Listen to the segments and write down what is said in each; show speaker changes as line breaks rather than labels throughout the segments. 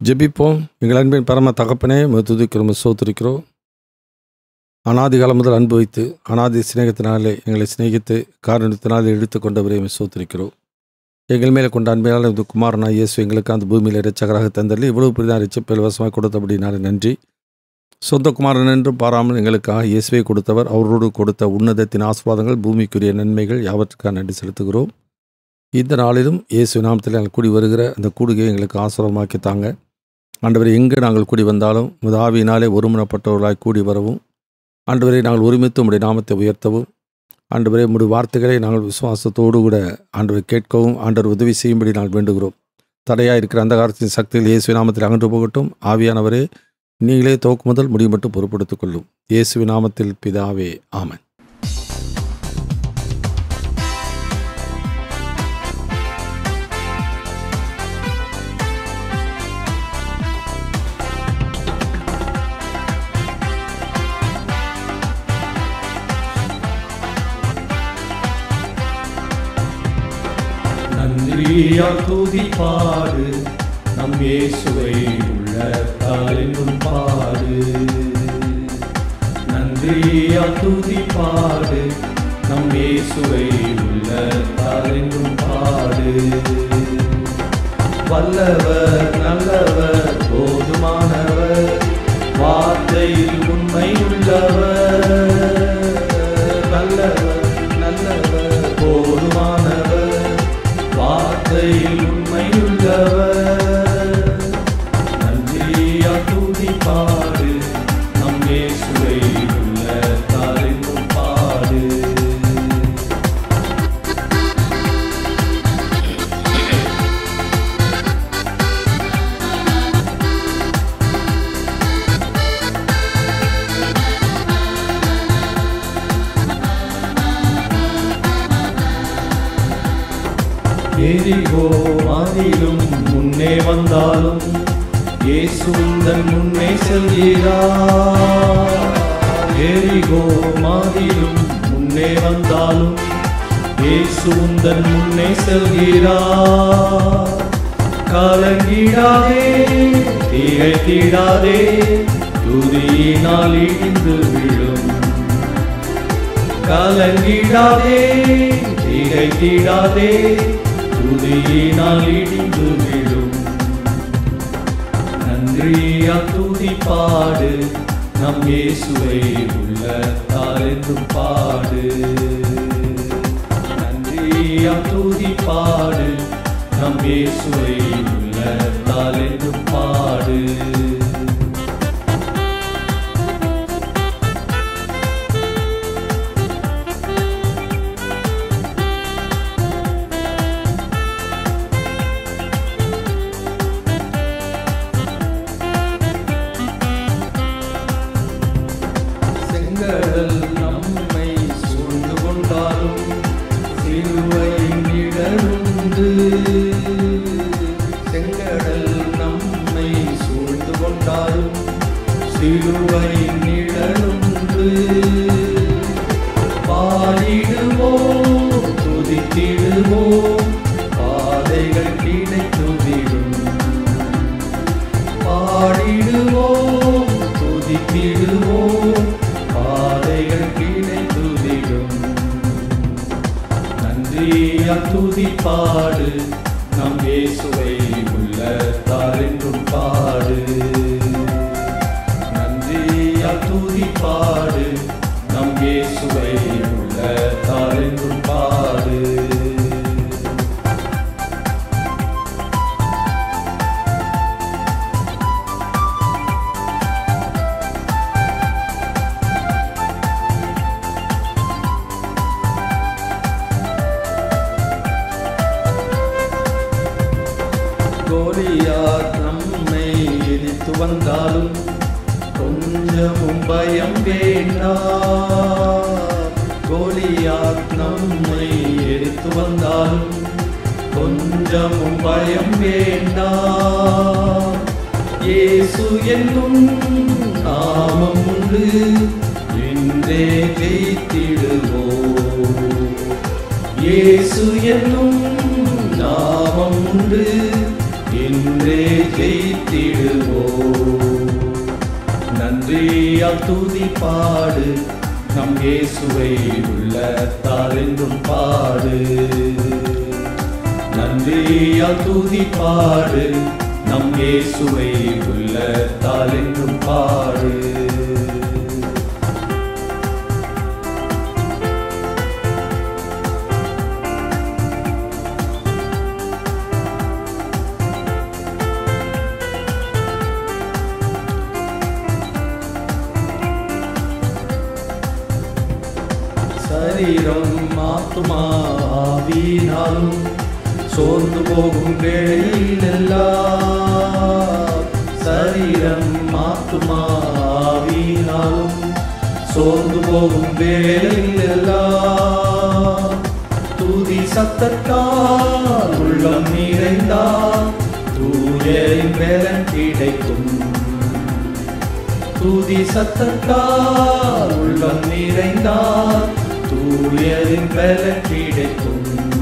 ஜெபிப்போம் எங்கள் அன்பின் பரம தகப்பனே உம்மை துதிக்கிறோம் உம்மை ஸ்தோத்திரிக்கிறோம் அனாதி காலம் முதல் அன்பு வைத்து அனாதி சிநேகத்தினாலே எங்களை சிநேகித்து காரணத்தினாலே இழுத்து கொண்டவரை உம்மை ஸ்தோத்திரிக்கிறோம் எங்கள் மேலே கொண்ட அன்பினால் இந்த குமாரனா இயேசு எங்களுக்கு அந்த பூமியில் இரட்சகராக தந்தள்ளி இவ்வளவு பெரிதாக ரிச்சப்பில் வசமாக கொடுத்தபடினாலே நன்றி சொந்த குமாரன் என்று பாராமல் எங்களுக்காக இயேசுவை கொடுத்தவர் அவரோடு கொடுத்த உன்னதத்தின் ஆஸ்வாதங்கள் பூமிக்குரிய நன்மைகள் யாவற்றுக்காக நன்றி செலுத்துகிறோம் இந்த நாளிலும் இயேசு நாமத்தில் நாங்கள் கூடி வருகிற அந்த கூடுகையை எங்களுக்கு ஆசிரமமாக்கி தாங்க ஆண்டவரை எங்கே நாங்கள் கூடி வந்தாலும் முதாவியினாலே ஒருமனப்பட்டவர்களாய் கூடி வரவும் ஆண்டவரை நாங்கள் ஒருமித்து உம்முடைய நாமத்தை உயர்த்தவும் ஆண்டவரே உம்முடைய வார்த்தைகளை நாங்கள் விசுவாசத்தோடு கூட ஆண்டவரை கேட்கவும் ஆண்டவர் உதவி செய்யும்படி நாங்கள் வேண்டுகிறோம் தடையாக இருக்கிற அந்த காலத்தின் சக்திகள் இயேசு நாமத்தில் அகன்று போகட்டும் ஆவியானவரே நீங்களே துவக்கு முதல் முடிவு மட்டும் பொறுப்படுத்திக் கொள்ளும் இயேசுவின் நாமத்தில் பிதாவே ஆமன்
நன்றியால் துதிப்பாடு நம் இயேசுவை உள்ளத்தாலினும் பாடு நன்றியால் துதிப்பாடு நம் இயேசுவை உள்ளத்தாலினும் பாடு வல்லவர் நல்லவர் போதுமானவர் வார்த்தையில் உண்மை உள்ளவர் நல்லவர் நல்லவர் போதுமானவர் வார்த்தையில் உண்மை உள்ளவர் நன்றியா துதிப்பாடு நம் இயேசுவை உள்ளத்தாரின் பாடு எரிகோ மாதிலும் முன்னே வந்தாலும் இயேசு உந்தன் முன்னே செல்கிறார் எரிகோ மாதிலும் முன்னே வந்தாலும் இயேசு உந்தன் முன்னே செல்கிறார் கலங்கிடாதே திகைத்திடாதே துதியினால் இடிந்து விழும் கலங்கிடாதே திகைத்திடாதே துதியினால் இடிந்து விழும் நன்றியா துதி பாடு நம் இயேசுவை உள்ள தாழ்ந்தும் பாடு நன்றியா துதி பாடு நம் இயேசுவை உள்ள தாழ்ந்தும் பாடு செங்கடல் நம்மை சூழ்ந்து கொண்டாலும் சிலுவையின் நிழலுண்டு செங்கடல் நம்மை சூழ்ந்து கொண்டாலும் சிலுவையின் நிழலுண்டு பாடிடுவோம் துதித்திடுவோம் பாதைகள் கிடைத்துவிடும் பாடிடுவோம் துதித்திடுவோம் பாதைகள் கிடைத்துவிடும் நன்றியா துதி பாடு நம் இயேசுவை உள்ள தாரென்றும் பாடு நன்றியா துதி பாடு நம் இயேசுவை உள்ள தாரென்றும் பாடு கோலியாத் நம்மை எதிர்த்து வந்தாலும் கொஞ்சமும் பயம் வேண்டாம் கோலியாத் நம்மை எதிர்த்து வந்தாலும் கொஞ்சமும் பயம் வேண்டாம் இயேசு என்னும் நாமம் உண்டு என்றே ஜெயித்திடுவோம் இயேசு என்னும் நாமம் உண்டு இன்றே ஜெயித்திடுவோம் நன்றியால் துதி பாடு நம் இயேசுவை உள்ளத்தால் என்றும் பாடு நன்றியால் துதி பாடு நம் இயேசுவை உள்ளத்தால் என்றும் பாடு சரீரம் ஆத்துமா ஆவியினாலும் சோர்ந்து போகும் வேளையில் எல்லாம் சரீரம் ஆத்துமா ஆவியினாலும் சோர்ந்து போகும் வேளையில் எல்லாம் துதி சத்தத்தால் உள்ளம் நிறைந்தால் தூயரின் வேலன் கிடைக்கும் துதி சத்தத்தால் உள்ளம் நிறைந்தால் தூயரின் பலன் கிடைக்கும்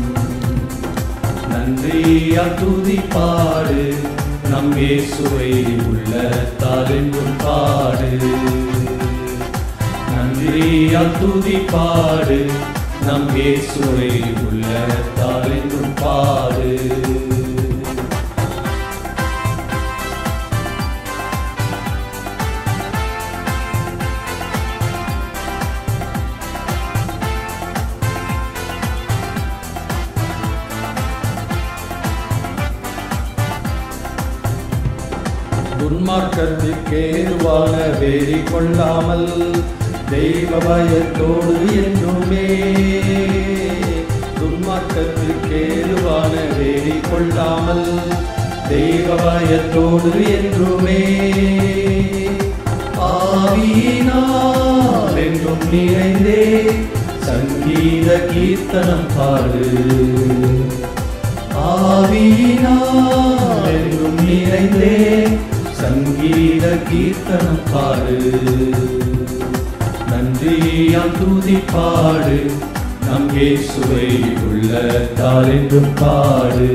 நன்றியா துதி பாடு நம் இயேசுவை உள்ளத்தால் என்றும் பாடு நன்றியா துதி பாடு நம் இயேசுவை உள்ளத்தால் என்றும் பாடு துன்மார்க்கத்திற்கேதுவான வேறி கொள்ளாமல் தெய்வ பயத்தோடு என்றுமே துன்மார்க்கத்திற்கேதுவான வேறி கொள்ளாமல் தெய்வ பயத்தோடு என்றுமே ஆவியினால் என்றும் நிறைந்தே சங்கீத கீர்த்தனம் பாடு ஆவியினால் என்றும் நிறைந்தே சங்கீத கீர்த்தனம் பாடு நன்றியால் துதி பாடு நம் இயேசுவை உள்ளத்தால் என்றும் பாடு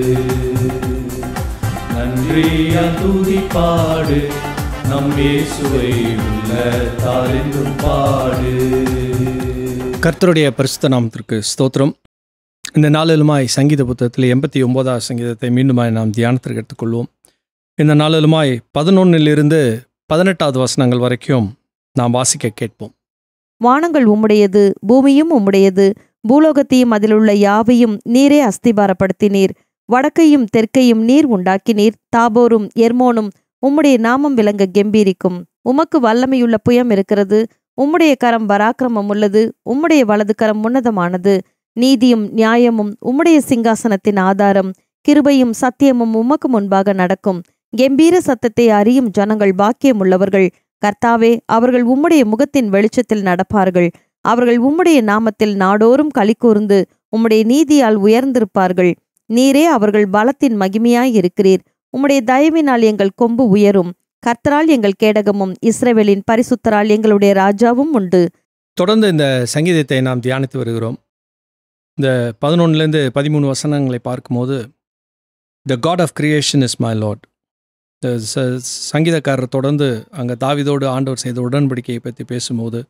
நன்றியால் துதி பாடு நம் இயேசுவை உள்ளத்தால் என்றும் பாடு
கர்த்தருடைய பரிசுத்த நாமத்திற்கு ஸ்தோத்திரம் இந்த நாளிலுமாய் சங்கீத புத்தகத்தில் எண்பத்தி ஒன்பதாவது சங்கீதத்தை மீண்டுமாய் நாம் தியானத்திற்கு எடுத்துக்கொள்வோம் இந்த நாளிலுமாய் பதினொன்னிலிருந்து பதினெட்டாவது வசனங்கள் வரைக்கும் நாம் வாசிக்க கேட்போம்
வானங்கள் உம்முடையது பூமியும் உம்முடையது பூலோகத்தையும் அதிலுள்ள யாவையும் நீரே அஸ்திபாரப்படுத்தினீர் வடக்கையும் தெற்கையும் நீர் உண்டாக்கினீர் தாபோரும் எர்மோனும் உம்முடைய நாமம் விளங்க கெம்பீரிக்கும் உமக்கு வல்லமையுள்ள புயம் இருக்கிறது உம்முடைய கரம் பராக்கிரமம் உள்ளது உம்முடைய வலது கரம் உன்னதமானது நீதியும் நியாயமும் உம்முடைய சிங்காசனத்தின் ஆதாரம் கிருபையும் சத்தியமும் உமக்கு முன்பாக நடக்கும் கெம்பீர சத்தத்தை அறியும் ஜனங்கள் பாக்கியமுள்ளவர்கள் கர்த்தாவே அவர்கள் உம்முடைய முகத்தின் வெளிச்சத்தில் நடப்பார்கள் அவர்கள் உம்முடைய நாமத்தில் நாடோறும் களி கூர்ந்து உம்முடைய நீதியால் உயர்ந்திருப்பார்கள் நீரே அவர்கள் பலத்தின் மகிமையாய் இருக்கிறீர் உம்முடைய தயவினால் எங்கள் கொம்பு உயரும் கர்த்தரால் எங்கள் கேடகமும் இஸ்ரவேலின் பரிசுத்தரால் எங்களுடைய ராஜாவும் உண்டு
தொடர்ந்து இந்த சங்கீதத்தை நாம் தியானித்து வருகிறோம் இந்த பதினொன்னுலேருந்து பதிமூணு வசனங்களை பார்க்கும்போது the God of creation is my Lord இந்த ச சங்கீதக்காரர் தொடர்ந்து அங்கே தாவிதோடு ஆண்டவர் செய்த உடன்படிக்கையை பற்றி பேசும்போது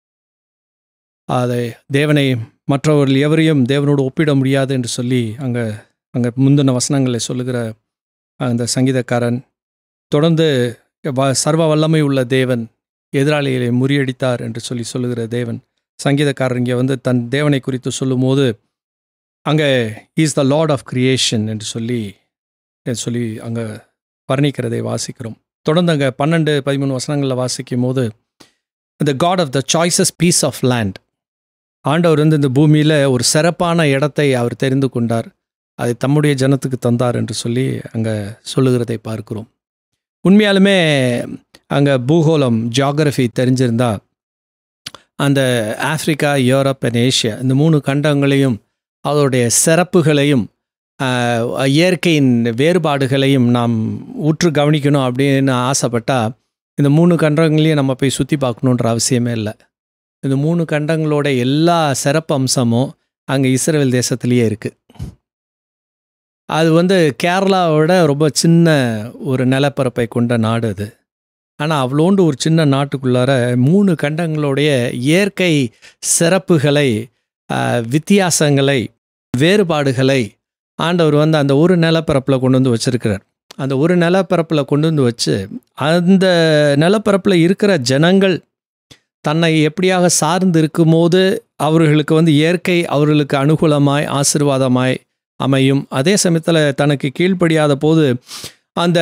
அதை தேவனை மற்றவர்கள் எவரையும் தேவனோடு ஒப்பிட முடியாது என்று சொல்லி அங்கே அங்கே முந்தின வசனங்களை சொல்லுகிற அந்த சங்கீதக்காரன் தொடர்ந்து வ- சர்வ வல்லமை உள்ள தேவன் எதிராளிகளை முறியடித்தார் என்று சொல்லி சொல்லுகிற தேவன் சங்கீதக்காரர் இங்கே வந்து தன் தேவனை குறித்து சொல்லும்போது அங்கே is the Lord of creation என்று சொல்லி என்று சொல்லி அங்கே வர்ணிக்கிறதை வாசிக்கிறோம் தொடர்ந்து அங்கே பன்னெண்டு பதிமூணு வசனங்களில் வாசிக்கும் போது the God of the choices peace of land ஆண்டவர் வந்து இந்த பூமியில் ஒரு சிறப்பான இடத்தை அவர் தெரிந்து கொண்டார் அதை தம்முடைய ஜனத்துக்கு தந்தார் என்று சொல்லி அங்கே சொல்லுகிறதை பார்க்கிறோம் உண்மையாலுமே அங்கே பூகோளம் ஜியாகிரஃபி தெரிஞ்சிருந்தா அந்த ஆப்பிரிக்கா யூரோப் அண்ட் ஏஷியா இந்த மூணு கண்டங்களையும் அதோடைய சிறப்புகளையும் ஆஹ், இயற்கையின் வேறுபாடுகளையும் நாம் உற்று கவனிக்கணும் அப்படின்னு ஆசைப்பட்டால் இந்த மூணு கண்டங்களையும் நம்ம போய் சுற்றி பார்க்கணுன்ற அவசியமே இல்லை இந்த மூணு கண்டங்களோட எல்லா சிறப்பு அம்சமும் அங்கே இஸ்ரேல் தேசத்திலேயே இருக்குது அது வந்து கேரளாவோட ரொம்ப சின்ன ஒரு நிலப்பரப்பை கொண்ட நாடு அது ஆனால் அவ்வளோண்டு ஒரு சின்ன நாட்டுக்குள்ளார மூணு கண்டங்களுடைய இயற்கை சிறப்புகளை ஆஹ், வித்தியாசங்களை வேறுபாடுகளை ஆண்டவர் வந்து அந்த ஒரு நிலப்பரப்பில் கொண்டு வந்து வச்சிருக்கிறார் அந்த ஒரு நிலப்பரப்பில் கொண்டு வந்து வச்சு அந்த நிலப்பரப்பில் இருக்கிற ஜனங்கள் தன்னை எப்படியாக சார்ந்து இருக்கும்போது அவர்களுக்கு வந்து இயற்கை அவர்களுக்கு அனுகூலமாய் ஆசீர்வாதமாய் அமையும் அதே சமயத்தில் தனக்கு கீழ்ப்படியாத போது அந்த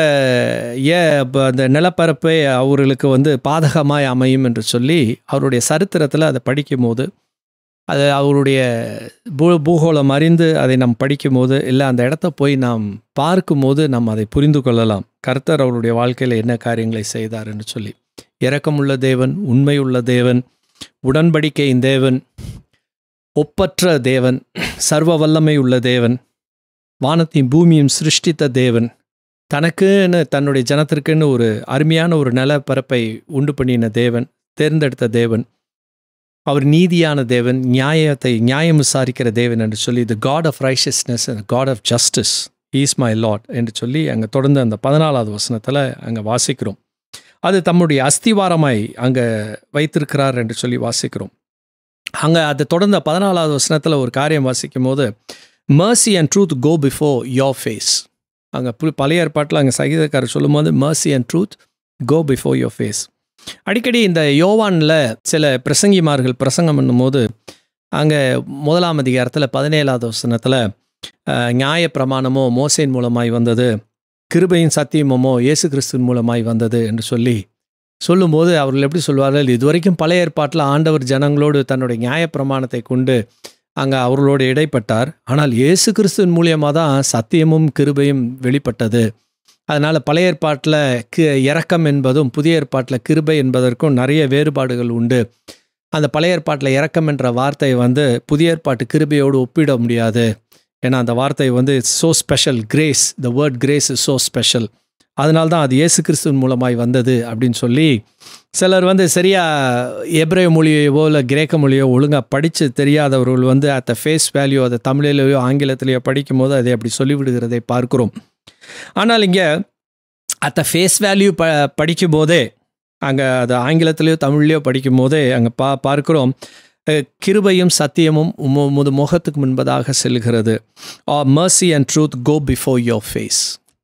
ஏ ப- அந்த நிலப்பரப்பே அவர்களுக்கு வந்து பாதகமாய் அமையும் என்று சொல்லி அவருடைய சரித்திரத்தில் அதை படிக்கும்போது அது அவருடைய பூ பூகோளம் அறிந்து அதை நாம் படிக்கும்போது இல்லை அந்த இடத்த போய் நாம் பார்க்கும்போது நாம் அதை புரிந்து கொள்ளலாம் கர்த்தர் அவருடைய வாழ்க்கையில் என்ன காரியங்களை செய்தார் என்று சொல்லி இரக்கமுள்ள தேவன் உண்மையுள்ள தேவன் உடன்படிக்கையின் தேவன் ஒப்பற்ற தேவன் சர்வ வல்லமை உள்ள தேவன் வானத்தையும் பூமியும் சிருஷ்டித்த தேவன் தனக்குன்னு தன்னுடைய ஜனத்திற்குன்னு ஒரு அருமையான ஒரு நிலப்பரப்பை உண்டு பண்ணின தேவன் தேர்ந்தெடுத்த தேவன் அவர் நீதியான தேவன் நியாயத்தை நியாயம் விசாரிக்கிற தேவன் என்று சொல்லி the God of righteousness and God of justice is my Lord என்று சொல்லி அங்கே தொடர்ந்து அந்த பதினாலாவது வசனத்தில் அங்கே வாசிக்கிறோம் அது தம்முடைய அஸ்திவாரமாய் அங்கே வைத்திருக்கிறார் என்று சொல்லி வாசிக்கிறோம் அங்கே அது தொடர்ந்த பதினாலாவது வசனத்தில் ஒரு காரியம் வாசிக்கும் போது mercy and truth go before your face அங்கே பு பழைய ஏற்பாட்டில் அங்கே சங்கீதக்காரர் சொல்லும்போது mercy and truth go before your face அடிக்கடி இந்த யோவானில் சில பிரசங்கிமார்கள் பிரசங்கம் பண்ணும்போது அங்கே முதலாம் அதிகாரத்தில் பதினேழாவது வசனத்தில் நியாய பிரமாணமோ மோசையின் மூலமாய் வந்தது கிருபையின் சத்தியமோ இயேசு கிறிஸ்துவின் மூலமாய் வந்தது என்று சொல்லி சொல்லும்போது அவர்கள் எப்படி சொல்வார்கள் இதுவரைக்கும் பழைய ஏற்பாட்டில் ஆண்டவர் ஜனங்களோடு தன்னுடைய நியாய பிரமாணத்தை கொண்டு அங்கே அவர்களோடு இடைப்பட்டார் ஆனால் இயேசு கிறிஸ்துவின் மூலியமாக தான் சத்தியமும் கிருபையும் வெளிப்பட்டது அதனால் பழைய ஏற்பாட்டில் கி இரக்கம் என்பதும் புதிய ஏற்பாட்டில் கிருபை என்பதற்கும் நிறைய வேறுபாடுகள் உண்டு அந்த பழைய ஏற்பாட்டில் இரக்கம் என்ற வார்த்தை வந்து புதிய ஏற்பாட்டு கிருபையோடு ஒப்பிட முடியாது ஏன்னா அந்த வார்த்தை வந்து so special grace the word grace is so special அதனால தான் அது இயேசு கிறிஸ்துவின் மூலமாய் வந்தது அப்படின்னு சொல்லி சிலர் வந்து சரியா எப்ரேய மொழியோ இல்லை கிரேக்க மொழியோ ஒழுங்காக படித்து தெரியாதவர்கள் வந்து அட் ஃபேஸ் வேல்யூ அதை தமிழிலேயோ ஆங்கிலத்திலேயோ படிக்கும்போது அதை அப்படி சொல்லிவிடுகிறதை பார்க்கிறோம் ஆனால் இங்கே அத்த ஃபேஸ் வேல்யூ ப படிக்கும் போதே அங்கே அது ஆங்கிலத்திலேயோ தமிழ்லையோ படிக்கும் போதே அங்கே பா பார்க்கிறோம் அஹ், கிருபையும் சத்தியமும் உம- உமது முகத்துக்கு முன்பதாக செல்கிறது mercy and truth go before your face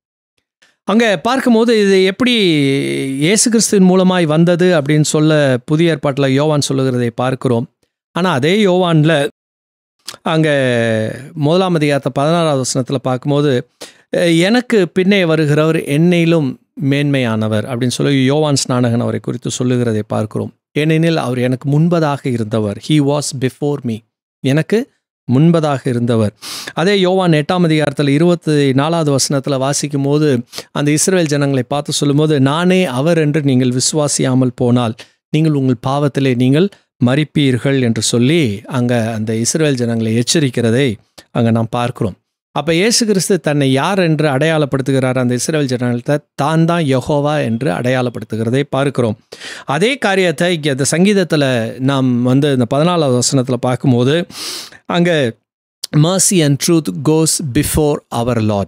அங்கே பார்க்கும்போது இது எப்படி இயேசு கிறிஸ்துவின் மூலமாய் வந்தது அப்படின்னு சொல்ல புதிய ஏற்பாட்டில் யோவான் சொல்லுகிறதை பார்க்கிறோம் ஆனால் அதே யோவானில் அங்கே முதலாம் அதிகாரத்தை பதினாறாவது வசனத்தில் பார்க்கும்போது அஹ், எனக்கு பின்னே வருகிறவர் என்னையிலும் மேன்மையானவர் அப்படின்னு சொல்லி யோவான் ஸ்நானகன் அவரை குறித்து சொல்லுகிறதை பார்க்கிறோம் ஏனெனில் அவர் எனக்கு முன்பதாக இருந்தவர் ஹீ வாஸ் பிஃபோர் மீ எனக்கு முன்பதாக இருந்தவர் அதே யோவான் எட்டாம் அதிகாரத்தில் இருபத்தி நாலாவது வசனத்தில் வாசிக்கும் போது அந்த இஸ்ரேல் ஜனங்களை பார்த்து சொல்லும்போது நானே அவர் என்று நீங்கள் விசுவாசியாமல் போனால் நீங்கள் உங்கள் பாவத்திலே நீங்கள் மறிப்பீர்கள் என்று சொல்லி அங்கே அந்த இஸ்ரேல் ஜனங்களை எச்சரிக்கிறதை அங்கே நாம் பார்க்கிறோம் அப்போ இயேசு கிறிஸ்து தன்னை யார் என்று அடையாளப்படுத்துகிறார் அந்த இஸ்ரேல் ஜனங்கள்ட்ட தான் தான் யெகோவா என்று அடையாளப்படுத்துகிறதை பார்க்கிறோம் அதே காரியத்தை இங்கே அந்த சங்கீதத்தில் நாம் வந்து இந்த பதினாலாவது வசனத்தில் பார்க்கும்போது அங்கே mercy and truth goes before our Lord.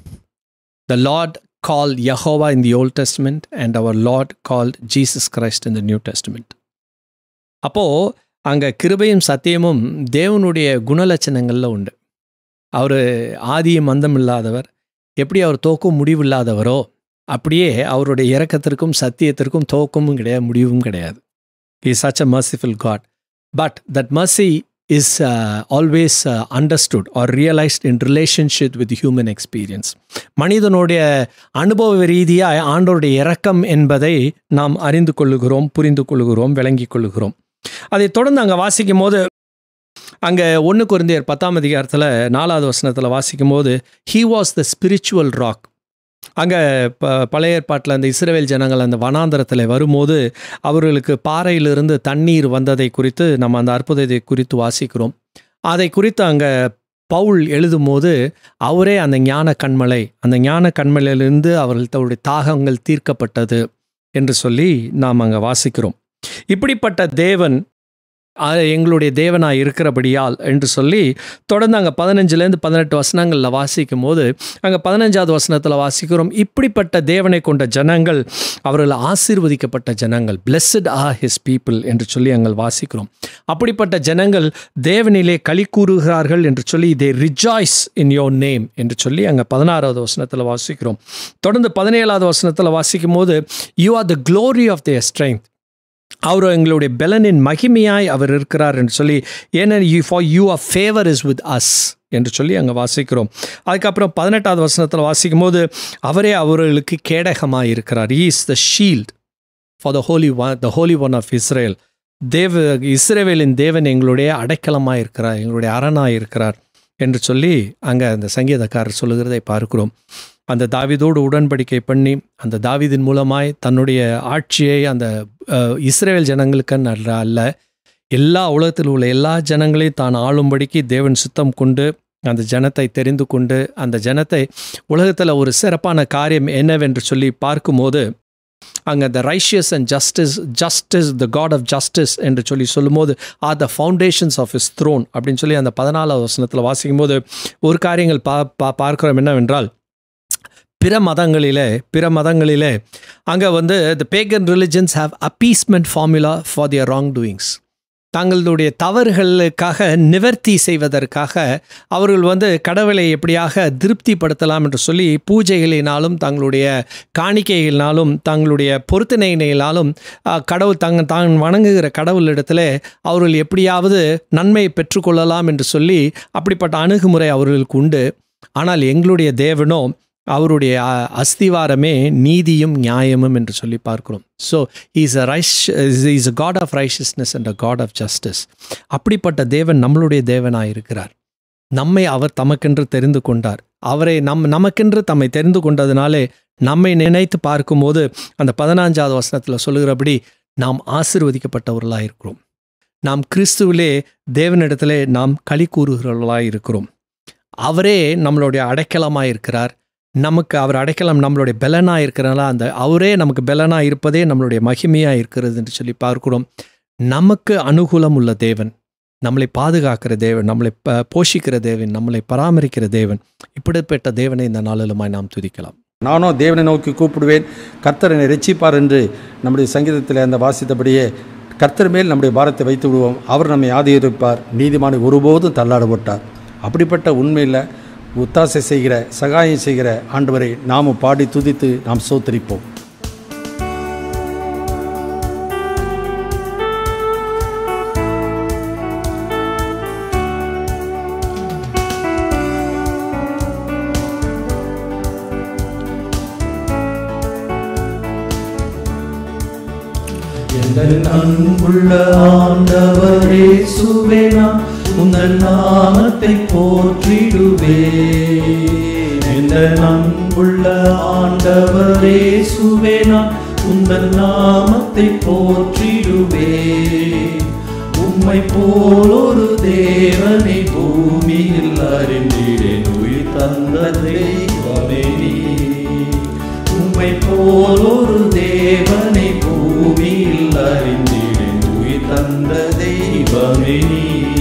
The Lord called Jehovah in the Old Testament and our Lord called Jesus Christ in the New Testament. அப்போ அங்கே கிருபையும் சத்தியமும் தேவனுடைய குணலட்சணங்களில் உண்டு அவர் ஆதியும் மந்தம் இல்லாதவர் எப்படி அவர் தோக்கும் முடிவில்லாதவரோ அப்படியே அவருடைய இரக்கத்திற்கும் சத்தியத்திற்கும் தோக்கமும் கிடையாது முடிவும் கிடையாது is such a merciful God but that mercy is uh, always uh, understood or realized in relationship with human experience மனிதனுடைய அனுபவ ரீதியாக ஆண்டோருடைய இரக்கம் என்பதை நாம் அறிந்து கொள்ளுகிறோம் புரிந்து கொள்ளுகிறோம் விளங்கிக் கொள்ளுகிறோம் அதை தொடர்ந்து அங்கே வாசிக்கும் போது அங்கே ஒன்று குருந்தியர் பத்தாம் அதிகாரத்தில் நாலாவது வசனத்தில் வாசிக்கும் போது he was the spiritual rock அங்கே ப பழைய ஏற்பாட்டில் அந்த இஸ்ரேல் ஜனங்கள் அந்த வனாந்தரத்தில் வரும்போது அவர்களுக்கு பாறையிலிருந்து தண்ணீர் வந்ததை குறித்து நம்ம அந்த அற்புதத்தை குறித்து வாசிக்கிறோம் அதை குறித்து அங்கே பவுல் எழுதும்போது அவரே அந்த ஞான கண்மலை அந்த ஞான கண்மலையிலிருந்து அவர்கள் தன்னுடைய தாகங்கள் தீர்க்கப்பட்டது என்று சொல்லி நாம் அங்கே வாசிக்கிறோம் இப்படிப்பட்ட தேவன் ஆ- எங்களுடைய தேவனாய் இருக்கிறபடியால் என்று சொல்லி தொடர்ந்து அங்கே பதினஞ்சுலேருந்து பதினெட்டு வசனங்களில் வாசிக்கும் போது அங்கே பதினஞ்சாவது வசனத்தில் வாசிக்கிறோம் இப்படிப்பட்ட தேவனை கொண்ட ஜனங்கள் அவர்கள் ஆசீர்வதிக்கப்பட்ட ஜனங்கள் பிளெஸ்ட் ஆர் ஹிஸ் பீப்புள் என்று சொல்லி அங்கே வாசிக்கிறோம் அப்படிப்பட்ட ஜனங்கள் தேவனிலே களி கூறுகிறார்கள் என்று சொல்லி they rejoice in your name என்று சொல்லி அங்கே பதினாறாவது வசனத்தில் வாசிக்கிறோம் தொடர்ந்து பதினேழாவது வசனத்தில் வாசிக்கும் போது you are the glory of their strength அவர் எங்களுடைய பெலனின் மகிமையாய் அவர் இருக்கிறார் என்று சொல்லி ஏன்னா you for you are favour is with us என்று சொல்லி அங்கே வாசிக்கிறோம் அதுக்கப்புறம் பதினெட்டாவது வசனத்தில் வாசிக்கும் போது அவரே அவர்களுக்கு கேடகமாக இருக்கிறார் is the shield for the holy one the holy one of Israel தேவ இஸ்ரேவேலின் தேவன் எங்களுடைய அடைக்கலமாக இருக்கிறார் எங்களுடைய அரணாக இருக்கிறார் என்று சொல்லி அங்கே அந்த சங்கீதக்காரர் சொல்லுகிறதை பார்க்கிறோம் அந்த தாவீதோடு உடன்படிக்கை பண்ணி அந்த தாவீதின் மூலமாய் தன்னுடைய ஆட்சியை அந்த அஹ், இஸ்ரேல் ஜனங்களுக்கு அல்ல அல்ல எல்லா உலகத்தில் உள்ள எல்லா ஜனங்களையும் தான் ஆளும்படிக்கு தேவன் சுத்தம் கொண்டு அந்த ஜனத்தை தெரிந்து கொண்டு அந்த ஜனத்தை உலகத்தில் ஒரு சிறப்பான காரியம் என்னவென்று சொல்லி பார்க்கும்போது அங்கே the righteous and justice justice the God of justice என்று சொல்லி சொல்லும்போது are the foundations of is throne அப்படின்னு சொல்லி அந்த பதினாலாவது வசனத்தில் வாசிக்கும்போது ஒரு காரியங்கள் பா பா பார்க்கிறோம் என்னவென்றால் பிற மதங்களிலே பிற மதங்களிலே அங்கே வந்து the pagan religions have appeasement formula for their wrongdoings தங்களுடைய தவறுகளுக்காக நிவர்த்தி செய்வதற்காக அவர்கள் வந்து கடவுளை எப்படியாக திருப்திப்படுத்தலாம் என்று சொல்லி பூஜைகளினாலும் தங்களுடைய காணிக்கைகளினாலும் தங்களுடைய பொருத்தனையினாலும் அஹ், கடவுள் தங்க தான் வணங்குகிற கடவுளிடத்தில் அவர்கள் எப்படியாவது நன்மையை பெற்றுக்கொள்ளலாம் என்று சொல்லி அப்படிப்பட்ட அணுகுமுறை அவர்களுக்கு உண்டு ஆனால் எங்களுடைய தேவனோ அவருடைய அ- அஸ்திவாரமே நீதியும் நியாயமும் என்று சொல்லி பார்க்கிறோம் ஸோ இஸ் அ ரைஷ் is a God of righteousness and a God of justice அப்படிப்பட்ட தேவன் நம்மளுடைய தேவனாய் இருக்கிறார் நம்மை அவர் தமக்கென்று தெரிந்து கொண்டார் அவரை நம் நமக்கென்று தம்மை தெரிந்து கொண்டதினாலே நம்மை நினைத்து பார்க்கும்போது அந்த பதினஞ்சாவது வசனத்தில் சொல்லுகிறபடி நாம் ஆசீர்வதிக்கப்பட்டவர்களாக இருக்கிறோம் நாம் கிறிஸ்துவிலே தேவனிடத்திலே நாம் களி கூறுகிறவர்களாக இருக்கிறோம் அவரே நம்மளுடைய அடைக்கலமாக இருக்கிறார் நமக்கு அவர் அடைக்கலம் நம்மளுடைய பலனாக இருக்கிறனால அந்த அவரே நமக்கு பலனாக இருப்பதே நம்மளுடைய மகிமையாக இருக்கிறது என்று சொல்லி பார்க்கிறோம் நமக்கு அனுகூலம் உள்ள தேவன் நம்மளை பாதுகாக்கிற தேவன் நம்மளை ப- போஷிக்கிற தேவன் நம்மளை பராமரிக்கிற தேவன் இப்படிப்பட்ட தேவனை இந்த நாளிலுமாய் நாம் துதிக்கலாம்
நானோ தேவனை நோக்கி கூப்பிடுவேன் கர்த்தர் என்னை ரட்சிப்பார் என்று நம்முடைய சங்கீதத்தில் அந்த வாசித்தபடியே கர்த்தர் மேல் நம்முடைய பாரத்தை வைத்து விடுவோம் அவர் நம்மை ஆதரிப்பார் நீதிமானை ஒருபோதும் தள்ளாட போட்டார் அப்படிப்பட்ட உண்மையில் உத்தாசை செய்கிற சகாயம் செய்கிற ஆண்டவரை நாமும் பாடி துதித்து நாம் சோத்தரிப்போம்
எங்கள் அன்புள்ள ஆண்டவரே சுவேனா உங்கள் நாமத்தை போற்றிடுவே எங்கள் அன்புள்ள ஆண்டவரே சுவேனா உங்கள் நாமத்தை போற்றிடுவே உம்மை போல் ஒரு தேவனை பூமியில் அறிந்திடேன் உயிர் தந்த தெய்வமே நீ உம்மை போல் ஒரு தேவனை பூமியில் அறிந்திடேன் உயிர் தந்த தெய்வமே நீ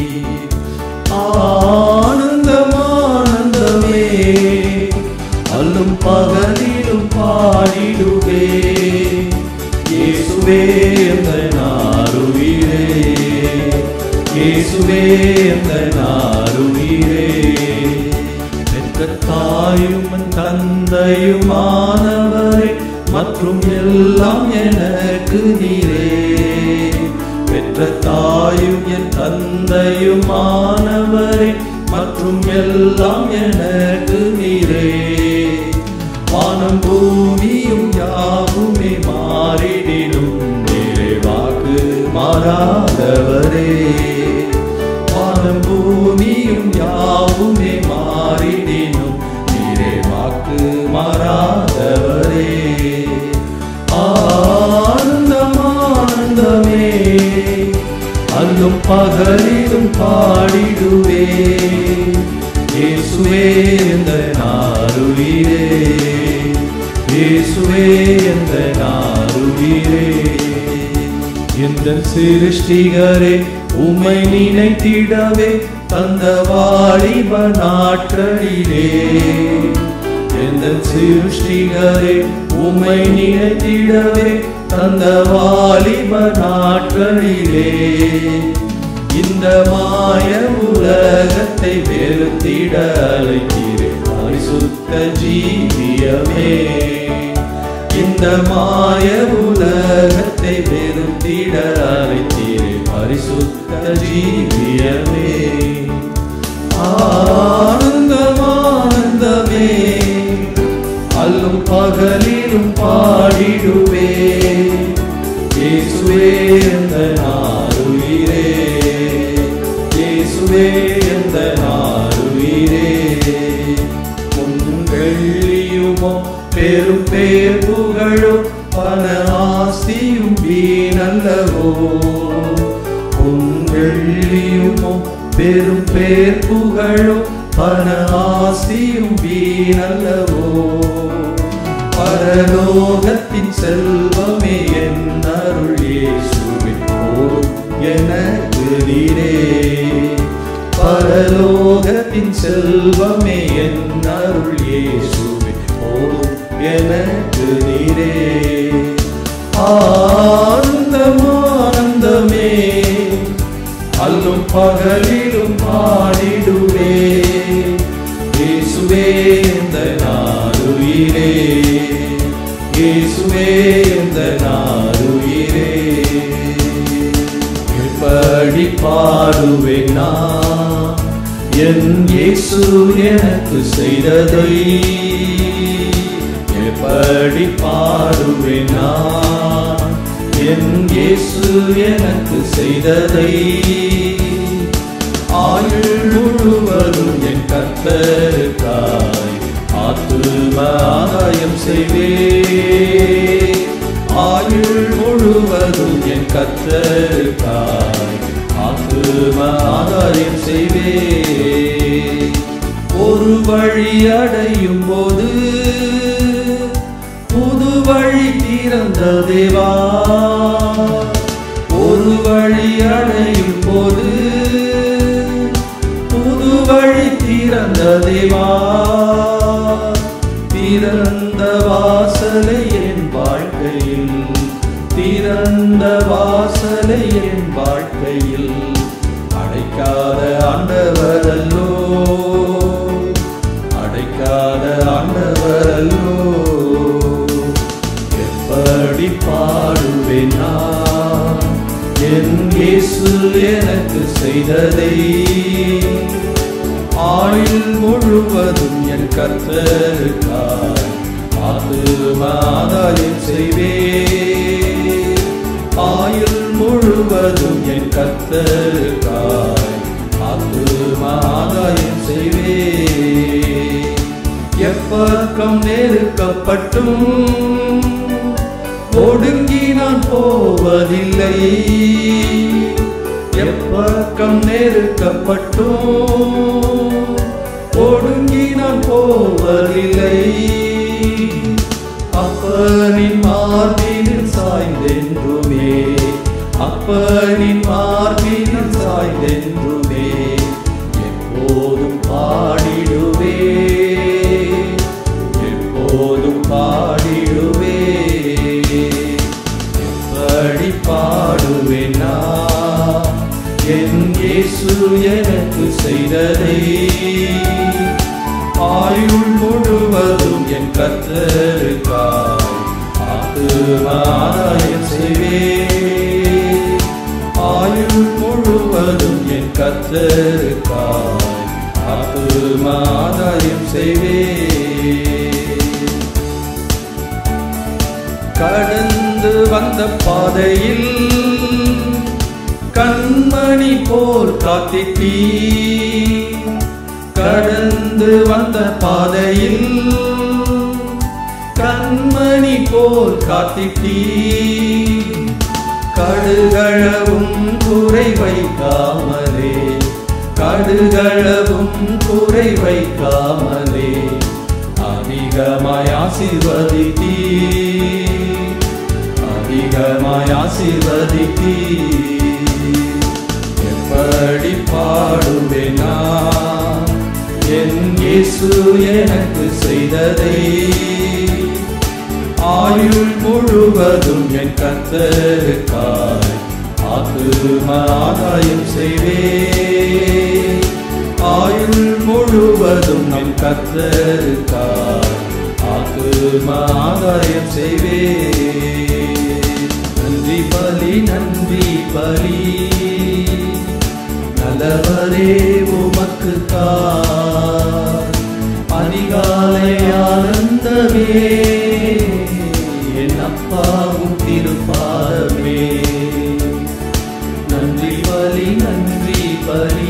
ஆனந்தம் ஆனந்தமே அல்லும் பகலிலும் பாடிடுவே இயேசுவே எங்கள் நாருயிரே இயேசுவே எங்கள் நாருயிரே பெற்ற தாயும் தந்தையுமானவரே மற்றும் எல்லாம் எனக்கு நீரே பெற்ற தாயும் என் தந்தையுமானவரே மற்றும் எல்லாம் எனக்கு நீரே வானம் பூமியும் யாவுமே மாறிடிடும் நீரே வாக்கு மாறாதவரே வானம் பூமியும் யாவுமே மாறிடினும் நீரே வாக்கு மாறாதவரே ஆனந்தம் ஆனந்தமே அல்லும் பகலிலும் பாடிடுவே இயேசுவே எந்த நாருயிரே இயேசுவே எந்த நாருயிரே எந்த சிருஷ்டிகரே உம்மை நினைத்திடவே தந்த வாலிப நாட்களிலே எந்த சிருஷ்டிகரே உம்மை நினைத்திடவே தந்த வாலிப நாட்களிலே இந்த மாய உலகத்தை வெறுத்திட அழைத்தீரே பரிசுத்த ஜீவியமே இந்த மாய உலகத்தை வெறுத்திட அழைத்தீரே பரிசுத்த ஜீவியமே ஆனந்தம் ஆனந்தமே அல்லும் பகலிலும் பாடிடுவே இயேசுவே எந்த நாருயிரே இயேசுவே எந்த நாருயிரே உங்கள்ளியுமோ பெரும் பேர் புகழும் பல ஆசியும் வீணல்லவோ உங்கள்ளியுமோ பெரும் பேர் புகழும் பல ஆசியும் வீணல்லவோ பரலோகத்தின் செல்வமே என் அருள் இயேசுவே போதும் எனக்கு நீரே பரலோகத்தின் செல்வமே என் அருள் இயேசுவே போதும் எனக்கு நீரே ஆனந்தம் ஆனந்தமே அல்லும் பகலிலும் பாடிடுவே இயேசுவே இந்த நாளுயிரே இயேசுவே இந்த நாளுயிரே எப்படி பாடுவேன் நான் என் இயேசு எனக்கு செய்ததை எப்படி பாடுவேன் நான் என் இயேசு எனக்கு செய்ததை ஆயுள் முழுவதும் என் கர்த்தருக்காய் ஆத்தும ஆதாயம் செய்வே ஆயுள் முழுவதும் என் கர்த்தருக்காய் ஆத்தும ஆதாயம் செய்வே ஒரு வழி அடையும் போது புது வழி திறந்த தேவா ஒரு வழி அடையும் போது புது வழி திறந்த தேவா திறந்த வாசலை என் வாழ்க்கையில் திறந்த வாசலை என் வாழ்க்கையில் அடைக்காத ஆண்டவரல்லோ அடைக்காத ஆண்டவரல்லோ எப்படி பாடுவேன் நான் என் இயேசு எனக்கு செய்ததை ஆயுள் முழுவதும் என் கர்த்தருக்காய் ஆத்தும ஆதாயம் செய்வே ஆயுள் முழுவதும் என் கர்த்தருக்காய் ஆத்தும ஆதாயம் செய்வே எப்பக்கம் நெருக்கப்பட்டும் ஒடுங்கி நான் போவதில்லை எப்பக்கம் நெருக்கப்பட்டும் ஒடுங்கி நான் போவதில்லை அப்பனின் மார்பினில் சாய்ந்தென்றுமே அப்பனின் மார்பினில் சாய்ந்தென்றுமே எப்போதும் பாடிடுவே எப்போதும் பாடிடுவே எப்படி பாடுவேன் நான் என் இயேசு எனக்கு செய்ததை ஆயுள் முழுவதும் என் கர்த்தருக்காய் ஆத்துமாதாயம் செய்வே ஆயுள் முழுவதும் என் கர்த்தருக்காய் ஆத்துமாதாயம் செய்வே கடந்து வந்த பாதையில் கண்மணி போல் காத்திட்டீ கடந்து வந்த பாதையில் கண்மணி போல் காத்திட்டீ கடுகளவும் குறை வைக்காமலே கடுகளவும் குறை வைக்காமலே அதிகமாய் ஆசீர்வதித்தீ அதிகமாய் ஆசீர்வதித்தீ இயேசு எனக்கு செய்ததை ஆயுள் முழுவதும் என் கத்தருக்காய் ஆத்தும ஆதாயம் செய்வே ஆயுள் முழுவதும் நம் கத்தருக்காய் ஆத்தும ஆதாயம் செய்வே நன்றி பலி நன்றி பலி நல்லவரே உமக்கு தார் அதிகாலை ஆனந்தமே என் அப்பாவும் திருப்பாரமே நன்றி பலி நன்றி பலி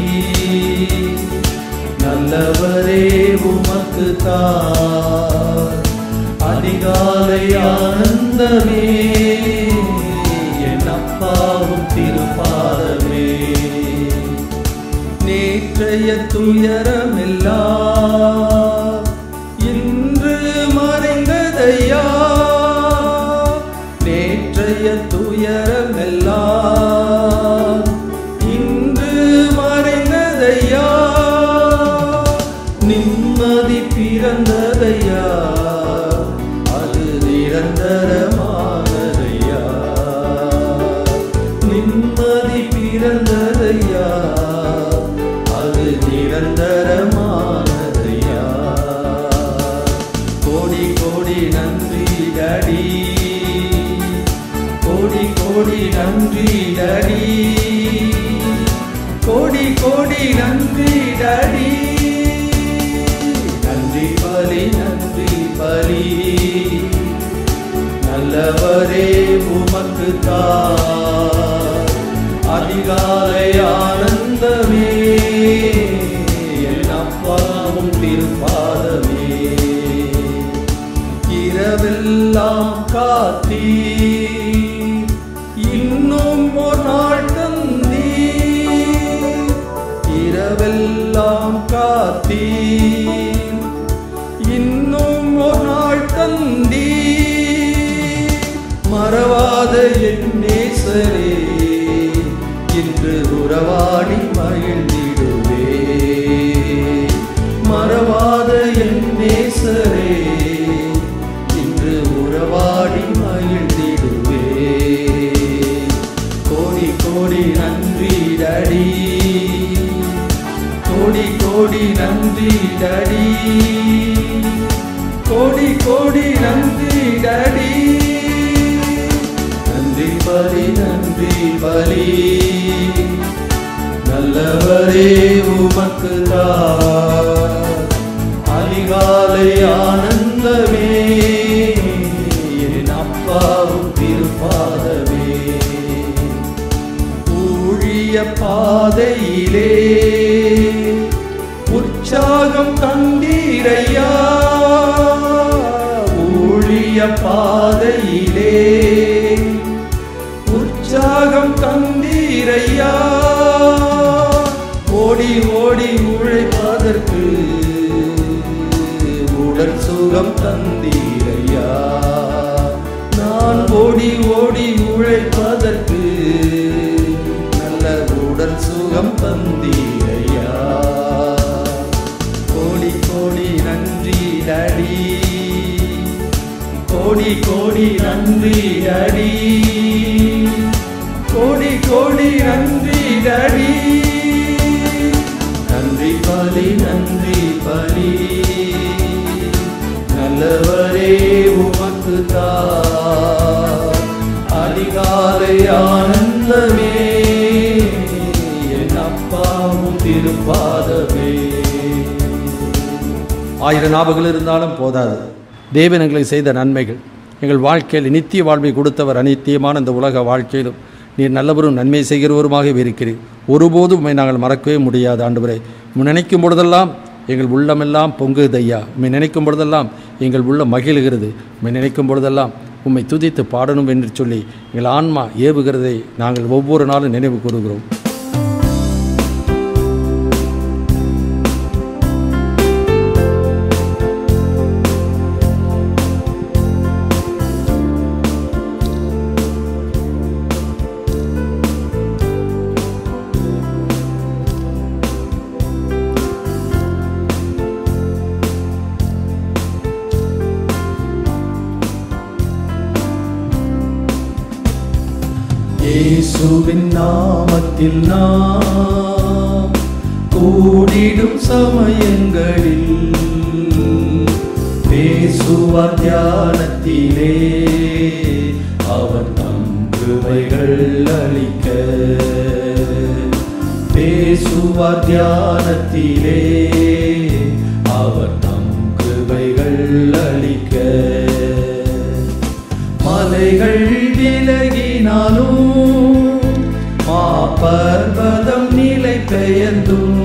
நல்லவரே உமக்கு தார் அதிகாலை ஆனந்தமே என் அப்பாவும் திருப்பாரமே நேற்றைய துயரமெல்லாம் இன்று மறைந்ததையா நேற்றைய துயரமெல்லாம் இன்று மறைந்ததையா நிம்மதி பிறந்ததையா அது நிரந்தரமானதையா நிம்மதி பிறந்ததையா அது நிரந்தரமானதையா கோடி கோடி நன்றி டடி கோடி கோடி நன்றி டடி கோடி கோடி நன்றி டடி நன்றி பலி நன்றி பலி நல்லவரே உமக்கு தார் அதிகாலை ஆனந்தமே என் அப்பாவும் திருப்பாதமே இரவெல்லாம் காத்தீ இன்னும் ஒரு நாள் தந்தீ இரவெல்லாம் காத்தீ இன்னும் ஒரு நாள் தந்தீ மறவாத என் நேசரே இன்று உறவாடி மகிழ்ந்திடுவே மறவாத என் நேசரே இன்று உறவாடி மகிழ்ந்திடுவே கோடி கோடி நன்றி டடி கோடி கோடி நன்றி டடி கோடி கோடி நன்றி டடி நன்றி பலி நன்றி பலி நல்லவரே உமக்கு தார் அதிகாலை ஆனந்தமே என் அப்பாவும் திருப்பாதமே ஊழிய பாதையிலே உற்சாகம் தந்தீரையா ஊழிய பாதையிலே உற்சாகம் தந்தீரையா ஓடி ஓடி உழைப்பதற்கு உடல் சுகம் தந்தீரையா நான் ஓடி ஓடி உழைப்பதற்கு நல்ல உடல் சுகம் தந்தீரையா கோடி கோடி நன்றி டடி கோடி கோடி நன்றி டடி கோடி கோடி நன்றி டடி நன்றி பலி நன்றி பலி நல்லவரே உமக்கு தார் அதிகாலை ஆனந்தமே என் அப்பாவும் திருப்பாதமே
ஆயிரம் ஞாபகங்கள் இருந்தாலும் போதாது தேவன் எங்களுக்கு செய்த நன்மைகள் எங்கள் வாழ்க்கையில் நித்திய வாழ்வை கொடுத்தவர் அநித்தியமான இந்த உலக வாழ்க்கையிலும் நீர் நல்லவரும் நன்மை செய்கிறவருமாகவே இருக்கிறீர் ஒருபோதும் உம்மை நாங்கள் மறக்கவே முடியாது ஆண்டவரே உம்மை நினைக்கும் பொழுதெல்லாம் எங்கள் உள்ளமெல்லாம் பொங்குது ஐயா உம்மை நினைக்கும் பொழுதெல்லாம் எங்கள் உள்ளம் மகிழுகிறது உம்மை நினைக்கும் பொழுதெல்லாம் உம்மை துதித்து பாடணும் என்று சொல்லி எங்கள் ஆன்மா ஏவுகிறதை நாங்கள் ஒவ்வொரு நாளும் நினைவு கூறுகிறோம்
இயேசுவின் நாமத்தில் நாம் கூடிடும் சமயங்களில் பேசுவார் தியானத்திலே அவர் தம் கிருபைகள் அளிக்க பேசுவார் தியானத்திலே அவர் தம் கிருபைகள் அளிக்க மலைகள் விலகினாலும் மாப்பர்வதம் நிலை பெயர்ந்தும்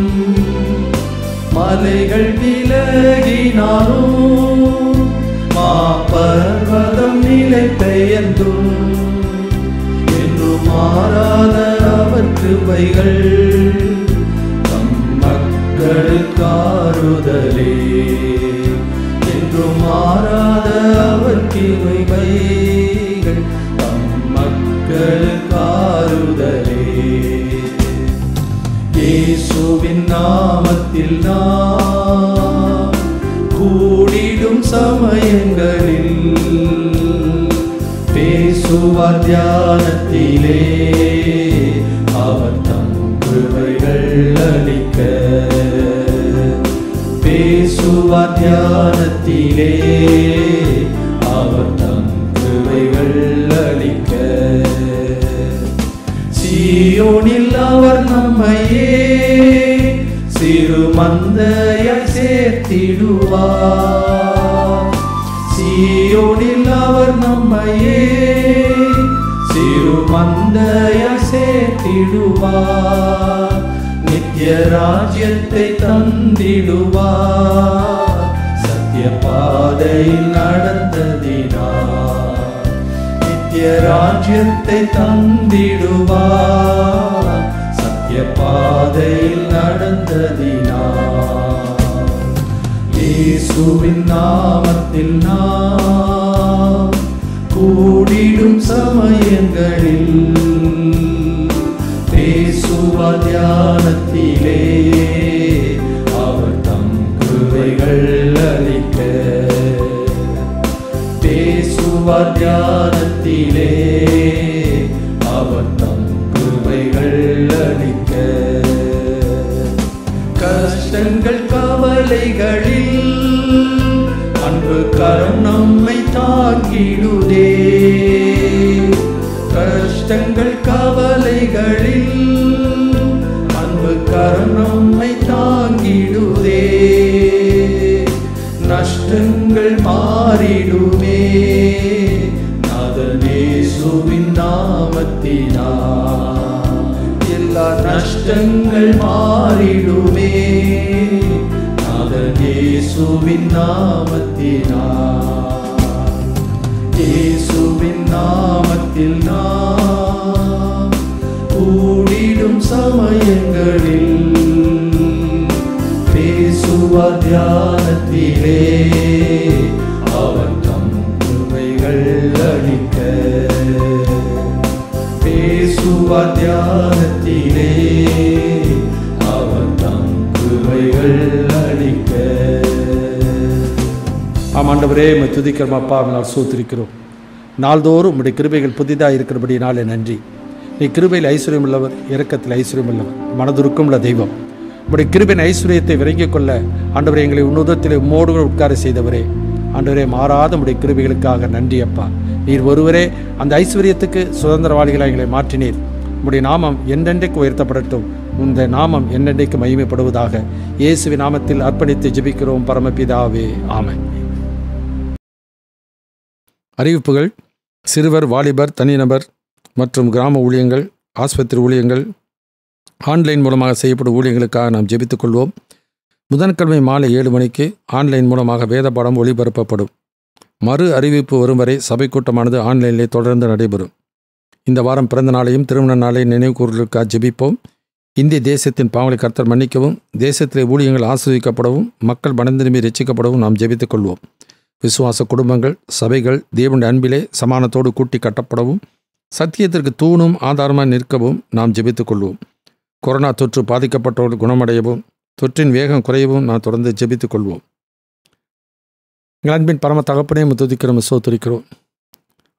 மலைகள் விலகினாலும் மாப்பர்வதம் நிலை பெயர்ந்தும் என்று மாறாத அவர் கிருபைகள் தம் மக்களுக்காறுதலே என்று மாறாத அவர் கிருபைகள் தம் மக்களுக்காறுதலே இயேசுவின் நாமத்தில் நாம் கூடிடும் சமயங்களில் பேசுவார் தியானத்திலே அவர் தம் கிருபைகள் அளிக்க பேசுவார் தியானத்திலே அவர் தம் கிருபைகள் அளிக்க சீயோனில் அவர் நம்மையே சிறு மந்தையாய் சேர்த்திடுவார் சீயோனில் அவர் நம்மையே சிறு மந்தையாய் சேர்த்திடுவார் நித்திய ராஜ்யத்தை தந்திடுவார் சத்திய பாதையில் நடந்ததினார் நித்திய ராஜ்யத்தை தந்திடுவார் சத்திய பாதையில் நடந்ததினார் இயேசுவின் நாமத்தில் நாம் கூடிடும் சமயங்களில் பேசுவார் தியானத்திலே அவர் தம் கிருபைகள் அளிக்க பேசுவார் தியானத்திலே அவர் தம் கிருபைகள் அளிக்க கஷ்டங்கள் கவலைகளில் அன்பு கரம் நம்மை தாக்கிடுதே கஷ்டங்கள் கவலைகளில் அன்பு கரம் நம்மை தாங்கிடுதே நஷ்டங்கள் மாறிடுமே நாதனேசுவின் நாமத்தினா எல்லா நஷ்டங்கள் மாறிடுமே நாதனேசுவின் நாமத்தினா இயேசுவின் நாமத்தில் நாம் கூடிடும் சமயங்களில் பேசுவார் தியானத்திலே அவர் தம் கிருபைகள் அளிக்க பேசுவார் தியானத்திலே அவர் தம் கிருபைகள் அளிக்க
ஆம் ஆண்டவரே உம்மை துதிக்கிறோம் அப்பா நான் சூத்திருக்கிறோம் நாள்தோறும் உம்முடைய கிருபைகள் புதிதாக இருக்கிறபடி நாளே நன்றி நீ கிருபையில் ஐஸ்வர்யம் உள்ளவர் இரக்கத்தில் ஐஸ்வர்யம் உள்ளவர் மனதுருக்கம் உள்ள தெய்வம் உம்முடைய கிருபையின் ஐஸ்வர்யத்தை விளங்கிக் கொள்ள ஆண்டவரே எங்களை உன்னதத்தில் உம்மோடு கூட உட்கார செய்தவரே ஆண்டவரே மாறாத உம்முடைய கிருபைகளுக்காக நன்றி அப்பா நீர் ஒருவரே அந்த ஐஸ்வர்யத்துக்கு சுதந்திரவாளிகளாக எங்களை மாற்றினீர் உம்முடைய நாமம் என்றென்றைக்கு உயர்த்தப்படட்டும் உந்த நாமம் என்னென்றைக்கு மகிமைப்படுவதாக இயேசுவின் நாமத்தில் அர்ப்பணித்து ஜெபிக்கிறோம் பரமபிதாவே ஆமென் அறிவிப்புகள் சிறுவர் வாலிபர் தனிநபர் மற்றும் கிராம ஊழியங்கள் ஆஸ்பத்திரி ஊழியங்கள் ஆன்லைன் மூலமாக செய்யப்படும் ஊழியங்களுக்காக நாம் ஜெபித்துக் கொள்வோம் புதன்கிழமை மாலை ஏழு மணிக்கு ஆன்லைன் மூலமாக வேத பாடம் ஒளிபரப்பப்படும் மறு அறிவிப்பு வரும் வரை சபை கூட்டமானது ஆன்லைனிலே தொடர்ந்து நடைபெறும் இந்த வாரம் பிறந்த நாளையும் திருமண நாளையும் நினைவு கூறுவதற்காக ஜெபிப்போம் இந்திய தேசத்தின் பாவங்களை கர்த்தர் மன்னிக்கவும் தேசத்திலே ஊழியங்கள் ஆஸ்வதிக்கப்படவும் மக்கள் மனம் திரும்பி ரட்சிக்கப்படவும் நாம் ஜெபித்துக் கொள்வோம் விசுவாச குடும்பங்கள் சபைகள் தேவனுடைய அன்பிலே சமானத்தோடு கூட்டி கட்டப்படவும் சத்தியத்திற்கு தூணும் ஆதாரமாக நிற்கவும் நாம் ஜெபித்துக் கொள்வோம் கொரோனா தொற்று பாதிக்கப்பட்டவர்கள் குணமடையவும் தொற்றின் வேகம் குறையவும் நாம் தொடர்ந்து ஜெபித்துக் கொள்வோம் எங்கள் அன்பின் பரம தகப்பனே துதிக்கிறோம் சோத்துரிக்கிறோம்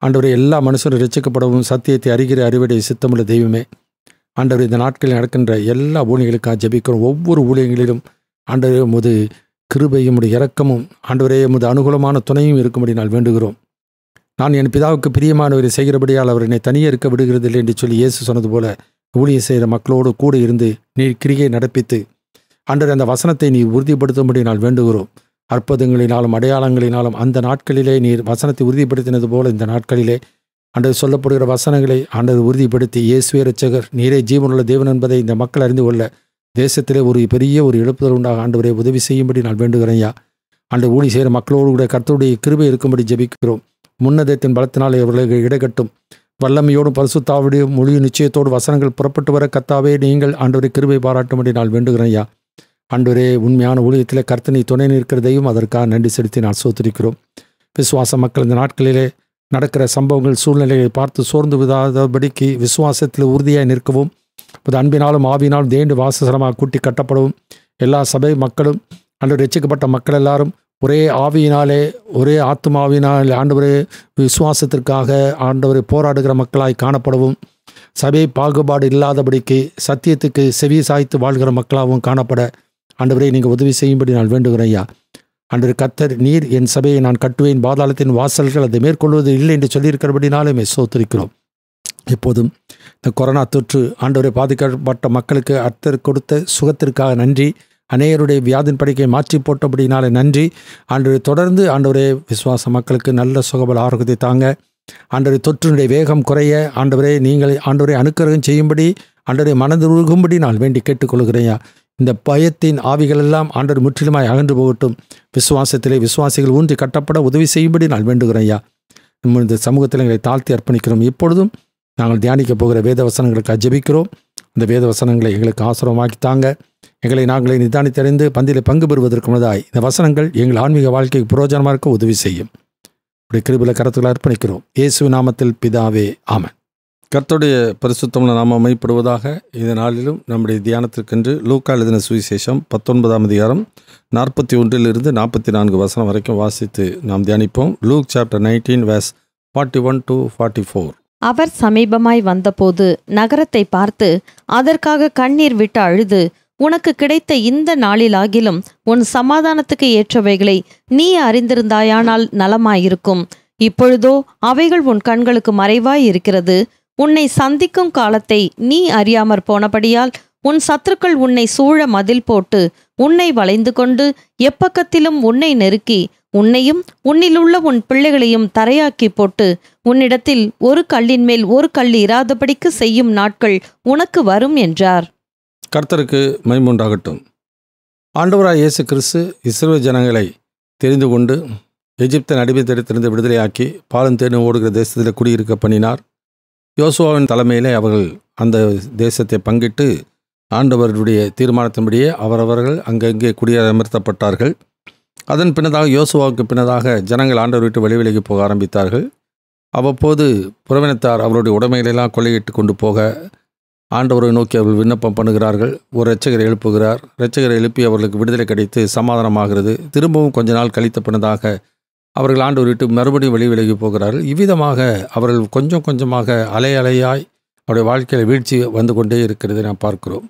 ஆண்டவரே எல்லா மனுஷரும் ரசிக்கப்படவும் சத்தியத்தை அறிகிற அறிவுடைய சித்தமுள்ள தெய்வமே ஆண்டவர் இந்த நாட்களில் நடக்கின்ற எல்லா ஊழியர்களுக்காக ஜெபிக்கிறோம் ஒவ்வொரு ஊழியங்களிலும் ஆண்டவரே உமது கிருபையும் உமது இரக்கமும் ஆண்டவரே உமது அனுகூலமான துணையும் இருக்கும்படி நான் வேண்டுகிறோம் நான் என் பிதாவுக்கு பிரியமானவரை செய்கிறபடியால் அவர் என்னை தனியே இருக்க விடுகிறதில்லை என்று சொல்லி இயேசு சொன்னது போல ஊழியம் செய்கிற மக்களோடு கூட இருந்து நீர் கிரியை நடப்பித்து ஆண்டவர் அந்த வசனத்தை நீ உறுதிப்படுத்தும்படி நான் வேண்டுகிறோம் அற்புதங்களினாலும் அடையாளங்களினாலும் அந்த நாட்களிலே நீர் வசனத்தை உறுதிப்படுத்தினது போல இந்த நாட்களிலே ஆண்டவர் சொல்லப்படுகிற வசனங்களை ஆண்டவர் உறுதிப்படுத்தி இயேசுவே ரட்சகர் நீரே ஜீவனுள்ள தேவன் என்பதை இந்த மக்கள் அறிந்து கொள்ள தேசத்திலே ஒரு பெரிய ஒரு எழுப்புதல் உண்டாக ஆண்டவரை உதவி செய்யும்படி நான் வேண்டுகிறேன் ஐயா ஆண்டு ஊழி செய்கிற மக்களோடு கூட கர்த்தருடைய கிருபை இருக்கும்படி ஜெபிக்கிறோம் முன்னதத்தின் பலத்தினாலே அவர்களுக்கு இடகட்டும் வல்லமையோடும் பரிசுத்தாவுடையும் மொழி நிச்சயத்தோடு வசனங்கள் புறப்பட்டு வர கத்தாவே நீங்கள் ஆண்டவரை கிருபை பாராட்டும்படி நான் வேண்டுகிறேன் ஐயா ஆண்டவரே உண்மையான ஊழியத்திலே கர்த்தனை துணை நிற்கிறதையும் அதற்காக நன்றி செலுத்தி நான் சோத்திருக்கிறோம் விசுவாச மக்கள் இந்த நாட்களிலே நடக்கிற சம்பவங்கள் சூழ்நிலைகளை பார்த்து சோர்ந்து விடாதபடிக்கு விசுவாசத்தில் உறுதியாய் நிற்கவும் அது அன்பினாலும் ஆவினாலும் தேண்டு வாசசரமாக கூட்டி கட்டப்படவும் எல்லா சபை மக்களும் அன்று ரசிக்கப்பட்ட மக்கள் எல்லாரும் ஒரே ஆவியினாலே ஒரே ஆத்மாவினால் ஆண்டவரே விசுவாசத்திற்காக ஆண்டவரை போராடுகிற மக்களாய் காணப்படவும் சபை பாகுபாடு இல்லாதபடிக்கு சத்தியத்துக்கு செவி சாய்த்து வாழ்கிற மக்களாகவும் காணப்பட ஆண்டவரை நீங்கள் உதவி செய்யும்படி நான் வேண்டுகிறேன் ஐயா அன்று கத்தர் நீர் என் சபையை நான் கட்டுவேன் பாதாளத்தின் வாசல்கள் அதை மேற்கொள்வது இல்லை என்று சொல்லியிருக்கிறபடினாலே மே சோத்திருக்கிறோம் இப்போதும் இந்த கொரோனா தொற்று ஆண்டவரை பாதிக்கப்பட்ட மக்களுக்கு அர்த்தர் கொடுத்த சுகத்திற்காக நன்றி அநேகருடைய வியாதின் படிக்கை மாற்றி போட்டபடினாலே நன்றி ஆண்டவரை தொடர்ந்து ஆண்டவரே விசுவாச மக்களுக்கு நல்ல சுகபல ஆரோக்கியத்தை தாங்க ஆண்டவரை தொற்றினுடைய வேகம் குறைய ஆண்டவரே நீங்கள் ஆண்டவரை அனுக்கிரகம் செய்யும்படி ஆண்டவரை மனதுருகும்படி நான் வேண்டி கேட்டுக்கொள்கிறேன் இந்த பயத்தின் ஆவிகள் எல்லாம் ஆண்டவர் முற்றிலுமாய் அகன்று போகட்டும் விசுவாசத்திலே விசுவாசிகள் ஊன்றி கட்டப்பட உதவி செய்யும்படி நான் வேண்டுகிறேன் ஐயா நம்ம இந்த சமூகத்தில் எங்களை தாழ்த்தி அர்ப்பணிக்கிறோம் இப்பொழுதும் நாங்கள் தியானிக்க போகிற வேத வசனங்களுக்கு ஜெபிக்கிறோம் இந்த வேத வசனங்களை எங்களுக்கு ஆசிரமமாக்கி தாங்க எங்களை நாங்களே நிதானித்தறிந்து பந்தியில் பங்கு பெறுவதற்கு முன்னதாய் இந்த வசனங்கள் எங்கள் ஆன்மீக வாழ்க்கைக்கு புரோஜனமாக இருக்க உதவி செய்யும் இப்படி கிருபில கருத்துக்களை அர்ப்பணிக்கிறோம் இயேசு நாமத்தில் பிதாவே ஆமன் கர்த்தருடைய பரிசுத்தமுள்ள நாம மைப்படுவதாக இந்த நாளிலும் நம்முடைய தியானத்திற்கென்று லூக்கா எழுதின சுவிசேஷம் பத்தொன்பதாம் அதிகாரம் நாற்பத்தி ஒன்றிலிருந்து நாற்பத்தி நான்கு வசனம் வரைக்கும் வாசித்து நாம் தியானிப்போம் Luke chapter nineteen verse forty one to forty four
அவர் சமீபமாய் வந்தபோது நகரத்தை பார்த்து அதற்காக கண்ணீர் விட்டு அழுது உனக்கு கிடைத்த இந்த நாளிலாகிலும் உன் சமாதானத்துக்கு ஏற்றவைகளை நீ அறிந்திருந்தாயானால் நலமாயிருக்கும் இப்பொழுதோ அவைகள் உன் கண்களுக்கு மறைவாய் இருக்கிறது உன்னை சந்திக்கும் காலத்தை நீ அறியாமற் போனபடியால் உன் சத்துருக்கள் உன்னை சூழ மதில் போட்டு உன்னை வளைந்து கொண்டு எப்பக்கத்திலும் உன்னை நெருக்கி உன்னையும் உன்னிலுள்ள உன் பிள்ளைகளையும் தரையாக்கி போட்டு உன்னிடத்தில் ஒரு கல்லின் மேல் ஒரு கல் இராதபடிக்கு செய்யும் நாட்கள் உனக்கு வரும் என்றார்
கர்த்தருக்கு மைமுண்டாகட்டும் ஆண்டவராய் இயேசு கிறிஸ்து இஸ்ரேல் ஜனங்களை தெரிந்து கொண்டு எகிப்தின் அடிமைத்தடத்திலிருந்து விடுதலையாக்கி பாலும் தேனும் ஓடுகிற தேசத்தில் குடியிருக்க பண்ணினார் யோசுவாவின் தலைமையிலே அவர்கள் அந்த தேசத்தை பங்கிட்டு ஆண்டவருடைய தீர்மானத்தின்படியே அவரவர்கள் அங்கங்கே குடியமர்த்தப்பட்டார்கள் அதன் பின்னதாக யோசுவாவுக்கு பின்னதாக ஜனங்கள் ஆண்டவர் விட்டு வெளி விலகி போக ஆரம்பித்தார்கள் அவ்வப்போது புறவினத்தார் அவருடைய உடைமைகளெல்லாம் கொள்ளையிட்டு கொண்டு போக ஆண்டவரை நோக்கி அவர்கள் விண்ணப்பம் பண்ணுகிறார்கள் ஒரு இரட்சகரை எழுப்புகிறார் இரட்சகரை எழுப்பி அவர்களுக்கு விடுதலை கிடைத்து சமாதானமாகிறது திரும்பவும் கொஞ்ச நாள் கழித்த பின்னதாக அவர்கள் ஆண்டவர் விட்டு மறுபடியும் வெளி விலகி போகிறார்கள் இவ்விதமாக அவர்கள் கொஞ்சம் கொஞ்சமாக அலை அலையாய் அவருடைய வாழ்க்கையில் வீழ்ச்சி வந்து கொண்டே இருக்கிறதை நாம் பார்க்கிறோம்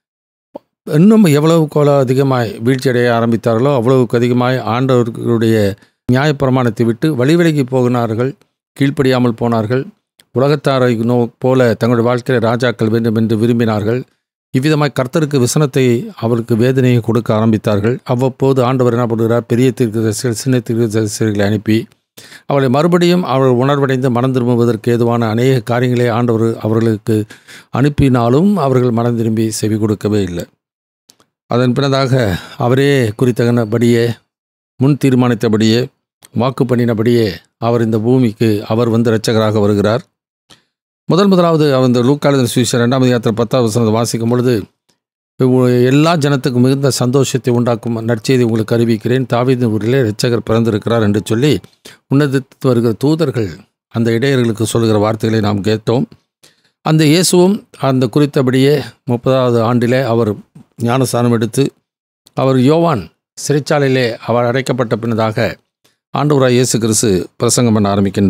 இன்னும் எவ்வளவுக்கு எவ்வளோ அதிகமாய் வீழ்ச்சி அடைய ஆரம்பித்தார்களோ அவ்வளவுக்கு அதிகமாய் ஆண்டவர்களுடைய நியாயப்பிரமாணத்தை விட்டு வழி விலகி போகினார்கள் கீழ்ப்படியாமல் போனார்கள் உலகத்தாரை நோ போல தங்களுடைய வாழ்க்கையில் ராஜாக்கள் வேண்டும் என்று விரும்பினார்கள் இவ்விதமாய் கர்த்தருக்கு விசனத்தை அவருக்கு வேதனையை கொடுக்க ஆரம்பித்தார்கள் அவ்வப்போது ஆண்டவர் என்ன பண்ணுகிறார் பெரிய தீர்க்கதரிசிகள் சின்ன தீர்க்கதரிசிகளை அனுப்பி அவளை மறுபடியும் அவர்கள் உணர்வடைந்து மனம் திரும்புவதற்கு ஏதுவான அநேக காரியங்களை ஆண்டவர் அவர்களுக்கு அனுப்பினாலும் அவர்கள் மனம் திரும்பி செவி கொடுக்கவே இல்லை அதன் பின்னதாக அவரே குறித்தகனபடியே முன் தீர்மானித்தபடியே வாக்கு பண்ணினபடியே அவர் இந்த பூமிக்கு அவர் வந்து இரட்சகராக வருகிறார் முதல் முதலாவது அவர் இந்த லூக்காளர் சுவிசர் ரெண்டாம் அதிகாரத்தில் பத்தாவது வசனத்தை வாசிக்கும் பொழுது எல்லா ஜனத்துக்கும் மிகுந்த சந்தோஷத்தை உண்டாக்கும் நற்செய்தி உங்களுக்கு அறிவிக்கிறேன் தாவீதின் ஊரிலே இரட்சகர் பிறந்திருக்கிறார் என்று சொல்லி உன்னதத்து வருகிற தூதர்கள் அந்த இடையர்களுக்கு சொல்கிற வார்த்தைகளை நாம் கேட்டோம் அந்த இயேசுவும் அந்த குறித்தபடியே முப்பதாவது ஆண்டிலே அவர் ஞானஸ்தானம் எடுத்து அவர் யோவான் சிறைச்சாலையிலே அவர் அடைக்கப்பட்ட பின்னதாக ஆண்டவராய் இயேசு கிறிஸ்து பிரசங்கம் பண்ண ஆரம்பிக்கின்றார்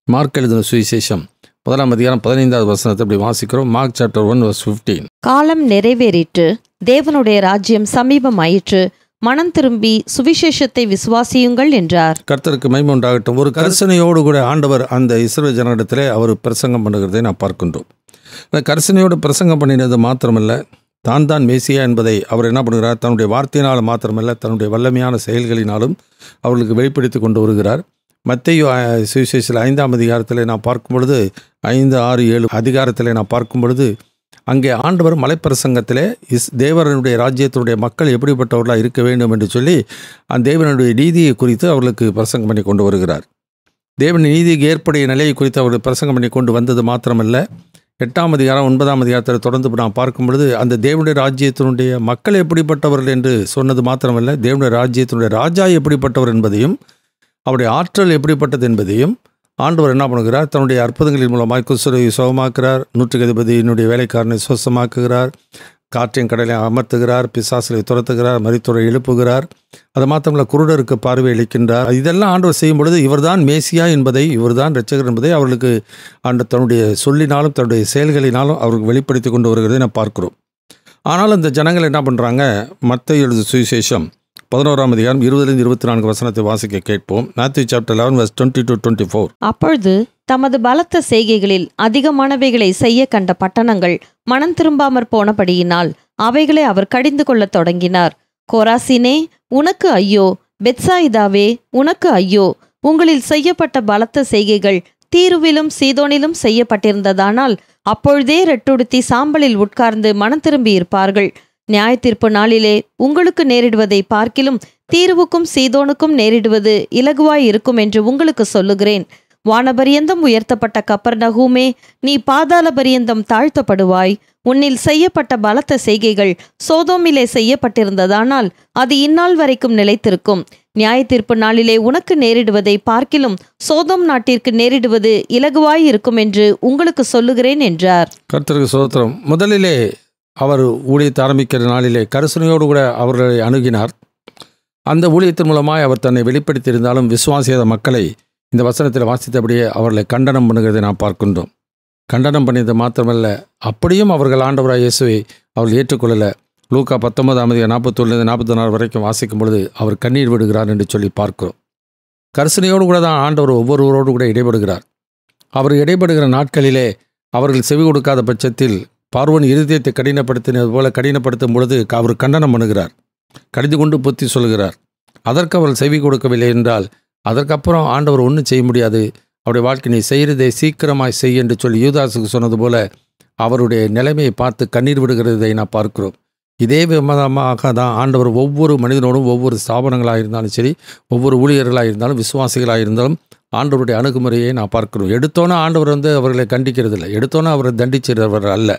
மார்க் எழுதின சுவிசேஷம் முதலாம் அதிகாரம் பதினைந்தாவது வசனத்தை இப்படி வாசிக்கிறோம் Mark chapter one verse fifteen
காலம் நிறைவேறிற்று தேவனுடைய ராஜ்யம் சமீபமாயிற்று மனம் திரும்பி சுவிசேஷத்தை விசுவாசியுங்கள் என்றார்
கர்த்தருக்கு மகிமை உண்டாகட்டும் ஒரு கரிசனையோடு கூட ஆண்டவர் அந்த இஸ்ரேல் ஜனங்களிடத்திலே அவர் பிரசங்கம் பண்ணுகிறதை நான் பார்க்கின்றோம் அந்த கரிசனையோடு பிரசங்கம் பண்ணினது மாத்திரமல்ல தான் தான் மேசியா என்பதை அவர் என்ன பண்ணுகிறார் தன்னுடைய வார்த்தையினால் மாத்திரமல்ல தன்னுடைய வல்லமையான செயல்களினாலும் அவர்களுக்கு வெளிப்படுத்தி கொண்டு வருகிறார் மத்திய சுவிசேஷத்தில் ஐந்தாம் அதிகாரத்தில் நான் பார்க்கும் பொழுது ஐந்து ஆறு ஏழு அதிகாரத்தில் நான் பார்க்கும் பொழுது அங்கே ஆண்டவர் மலைப்பிரசங்கத்திலே இஸ் தேவரனுடைய ராஜ்யத்தினுடைய மக்கள் எப்படிப்பட்டவர்களாக இருக்க வேண்டும் என்று சொல்லி அந்த தேவனுடைய நீதியை குறித்து அவர்களுக்கு பிரசங்கம் பண்ணி கொண்டு வருகிறார் தேவன் நீதிக்கு ஏற்படைய நிலையை குறித்து அவர்கள் பிரசங்கம் பண்ணி கொண்டு வந்தது மாத்திரமல்ல எட்டாம் அதிகாரம் ஒன்பதாம் அதிகாரத்தில் தொடர்ந்து நான் பார்க்கும் பொழுது அந்த தேவனுடைய ராஜ்யத்தினுடைய மக்கள் எப்படிப்பட்டவர்கள் என்று சொன்னது மாத்திரமல்ல தேவனுடைய ராஜ்யத்தினுடைய ராஜா எப்படிப்பட்டவர் என்பதையும் அவருடைய ஆற்றல் எப்படிப்பட்டது என்பதையும் ஆண்டவர் என்ன பண்ணுகிறார் தன்னுடைய அற்புதங்களின் மூலமாக குசுரை சுகமாக்குறார் நூற்றுக்கு அதிபதியினுடைய வேலைக்காரனை சுவசமாக்குகிறார் காற்றையும் கடலை அமர்த்துகிறார் பிசாசுகளை துரத்துகிறார் மரித்துறை எழுப்புகிறார் அது மாத்திரமல்ல குருடருக்கு பார்வை அளிக்கின்றார் இதெல்லாம் ஆண்டவர் செய்யும் பொழுது இவர்தான் மேசியா என்பதை இவர்தான் இரட்சகர் என்பதை அவர்களுக்கு ஆண்டு தன்னுடைய சொல்லினாலும் தன்னுடைய செயல்களினாலும் அவருக்கு வெளிப்படுத்தி கொண்டு வருகிறதை நான் பார்க்கிறோம் ஆனால் இந்த ஜனங்கள் என்ன பண்ணுறாங்க மத்த எழுது சுவிசேஷம் பதினோராம் அதிகாரம் இருபதுலேருந்து இருபத்தி நான்கு வசனத்தை வாசிக்க கேட்போம் Matthew chapter eleven verse twenty to twenty four
அப்பொழுது தமது பலத்த செய்கைகளில் அதிகமானவைகளை செய்ய கண்ட பட்டணங்கள் மனம் திரும்பாமற் போனபடியினால் அவைகளை அவர் கடிந்து கொள்ளத் தொடங்கினார் கோராசினே உனக்கு ஐயோ பெத்சாயிதாவே உனக்கு ஐயோ உங்களில் செய்யப்பட்ட பலத்த செய்கைகள் தீருவிலும் சீதோனிலும் செய்யப்பட்டிருந்ததானால் அப்பொழுதே ரெட்டுடுத்தி சாம்பலில் உட்கார்ந்து மனம் திரும்பி இருப்பார்கள் நியாயத்தீர்ப்பு நாளிலே உங்களுக்கு நேரிடுவதை பார்க்கிலும் தீருவுக்கும் சீதோனுக்கும் நேரிடுவது இலகுவாய் இருக்கும் என்று உங்களுக்கு சொல்லுகிறேன் வானபரியந்தம் உயர்த்தப்பட்ட கப்பர் நகூமே நீ பாதாள பரியந்தம் தாழ்த்தப்படுவாய் உன்னில் செய்யப்பட்ட பலத்த செய்கைகள் சோதோமிலே செய்யப்பட்டிருந்ததானால் அது இந்நாள் வரைக்கும் நிலைத்திருக்கும் நியாயத்தீர்ப்பு நாளிலே உனக்கு நேரிடுவதை பார்க்கிலும் சோதோம் நாட்டிற்கு நேரிடுவது இலகுவாய் இருக்கும் என்று உங்களுக்கு சொல்லுகிறேன் என்றார்
கர்த்தருக்கு சோத்திரம் முதலிலே அவர் ஊழியத்தை ஆரம்பிக்கிற நாளிலே கரிசனையோடு கூட அவர்களை அணுகினார் அந்த ஊழியத்தின் மூலமாய் அவர் தன்னை வெளிப்படுத்தியிருந்தாலும் விசுவாசியாத மக்களை இந்த வசனத்தில் வாசித்தபடியே அவர்களை கண்டனம் பண்ணுகிறதை நாம் பார்க்கின்றோம் கண்டனம் பண்ணியது மாத்திரமல்ல அப்படியும் அவர்கள் ஆண்டவராக இயேசுவை அவர்கள் ஏற்றுக்கொள்ளலை லூக்கா பத்தொன்பதாம் தேதி நாற்பத்தொன்னுலேருந்து நாற்பத்தி நாலு வரைக்கும் வாசிக்கும் பொழுது அவர் கண்ணீர் விடுகிறார் என்று சொல்லி பார்க்கிறோம் கரிசனையோடு கூட தான் ஆண்டவர் ஒவ்வொருவரோடு கூட இடைபடுகிறார் அவர் இடைபடுகிற நாட்களிலே அவர்கள் செவி கொடுக்காத பட்சத்தில் பார்வன் இருதயத்தை கடினப்படுத்தினது போல கடினப்படுத்தும் பொழுது அவர் கண்டனம் பண்ணுகிறார் கடிந்து கொண்டு புத்தி சொல்கிறார் அதற்கு அவர் செவி கொடுக்கவில்லை என்றால் அதற்கப்புறம் ஆண்டவர் ஒன்றும் செய்ய முடியாது அவருடைய வாழ்க்கை நீ செய்கிறதை சீக்கிரமாய் செய் என்று சொல்லி யூதாஸுக்கு சொன்னது போல அவருடைய நிலைமையை பார்த்து கண்ணீர் விடுகிறதை நான் பார்க்கிறோம் இதே விதமாக தான் ஆண்டவர் ஒவ்வொரு மனிதனோடும் ஒவ்வொரு ஸ்தாபனங்களாக இருந்தாலும் சரி ஒவ்வொரு ஊழியர்களாக இருந்தாலும் விசுவாசிகளாக இருந்தாலும் ஆண்டவருடைய அணுகுமுறையை நான் பார்க்கிறோம் எடுத்தோன்னே ஆண்டவர் வந்து அவர்களை கண்டிக்கிறது இல்லை எடுத்தோன்னே அவரை தண்டிச்சிறவர் அல்ல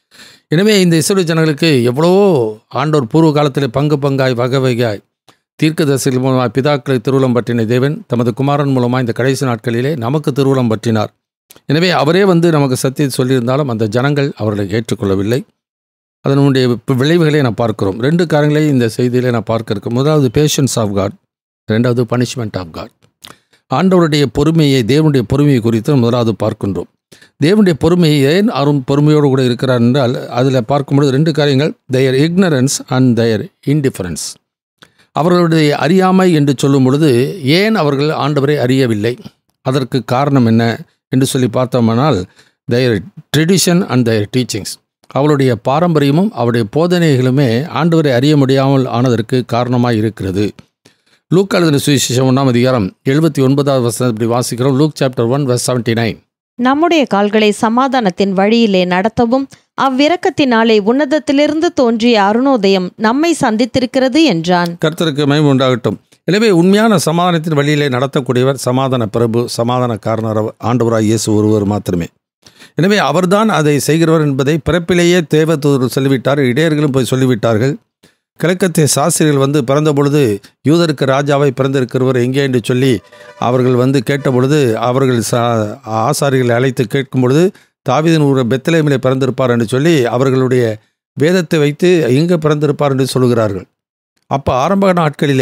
எனவே இந்த இஸ்ரேல் ஜனங்களுக்கு எவ்வளவோ ஆண்டவர் பூர்வ காலத்தில் பங்கு பங்காய் வகை வகையாய் தீர்க்கதரிசிகள் மூலமாக பிதாக்களை திருவுளம் பற்றின தேவன் தமது குமாரன் மூலமாக இந்த கடைசி நாட்களிலே நமக்கு திருவுளம் பற்றினார் எனவே அவரே வந்து நமக்கு சத்தியத்தை சொல்லியிருந்தாலும் அந்த ஜனங்கள் அவர்களை ஏற்றுக்கொள்ளவில்லை அதனுடைய விளைவுகளை நான் பார்க்கிறோம் ரெண்டு காரியங்களை இந்த செய்தியிலே நான் பார்க்க இருக்கேன் முதலாவது பேஷன்ஸ் ஆஃப் காட் ரெண்டாவது பனிஷ்மெண்ட் ஆஃப் காட் ஆண்டவருடைய பொறுமையை தேவனுடைய பொறுமையை குறித்து முதலாவது பார்க்கின்றோம் தேவனுடைய பொறுமையை ஏன் அரும் பொறுமையோடு கூட இருக்கிறார் என்றால் அதில் பார்க்கும்பொழுது ரெண்டு காரியங்கள் their ignorance and their indifference அவர்களுடைய அறியாமை என்று சொல்லும் பொழுது ஏன் அவர்கள் ஆண்டவரை அறியவில்லை அதற்கு காரணம் என்ன என்று சொல்லி பார்த்தோமானால் their tradition and their teachings அவளுடைய பாரம்பரியமும் அவருடைய போதனைகளுமே ஆண்டவரை அறிய முடியாமல் ஆனதற்கு காரணமாக இருக்கிறது லூக் எழுதின சுவிசேஷம் ஒன்றாம் அதிகாரம் எழுபத்தி ஒன்பதாவது வசனம் இப்படி வாசிக்கிறோம் Luke chapter one verse seventy nine
நம்முடைய கால்களை சமாதானத்தின் வழியிலே நடத்தவும் அவ்விரக்கத்தினாலே உன்னதத்திலிருந்து தோன்றிய அருணோதயம் நம்மை சந்தித்திருக்கிறது என்றான்
கர்த்தருக்கு மயம் உண்டாகட்டும் எனவே உண்மையான சமாதானத்தின் வழியிலே நடத்தக்கூடியவர் சமாதான பிரபு சமாதான காரணர் ஆண்டவராய் இயேசு ஒருவர் மாத்திரமே எனவே அவர்தான் அதை செய்கிறவர் என்பதை பிறப்பிலேயே தேவதூதர் சொல்லிவிட்டார் இடையர்களும் போய் சொல்லிவிட்டார்கள் கிழக்கத்திய சாஸ்திரிகள் வந்து பிறந்த பொழுது யூதருக்கு ராஜாவை பிறந்திருக்கிறவர் எங்கே என்று சொல்லி அவர்கள் வந்து கேட்டபொழுது அவர்கள் சா ஆசாரிகளை அழைத்து கேட்கும் பொழுது தாவீதின் ஊர் பெத்தலேமிலே பிறந்திருப்பார் என்று சொல்லி அவர்களுடைய வேதத்தை வைத்து எங்கே பிறந்திருப்பார் என்று சொல்கிறார்கள் அப்போ ஆரம்ப நாட்களிலே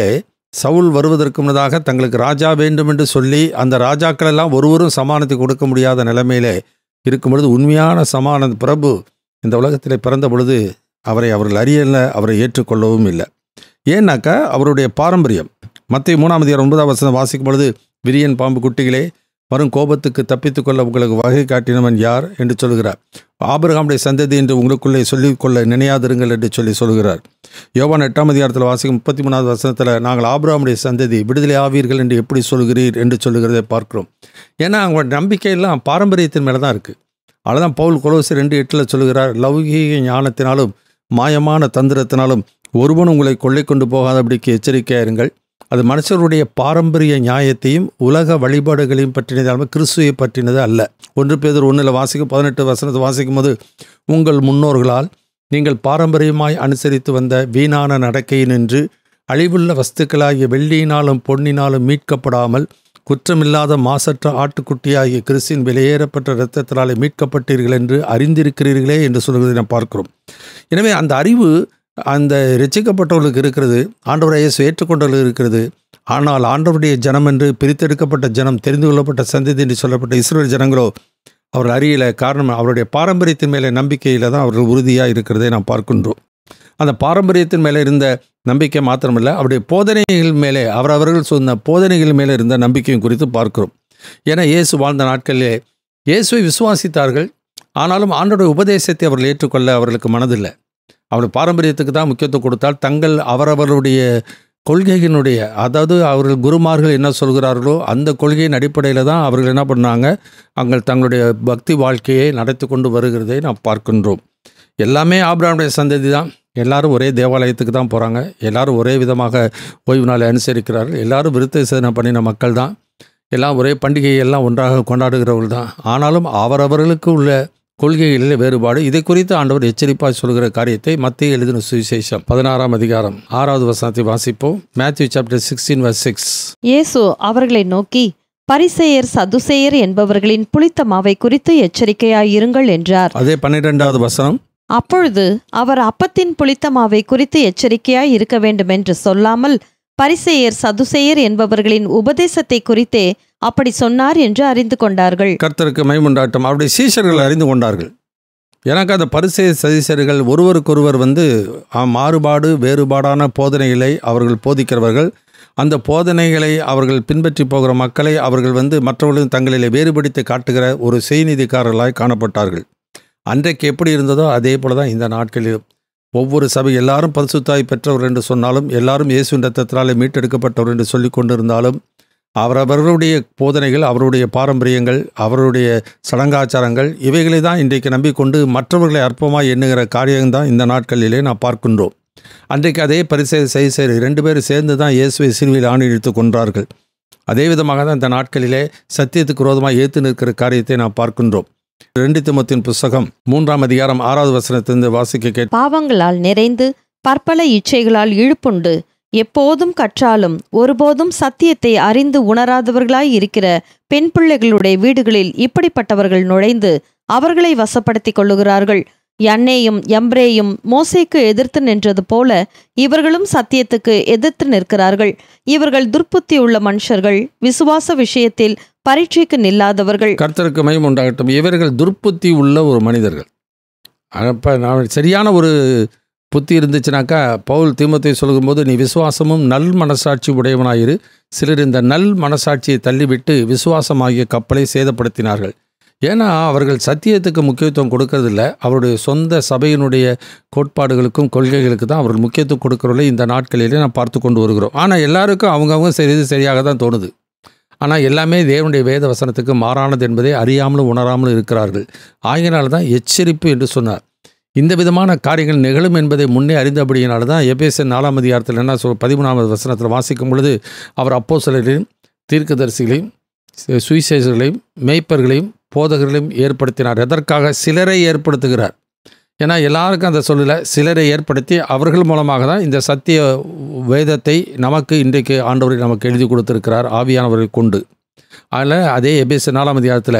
சவுல் வருவதற்கு முன்னதாக தங்களுக்கு ராஜா வேண்டும் என்று சொல்லி அந்த ராஜாக்கள் எல்லாம் ஒருவரும் சமானத்தை கொடுக்க முடியாத நிலைமையிலே இருக்கும் பொழுது உண்மையான சமான பிரபு இந்த உலகத்திலே பிறந்த பொழுது அவரை அவர்கள் அறியல அவரை ஏற்றுக்கொள்ளவும் இல்லை ஏன்னாக்கா அவருடைய பாரம்பரியம் மத்திய மூணாம் அதிகாரம் ஒன்பதாம் வசனம் வாசிக்கும் பொழுது விரியன் பாம்பு குட்டிகளே வரும் கோபத்துக்கு தப்பித்துக் கொள்ள உங்களுக்கு வகை காட்டினவன் யார் என்று சொல்கிறார் ஆபிரகாமுடைய சந்ததி என்று உங்களுக்குள்ளே சொல்லிக்கொள்ள நினையாதிருங்கள் என்று சொல்லி சொல்கிறார் யோவான் எட்டாம் அதிகாரத்தில் வாசிக்கும் முப்பத்தி மூணாவது வசனத்தில் நாங்கள் ஆபிரகாமுடைய சந்ததி விடுதலை ஆவீர்கள் என்று எப்படி சொல்கிறீர் என்று சொல்லுகிறதை பார்க்கிறோம் ஏன்னா அவங்களோட நம்பிக்கையெல்லாம் பாரம்பரியத்தின் மேலே தான் இருக்குது அதுதான் பவுல் கொலோசி ரெண்டு எட்டில் சொல்லுகிறார் லௌகீக ஞானத்தினாலும் மாயமான தந்திரத்தினாலும் ஒருவன் உங்களை கொள்ளை கொண்டு போகாதபடிக்கு எச்சரிக்கையா இருங்கள் அது மனுஷருடைய பாரம்பரிய நியாயத்தையும் உலக வழிபாடுகளையும் பற்றினதாலும் கிறிஸ்துவை பற்றினது அல்ல ஒன்று பேதர் ஒன்றில் வாசிக்கும் பதினெட்டு வசனத்தை வாசிக்கும் போது உங்கள் முன்னோர்களால் நீங்கள் பாரம்பரியமாய் அனுசரித்து வந்த வீணான நடக்கையினின்று அழிவுள்ள வஸ்துக்களாகிய வெள்ளியினாலும் பொன்னினாலும் மீட்கப்படாமல் குற்றமில்லாத மாசற்ற ஆட்டுக்குட்டியாகிய கிறிஸ்தின் வெளியேறப்பட்ட இரத்தத்தினாலே மீட்கப்பட்டீர்கள் என்று அறிந்திருக்கிறீர்களே என்று சொல்கிறதை நாம் பார்க்கிறோம் எனவே அந்த அறிவு அந்த ரசிக்கப்பட்டவர்களுக்கு இருக்கிறது ஆண்டவரை இயேசு ஏற்றுக்கொண்டவர்களுக்கு இருக்கிறது ஆனால் ஆண்டவருடைய ஜனம் என்று பிரித்தெடுக்கப்பட்ட ஜனம் தெரிந்து கொள்ளப்பட்ட சந்ததி என்று சொல்லப்பட்ட இஸ்ரேல் ஜனங்களோ அவர் அறியல காரணம் அவருடைய பாரம்பரியத்தின் மேலே நம்பிக்கையில் தான் அவர்கள் உறுதியாக இருக்கிறதை நாம் பார்க்கின்றோம் அந்த பாரம்பரியத்தின் மேலே இருந்த நம்பிக்கை மாத்திரமல்ல அவருடைய போதனைகள் மேலே அவரவர்கள் சொன்ன போதனைகள் மேலே இருந்த நம்பிக்கையும் குறித்து பார்க்கிறோம் ஏன்னா இயேசு வாழ்ந்த நாட்களிலே இயேசுவை விசுவாசித்தார்கள் ஆனாலும் ஆண்டோடைய உபதேசத்தை அவர்கள் ஏற்றுக்கொள்ள அவர்களுக்கு மனதில்லை அவர்கள் பாரம்பரியத்துக்கு தான் முக்கியத்துவம் கொடுத்தால் தங்கள் அவரவர்களுடைய கொள்கையினுடைய அதாவது அவர்கள் குருமார்கள் என்ன சொல்கிறார்களோ அந்த கொள்கையின் அடிப்படையில் தான் அவர்கள் என்ன பண்ணாங்க அங்கள் தங்களுடைய பக்தி வாழ்க்கையை நடத்தி கொண்டு வருகிறதை நாம் பார்க்கின்றோம் எல்லாமே ஆபிரகாமுடைய சந்ததி தான் எல்லாரும் ஒரே தேவாலயத்துக்கு தான் போகிறாங்க எல்லாரும் ஒரே விதமாக ஓய்வு நாளை அனுசரிக்கிறார்கள் எல்லாரும் விருத்த சேதனை பண்ணின மக்கள் தான் எல்லாம் ஒரே பண்டிகையை எல்லாம் ஒன்றாக கொண்டாடுகிறவர்கள் தான் ஆனாலும் அவரவர்களுக்கு உள்ள கொள்கைகளில் வேறுபாடு இதை குறித்து ஆண்டவர் எச்சரிப்பாக சொல்கிற காரியத்தை மத்திய எழுதின சுவிசேஷம் பதினாறாம் அதிகாரம் ஆறாவது வசனத்தை வாசிப்போம் Matthew chapter sixteen verse six
இயேசு அவர்களை நோக்கி பரிசேயர் சதுசேயர் என்பவர்களின் புளித்த மாவை குறித்து எச்சரிக்கையாயிருங்கள் என்றார்
அதே பன்னிரெண்டாவது வசனம்
அப்பொழுது அவர் அப்பத்தின் புளித்த மாவை குறித்து எச்சரிக்கையாய் இருக்க வேண்டும் என்று சொல்லாமல் பரிசேயர் சதுசேயர் என்பவர்களின் உபதேசத்தை குறித்தே அப்படி சொன்னார் என்று அறிந்து கொண்டார்கள்
கர்த்தருக்கு மைமுண்டாட்டம் அவருடைய சீஷர்கள் அறிந்து கொண்டார்கள் எனக்கு அந்த பரிசே சதீசர்கள் ஒருவருக்கொருவர் வந்து ஆ, மாறுபாடு வேறுபாடான போதனைகளை அவர்கள் போதிக்கிறவர்கள் அந்த போதனைகளை அவர்கள் பின்பற்றி போகிற மக்களை அவர்கள் வந்து மற்றவர்களும் தங்களிலே வேறுபடுத்தி காட்டுகிற ஒரு செய்நீதிக்காரர்களாய் காணப்பட்டார்கள் அன்றைக்கு எப்படி இருந்ததோ அதே போல தான் இந்த நாட்களிலும் ஒவ்வொரு சபை எல்லாரும் பரிசுத்தாய் பெற்றவர் என்று சொன்னாலும் எல்லாரும் இயேசு ரத்தத்தினாலே மீட்டெடுக்கப்பட்டவர் என்று சொல்லி கொண்டிருந்தாலும் அவரவர்களுடைய போதனைகள் அவருடைய பாரம்பரியங்கள் அவருடைய சடங்காச்சாரங்கள் இவைகளை தான் இன்றைக்கு நம்பிக்கொண்டு மற்றவர்களை அற்பமாய் எண்ணுகிற காரியம்தான் இந்த நாட்களிலே நாம் பார்க்கின்றோம் அன்றைக்கு அதே பரிசை செய் சரி ரெண்டு பேரும் சேர்ந்து தான் இயேசுவை சிலுவையில் ஆணிழித்து கொன்றார்கள் அதே விதமாக தான் இந்த நாட்களிலே சத்தியத்துக்கு விரோதமாக ஏற்று நிற்கிற காரியத்தை நாம் பார்க்கின்றோம் ரெண்டு திமுத்தின் புஸ்தகம் மூன்றாம் அதிகாரம் ஆறாவது வசனத்திலிருந்து வாசிக்க கேட்
பாவங்களால் நிறைந்து பற்பல இச்சைகளால் இழுப்புண்டு எப்போதும் கற்றாலும் ஒருபோதும் சத்தியத்தை அறிந்து உணராதவர்களாய் இருக்கிற பெண் பிள்ளைகளுடைய வீடுகளில் இப்படிப்பட்டவர்கள் நுழைந்து அவர்களை வசப்படுத்திக் கொள்ளுகிறார்கள் யன்னேயும் எம்ப்ரேயும் மோசேக்கு எதிர்த்து நின்றது போல இவர்களும் சத்தியத்துக்கு எதிர்த்து நிற்கிறார்கள் இவர்கள் துர்ப்புத்தி உள்ள மனுஷர்கள் விசுவாச விஷயத்தில் பரீட்சைக்கு நில்லாதவர்கள்
கர்த்தருக்கு மயம் உண்டாகட்டும் இவர்கள் துர்ப்புத்தி உள்ள ஒரு மனிதர்கள் அப்போ நான் சரியான ஒரு புத்தி இருந்துச்சுனாக்கா பவுல் தீமத்தை சொல்லும்போது நீ விசுவாசமும் நல் மனசாட்சி உடையவனாயிரு சிலர் இந்த நல் மனசாட்சியை தள்ளிவிட்டு விசுவாசமாகிய கப்பலை சேதப்படுத்தினார்கள் ஏன்னா அவர்கள் சத்தியத்துக்கு முக்கியத்துவம் கொடுக்கறதில்ல அவருடைய சொந்த சபையினுடைய கோட்பாடுகளுக்கும் கொள்கைகளுக்கு தான் அவர்கள் முக்கியத்துவம் கொடுக்கறதில்ல இந்த நாட்களிலே நான் பார்த்து கொண்டு வருகிறோம் ஆனால் எல்லாருக்கும் அவங்கவுங்க செய்தது சரியாக தான் தோணுது ஆனால் எல்லாமே தேவனுடைய வேத வசனத்துக்கு மாறானது என்பதை அறியாமலும் உணராமலும் இருக்கிறார்கள் ஆகையினால தான் எச்சரிப்பு என்று சொன்னார் இந்த விதமான காரியங்கள் நிகழும் என்பதை முன்னே அறிந்தபடியினால தான் எபேசன் நாலாம் அதிகாரத்தில் என்ன சொல் பதிமூணாவது வசனத்தில் வாசிக்கும் பொழுது அவர் அப்போ சிலரையும் தீர்க்கதரிசிகளையும் சு- சுவிசேஷர்களையும் மேய்ப்பர்களையும் போதகர்களையும் ஏற்படுத்தினார் எதற்காக சிலரை ஏற்படுத்துகிறார் ஏன்னா எல்லாருக்கும் அந்த சொல்லல சிலரை ஏற்படுத்தி அவர்கள் மூலமாக தான் இந்த சத்திய வேதத்தை நமக்கு இன்றைக்கு ஆண்டவரை நமக்கு எழுதி கொடுத்திருக்கிறார் ஆவியானவரை கொண்டு அதில் அதே எபேச நாலாம் அதிகாரத்தில்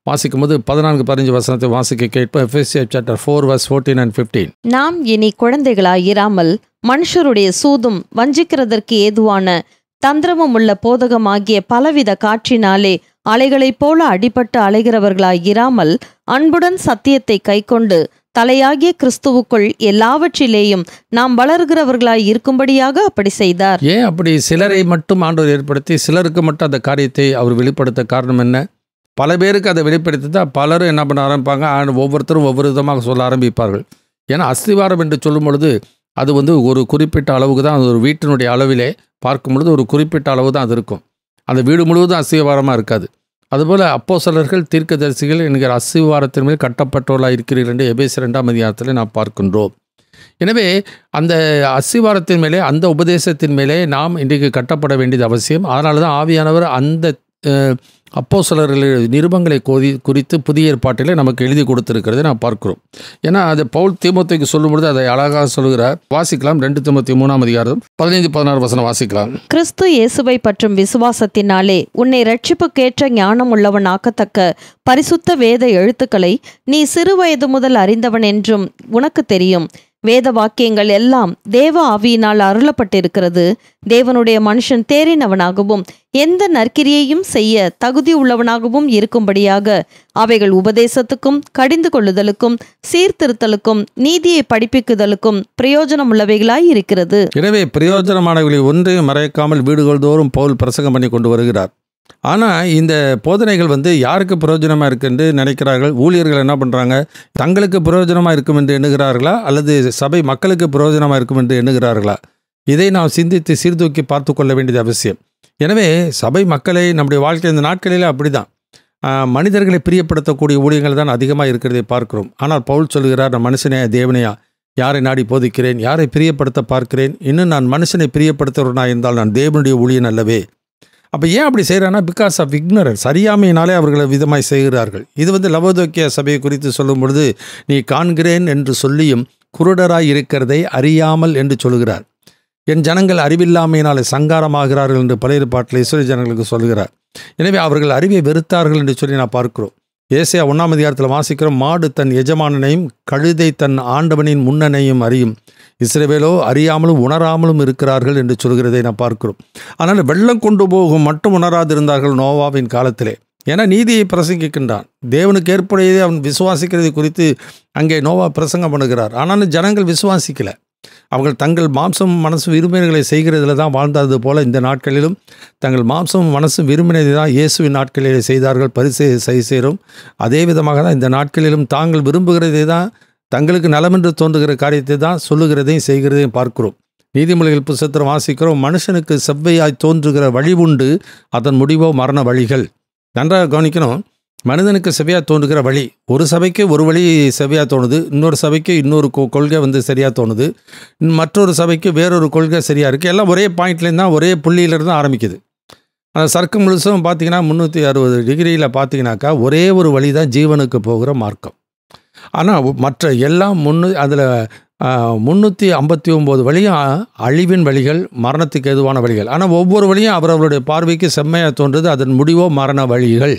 வாசிக்கும் போது பதினான்கு பதினஞ்சு வசனத்தை வாசிக்க கேட்போம் Ephesians chapter four verse fourteen and fifteen
நாம் இனி குழந்தைகளாயிராமல் மனுஷருடைய சூதும் வஞ்சிக்கிறதற்கு ஏதுவான தந்திரமும் உள்ள போதகமாகிய பலவித காற்றினாலே அலைகளைப் போல அடிபட்டு அலைகிறவர்களாயிராமல் அன்புடன் சத்தியத்தை கைக்கொண்டு தலையாகிய கிறிஸ்துவுக்குள் எல்லாவற்றிலேயும் நாம் வளர்கிறவர்களாய் இருக்கும்படியாக அப்படி செய்தார்
ஏன் அப்படி சிலரை மட்டும் ஆண்டவர் ஏற்படுத்தி சிலருக்கு மட்டும் அந்த காரியத்தை அவர் வெளிப்படுத்த காரணம் என்ன பல பேருக்கு அதை வெளிப்படுத்தி தான் பலரும் என்ன பண்ண ஆரம்பிப்பாங்க ஆண்டு ஒவ்வொருத்தரும் ஒவ்வொரு விதமாக சொல்ல ஆரம்பிப்பார்கள் ஏன்னா அஸ்திவாரம் என்று சொல்லும் பொழுது அது வந்து ஒரு குறிப்பிட்ட அளவுக்கு தான் அது ஒரு வீட்டினுடைய அளவிலே பார்க்கும் பொழுது ஒரு குறிப்பிட்ட அளவு தான் அது இருக்கும் அந்த வீடு முழுவதும் அஸ்திவாரமாக இருக்காது அதுபோல் அப்போஸ்தலர்கள் தீர்க்கதரிசிகள் என்கிற அஸ்திவாரத்தின் மேல் கட்டப்பட்டவர்களாக இருக்கிறீர்கள் என்று எபேசு ரெண்டாம் அதிகாரத்தில் நாம் பார்க்கின்றோம் எனவே அந்த அஸ்திவாரத்தின் மேலே அந்த உபதேசத்தின் மேலே நாம் இன்றைக்கு கட்டப்பட வேண்டியது அவசியம் அதனால தான் ஆவியானவர் அந்த அப்போ சிலர்கள் நிருபங்களை கொதி குறித்து புதிய ஏற்பாட்டிலே நமக்கு எழுதி கொடுத்திருக்கிறதை நாம் பார்க்கிறோம் ஏன்னா அது பவுல் தீமோத்தைக்கு சொல்லும்பொழுது அதை அழகாக சொல்கிறார் வாசிக்கலாம் ரெண்டு தீமோத்தி மூணாம் அதிகாரம் பதினைந்து பதினாறு வசனம் வாசிக்கலாம்
கிறிஸ்து இயேசுவை பற்றும் விசுவாசத்தினாலே உன்னை ரட்சிப்புக்கேற்ற ஞானம் உள்ளவன் ஆக்கத்தக்க பரிசுத்த வேத எழுத்துக்களை நீ சிறு வயது முதல் அறிந்தவன் என்றும் உனக்கு தெரியும் வேத வாக்கியங்கள் எல்லாம் தேவ ஆவியினால் அருளப்பட்டிருக்கிறது தேவனுடைய மனுஷன் தேறினவனாகவும் எந்த நற்கிரியையும் செய்ய தகுதி உள்ளவனாகவும் இருக்கும்படியாக அவைகள் உபதேசத்துக்கும் கடிந்து கொள்ளுதலுக்கும் சீர்திருத்தலுக்கும் நீதியை படிப்பிக்குதலுக்கும் பிரயோஜனம் உள்ளவைகளாய் இருக்கிறது
எனவே பிரயோஜனமானவர்களை ஒன்றையும் மறைக்காமல் வீடுகள் தோறும் பவுல் பிரசங்கம் பண்ணி கொண்டு வருகிறார் ஆனால் இந்த போதனைகள் வந்து யாருக்கு பிரயோஜனமாக இருக்குன்னு நினைக்கிறார்கள் ஊழியர்கள் என்ன பண்ணுறாங்க தங்களுக்கு பிரயோஜனமாக இருக்கும் என்று எண்ணுகிறார்களா அல்லது சபை மக்களுக்கு பிரயோஜனமாக இருக்கும் என்று எண்ணுகிறார்களா இதை நாம் சிந்தித்து சீர்தூக்கி பார்த்து கொள்ள வேண்டியது அவசியம் எனவே சபை மக்களை நம்முடைய வாழ்க்கை இந்த நாட்களில் அப்படிதான் ஆஹ், மனிதர்களை பிரியப்படுத்தக்கூடிய ஊழியங்கள் தான் அதிகமாக இருக்கிறதை பார்க்கிறோம் ஆனால் பவுல் சொல்கிறார் நான் மனுஷனே தேவனையா யாரை நாடி போதிக்கிறேன் யாரை பிரியப்படுத்த பார்க்கிறேன் இன்னும் நான் மனுஷனை பிரியப்படுத்துகிறவனா இருந்தால் நான் தேவனுடைய ஊழியன் அல்லவே அப்போ ஏன் அப்படி செய்கிறான்னா பிகாஸ் ஆஃப் ignorance அறியாமையினாலே அவர்களை விதமாய் செய்கிறார்கள் இது வந்து லவோதோக்கிய சபையை குறித்து சொல்லும் பொழுது நீ காண்கிறேன் என்று சொல்லியும் குருடராய் இருக்கிறதை அறியாமல் என்று சொல்கிறார் என் ஜனங்கள் அறிவில்லாமையினாலே சங்காரமாகிறார்கள் என்று பழைய பாட்டில் இஸ்ரேல் ஜனங்களுக்கு சொல்கிறார் எனவே அவர்கள் அறிவை வெறுத்தார்கள் என்று சொல்லி நான் பார்க்கிறோம் ஏசியா ஒன்றாம் அதிகாரத்தில் வாசிக்கிறோம் மாடு தன் எஜமானனையும் கழுதை தன் ஆண்டவனின் முன்னனையும் அறியும் இஸ்ரவேலோ அறியாமலும் உணராமலும் இருக்கிறார்கள் என்று சொல்கிறதை நான் பார்க்கிறோம் ஆனால் வெள்ளம் கொண்டு போகும் மட்டும் உணராதிருந்தார்கள் நோவாவின் காலத்திலே ஏன்னா நீதியை பிரசங்கிக்கின்றான் தேவனுக்கு ஏற்புடையதை அவன் விசுவாசிக்கிறது குறித்து அங்கே நோவா பிரசங்கம் பண்ணுகிறார் ஆனாலும் ஜனங்கள் விசுவாசிக்கல அவர்கள் தங்கள் மாம்சம் மனசு விரும்பினர்களை செய்கிறதுல தான் வாழ்ந்தது போல இந்த நாட்களிலும் தங்கள் மாம்சம் மனசும் விரும்பினதை தான் இயேசுவின் நாட்களிலே செய்தார்கள் பரிசை செய் சேரும் அதே விதமாக தான் இந்த நாட்களிலும் தாங்கள் விரும்புகிறதை தான் தங்களுக்கு நலமென்று தோன்றுகிற காரியத்தை தான் சொல்லுகிறதையும் செய்கிறதையும் பார்க்கிறோம் நீதிமொழிகள் புஸ்தகத்தில் வாசிக்கிறோம் மனுஷனுக்கு செவ்வையாய் தோன்றுகிற வழி உண்டு அதன் முடிவோ மரண வழிகள் நன்றாக கவனிக்கணும் மனிதனுக்கு செவ்வையாக தோன்றுகிற வழி ஒரு சபைக்கு ஒரு வழி செவ்வையாக தோணுது இன்னொரு சபைக்கு இன்னொரு கொ- கொள்கை வந்து சரியாக தோணுது இன்னும் மற்றொரு சபைக்கு வேறொரு கொள்கை சரியாக இருக்குது எல்லாம் ஒரே பாயிண்ட்லேருந்து தான் ஒரே புள்ளியிலேருந்து தான் ஆரம்பிக்குது அந்த சர்க்கு முழுசும் பார்த்தீங்கன்னா முந்நூற்றி அறுபது டிகிரியில் பார்த்தீங்கன்னாக்கா ஒரே ஒரு வழி தான் ஜீவனுக்கு போகிற மார்க்கம் ஆனால் மற்ற எல்லாம் முன்னு அதில் முந்நூற்றி ஐம்பத்தி ஒம்பது வழியும் அ- அழிவின் வழிகள் மரணத்துக்கு எதுவான வழிகள் ஆனால் ஒவ்வொரு வழியும் அவரவருடைய பார்வைக்கு செம்மையாக தோன்றுது அதன் முடிவோ மரண வழிகள்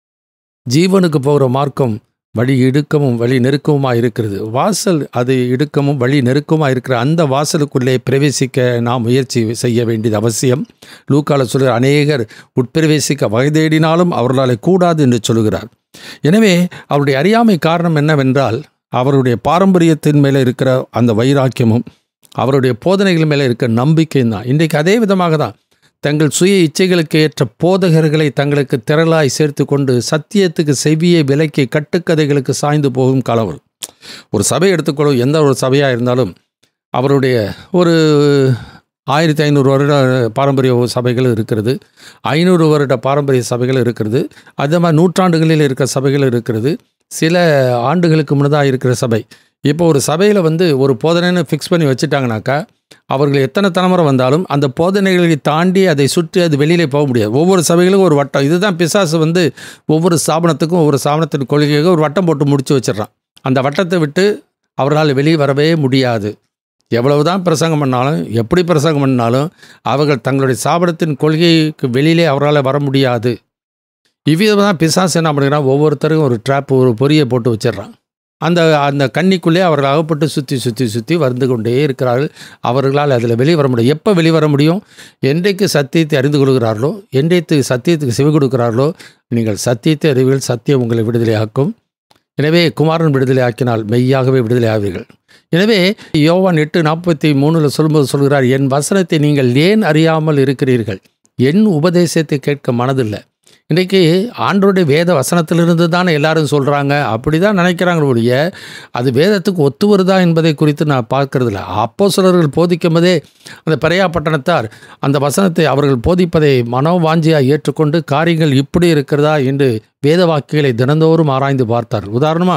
ஜீவனுக்கு போகிற மார்க்கம் வழி இடுக்கமும் வழி நெருக்கமுமாக இருக்கிறது வாசல் அது இடுக்கமும் வழி நெருக்கமாக இருக்கிற அந்த வாசலுக்குள்ளே பிரவேசிக்க நாம் முயற்சி செய்ய வேண்டியது அவசியம் லூக்கால சொல்கிற அநேகர் உட்பிரவேசிக்க வகை தேடினாலும் அவர்களால் கூடாது என்று சொல்கிறார் எனவே அவருடைய அறியாமை காரணம் என்னவென்றால் அவருடைய பாரம்பரியத்தின் மேலே இருக்கிற அந்த வைராக்கியமும் அவருடைய போதனைகள் மேலே இருக்கிற நம்பிக்கையும் தான் இன்றைக்கு அதே விதமாக தான் தங்கள் சுய இச்சைகளுக்கு ஏற்ற போதகர்களை தங்களுக்கு திரளாய் சேர்த்து கொண்டு சத்தியத்துக்கு செவியை விலக்கி கட்டுக்கதைகளுக்கு சாய்ந்து போகும் காலம் ஒரு சபை எடுத்துக்கொள்ளும் எந்த ஒரு சபையாக இருந்தாலும் அவருடைய ஒரு ஆயிரத்தி ஐநூறு வருட பாரம்பரிய சபைகள் இருக்கிறது ஐநூறு வருட பாரம்பரிய சபைகள் இருக்கிறது அதே மாதிரி நூற்றாண்டுகளில் இருக்கிற சபைகள் இருக்கிறது சில ஆண்டுகளுக்கு முன்னதாக இருக்கிற சபை இப்போ ஒரு சபையில் வந்து ஒரு போதனைன்னு ஃபிக்ஸ் பண்ணி வச்சுட்டாங்கனாக்கா அவர்கள் எத்தனை தலைமுறை வந்தாலும் அந்த போதனைகளை தாண்டி அதை சுற்றி அது வெளியிலே போக முடியாது ஒவ்வொரு சபைகளுக்கும் ஒரு வட்டம் இதுதான் பிசாசு வந்து ஒவ்வொரு ஸ்தாபனத்துக்கும் ஒவ்வொரு ஸ்தாபனத்தின் கொள்கைக்கும் ஒரு வட்டம் போட்டு முடிச்சு வச்சிடறான் அந்த வட்டத்தை விட்டு அவரால் வெளியே வரவே முடியாது எவ்வளவுதான் பிரசங்கம் பண்ணாலும் எப்படி பிரசங்கம் பண்ணாலும் அவர்கள் தங்களுடைய ஸ்தாபனத்தின் கொள்கைக்கு வெளியிலே அவரால் வர முடியாது இவ்விதம் தான் பிசாசு என்ன பண்ணுறான் ஒவ்வொருத்தருக்கும் ஒரு ட்ராப் ஒரு பொரியை போட்டு வச்சிடுறான் அந்த அந்த கண்ணிக்குள்ளே அவர்கள் அகப்பட்டு சுற்றி சுற்றி சுற்றி வந்து கொண்டே இருக்கிறார்கள் அவர்களால் அதில் வெளியே வர முடியும் எப்போ வெளியே வர முடியும் என்றைக்கு சத்தியத்தை அறிந்து கொள்கிறார்களோ என்றைக்கு சத்தியத்துக்கு செவி கொடுக்கிறார்களோ நீங்கள் சத்தியத்தை அறிவீர்கள் சத்தியம் உங்களை விடுதலையாக்கும் எனவே குமாரன் விடுதலை ஆக்கினால் மெய்யாகவே விடுதலை ஆவீர்கள் எனவே யோவான் எட்டு நாற்பத்தி மூணில் சொல்லும்போது சொல்கிறார் என் வசனத்தை நீங்கள் ஏன் அறியாமல் இருக்கிறீர்கள் என் உபதேசத்தை கேட்க மனதில்லை இன்றைக்கி ஆண்டோடைய வேத வசனத்திலிருந்து தானே எல்லாரும் சொல்கிறாங்க அப்படி தான் நினைக்கிறாங்க ஒழிய அது வேதத்துக்கு ஒத்து வருதா என்பதை குறித்து நான் பார்க்கறதில்ல அப்போ சிலர்கள் போதிக்கும் போதே அந்த பெரியா பட்டணத்தார் அந்த வசனத்தை அவர்கள் போதிப்பதை மனோவாஞ்சியாக ஏற்றுக்கொண்டு காரியங்கள் இப்படி இருக்கிறதா என்று வேத வாக்குகளை தினந்தோறும் ஆராய்ந்து பார்த்தார் உதாரணமாக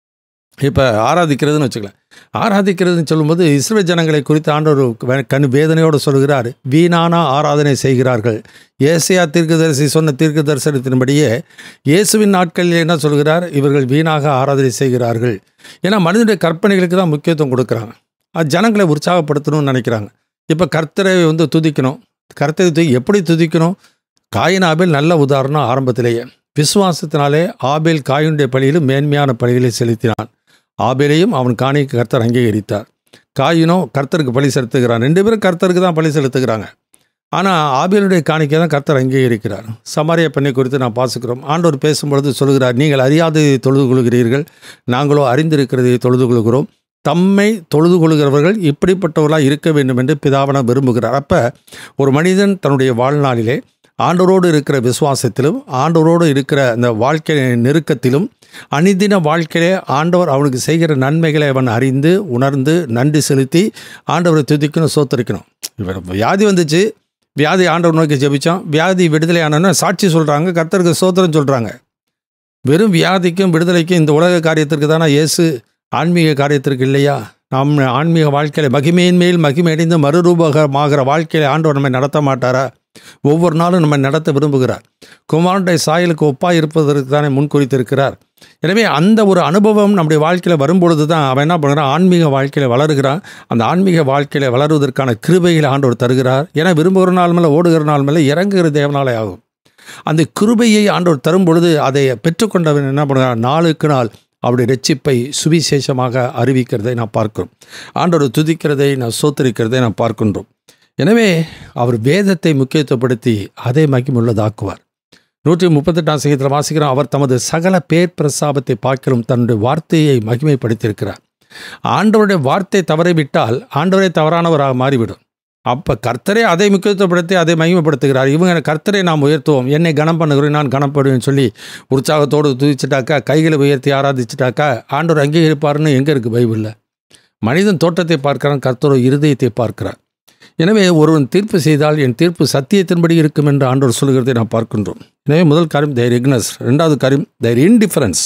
இப்போ ஆராதிக்கிறதுன்னு வச்சுக்கலாம் ஆராதிக்கிறதுன்னு சொல்லும்போது இஸ்ரேல் ஜனங்களை குறித்து ஆண்டவர் கண் வேதனையோடு சொல்கிறார் வீணான ஆராதனை செய்கிறார்கள் ஏசியா தீர்க்கதரிசி சொன்ன தீர்க்க தரிசனத்தின்படியே இயேசுவின் நாட்களில் என்ன சொல்கிறார் இவர்கள் வீணாக ஆராதனை செய்கிறார்கள் ஏன்னா மனிதனுடைய கற்பனைகளுக்கு தான் முக்கியத்துவம் கொடுக்குறாங்க அது ஜனங்களை உற்சாகப்படுத்தணும்னு நினைக்கிறாங்க இப்போ கர்த்தரை வந்து துதிக்கணும் கர்த்தரை துதி எப்படி துதிக்கணும் காயின் ஆபேல் நல்ல உதாரணம் ஆரம்பத்திலேயே விசுவாசத்தினாலே ஆபேல் காயினுடைய பலியிலும் மேன்மையான பலிகளை செலுத்தினான் ஆபேலையும் அவன் காணிக்கு கர்த்தர் அங்கீகரித்தார் காயினோ கர்த்தருக்கு பலி செலுத்துகிறான் ரெண்டு பேரும் கர்த்தருக்கு தான் பலி செலுத்துகிறாங்க ஆனால் ஆபேலுடைய காணிக்கை தான் கர்த்தர் அங்கீகரிக்கிறார் சமாரிய பெண்ணை குறித்து நான் பாசுக்கிறோம் ஆண்டவர் பேசும்பொழுது சொல்கிறார் நீங்கள் அறியாததை தொழுது கொள்கிறீர்கள் நாங்களோ அறிந்திருக்கிறதை தொழுது கொள்கிறோம் தம்மை தொழுது கொள்கிறவர்கள் இப்படிப்பட்டவர்களாக இருக்க வேண்டும் என்று பிதாவன விரும்புகிறார் அப்போ ஒரு மனிதன் தன்னுடைய வாழ்நாளிலே ஆண்டவரோடு இருக்கிற விசுவாசத்திலும் ஆண்டவரோடு இருக்கிற அந்த வாழ்க்கை நெருக்கத்திலும் அனிதின வாழ்க்கையிலே ஆண்டவர் அவனுக்கு செய்கிற நன்மைகளை அவன் அறிந்து உணர்ந்து நன்றி செலுத்தி ஆண்டவரை துதிக்கணும் சோத்தரிக்கணும் இவர் வியாதி வந்துச்சு வியாதி ஆண்டவர் நோக்கி ஜெபிச்சோம் வியாதி விடுதலை ஆனோன்னு சாட்சி சொல்கிறாங்க கர்த்தருக்கு சோத்திரம் சொல்கிறாங்க வெறும் வியாதிக்கும் விடுதலைக்கும் இந்த உலக காரியத்திற்கு தானே இயேசு ஆன்மீக காரியத்திற்கு இல்லையா நம் ஆன்மீக வாழ்க்கையில் மகிமையின் மேல் மகிமை அடைந்து மறுரூபகமாகிற வாழ்க்கையில் ஆண்டவர் நம்மை நடத்த மாட்டாரா ஒவ்வொரு நாளும் நம்ம நடத்த விரும்புகிறார் குமாரனுடைய சாயலுக்கு ஒப்பாக இருப்பதற்கு தானே முன்குறித்திருக்கிறார் எனவே அந்த ஒரு அனுபவம் நம்முடைய வாழ்க்கையில் வரும்பொழுது தான் அவன் என்ன பண்ணுறான் ஆன்மீக வாழ்க்கையில் வளருகிறான் அந்த ஆன்மீக வாழ்க்கையில் வளருவதற்கான கிருபையில் ஆண்டவர் தருகிறார் ஏன்னா விரும்புகிற நாள் மேலே ஓடுகிற நாள் மேலே இறங்குகிற தேவனாலே ஆகும் அந்த கிருபையை ஆண்டவர் தரும் பொழுது அதை பெற்றுக்கொண்டவன் என்ன பண்ணுறான் நாளுக்கு நாள் அவருடைய ரட்சிப்பை சுவிசேஷமாக அறிவிக்கிறதை நான் பார்க்கிறோம் ஆண்டவர் துதிக்கிறதை நான் சோத்தரிக்கிறதை நான் பார்க்கின்றோம் எனவே அவர் வேதத்தை முக்கியத்துவப்படுத்தி அதை மகிமுள்ளதாக்குவார் நூற்றி முப்பத்தெட்டாம் சங்கத்தில் வாசிக்கிறோம் அவர் தமது சகல பேர் பிரசாபத்தை பார்க்கிறோம் தன்னுடைய வார்த்தையை மகிமைப்படுத்தியிருக்கிறார் ஆண்டவருடைய வார்த்தை தவறிவிட்டால் ஆண்டவரே தவறானவராக மாறிவிடும் அப்போ கர்த்தரே அதை முக்கியத்துவப்படுத்தி அதை மகிமைப்படுத்துகிறார் இவங்க கர்த்தரை நாம் உயர்த்துவோம் என்னை கனம் பண்ணுகிறேன் நான் கனப்படுவேன் சொல்லி உற்சாகத்தோடு துதிச்சிட்டாக்கா கைகளை உயர்த்தி ஆராதிச்சிட்டாக்கா ஆண்டவர் அங்கீகரிப்பார்னு எங்கே இருக்குது பைபிளில் மனிதன் தோட்டத்தை பார்க்கிறான் கர்த்தரோ இருதயத்தை பார்க்கிறார் எனவே ஒருவன் தீர்ப்பு செய்தால் என் தீர்ப்பு சத்தியத்தின்படி இருக்கும் என்று ஆண்டவர் சொல்கிறதை நாம் பார்க்கின்றோம் எனவே முதல் காரியம் தைர் இக்னஸ் ரெண்டாவது காரியம் தைர் இன்டிஃபரன்ஸ்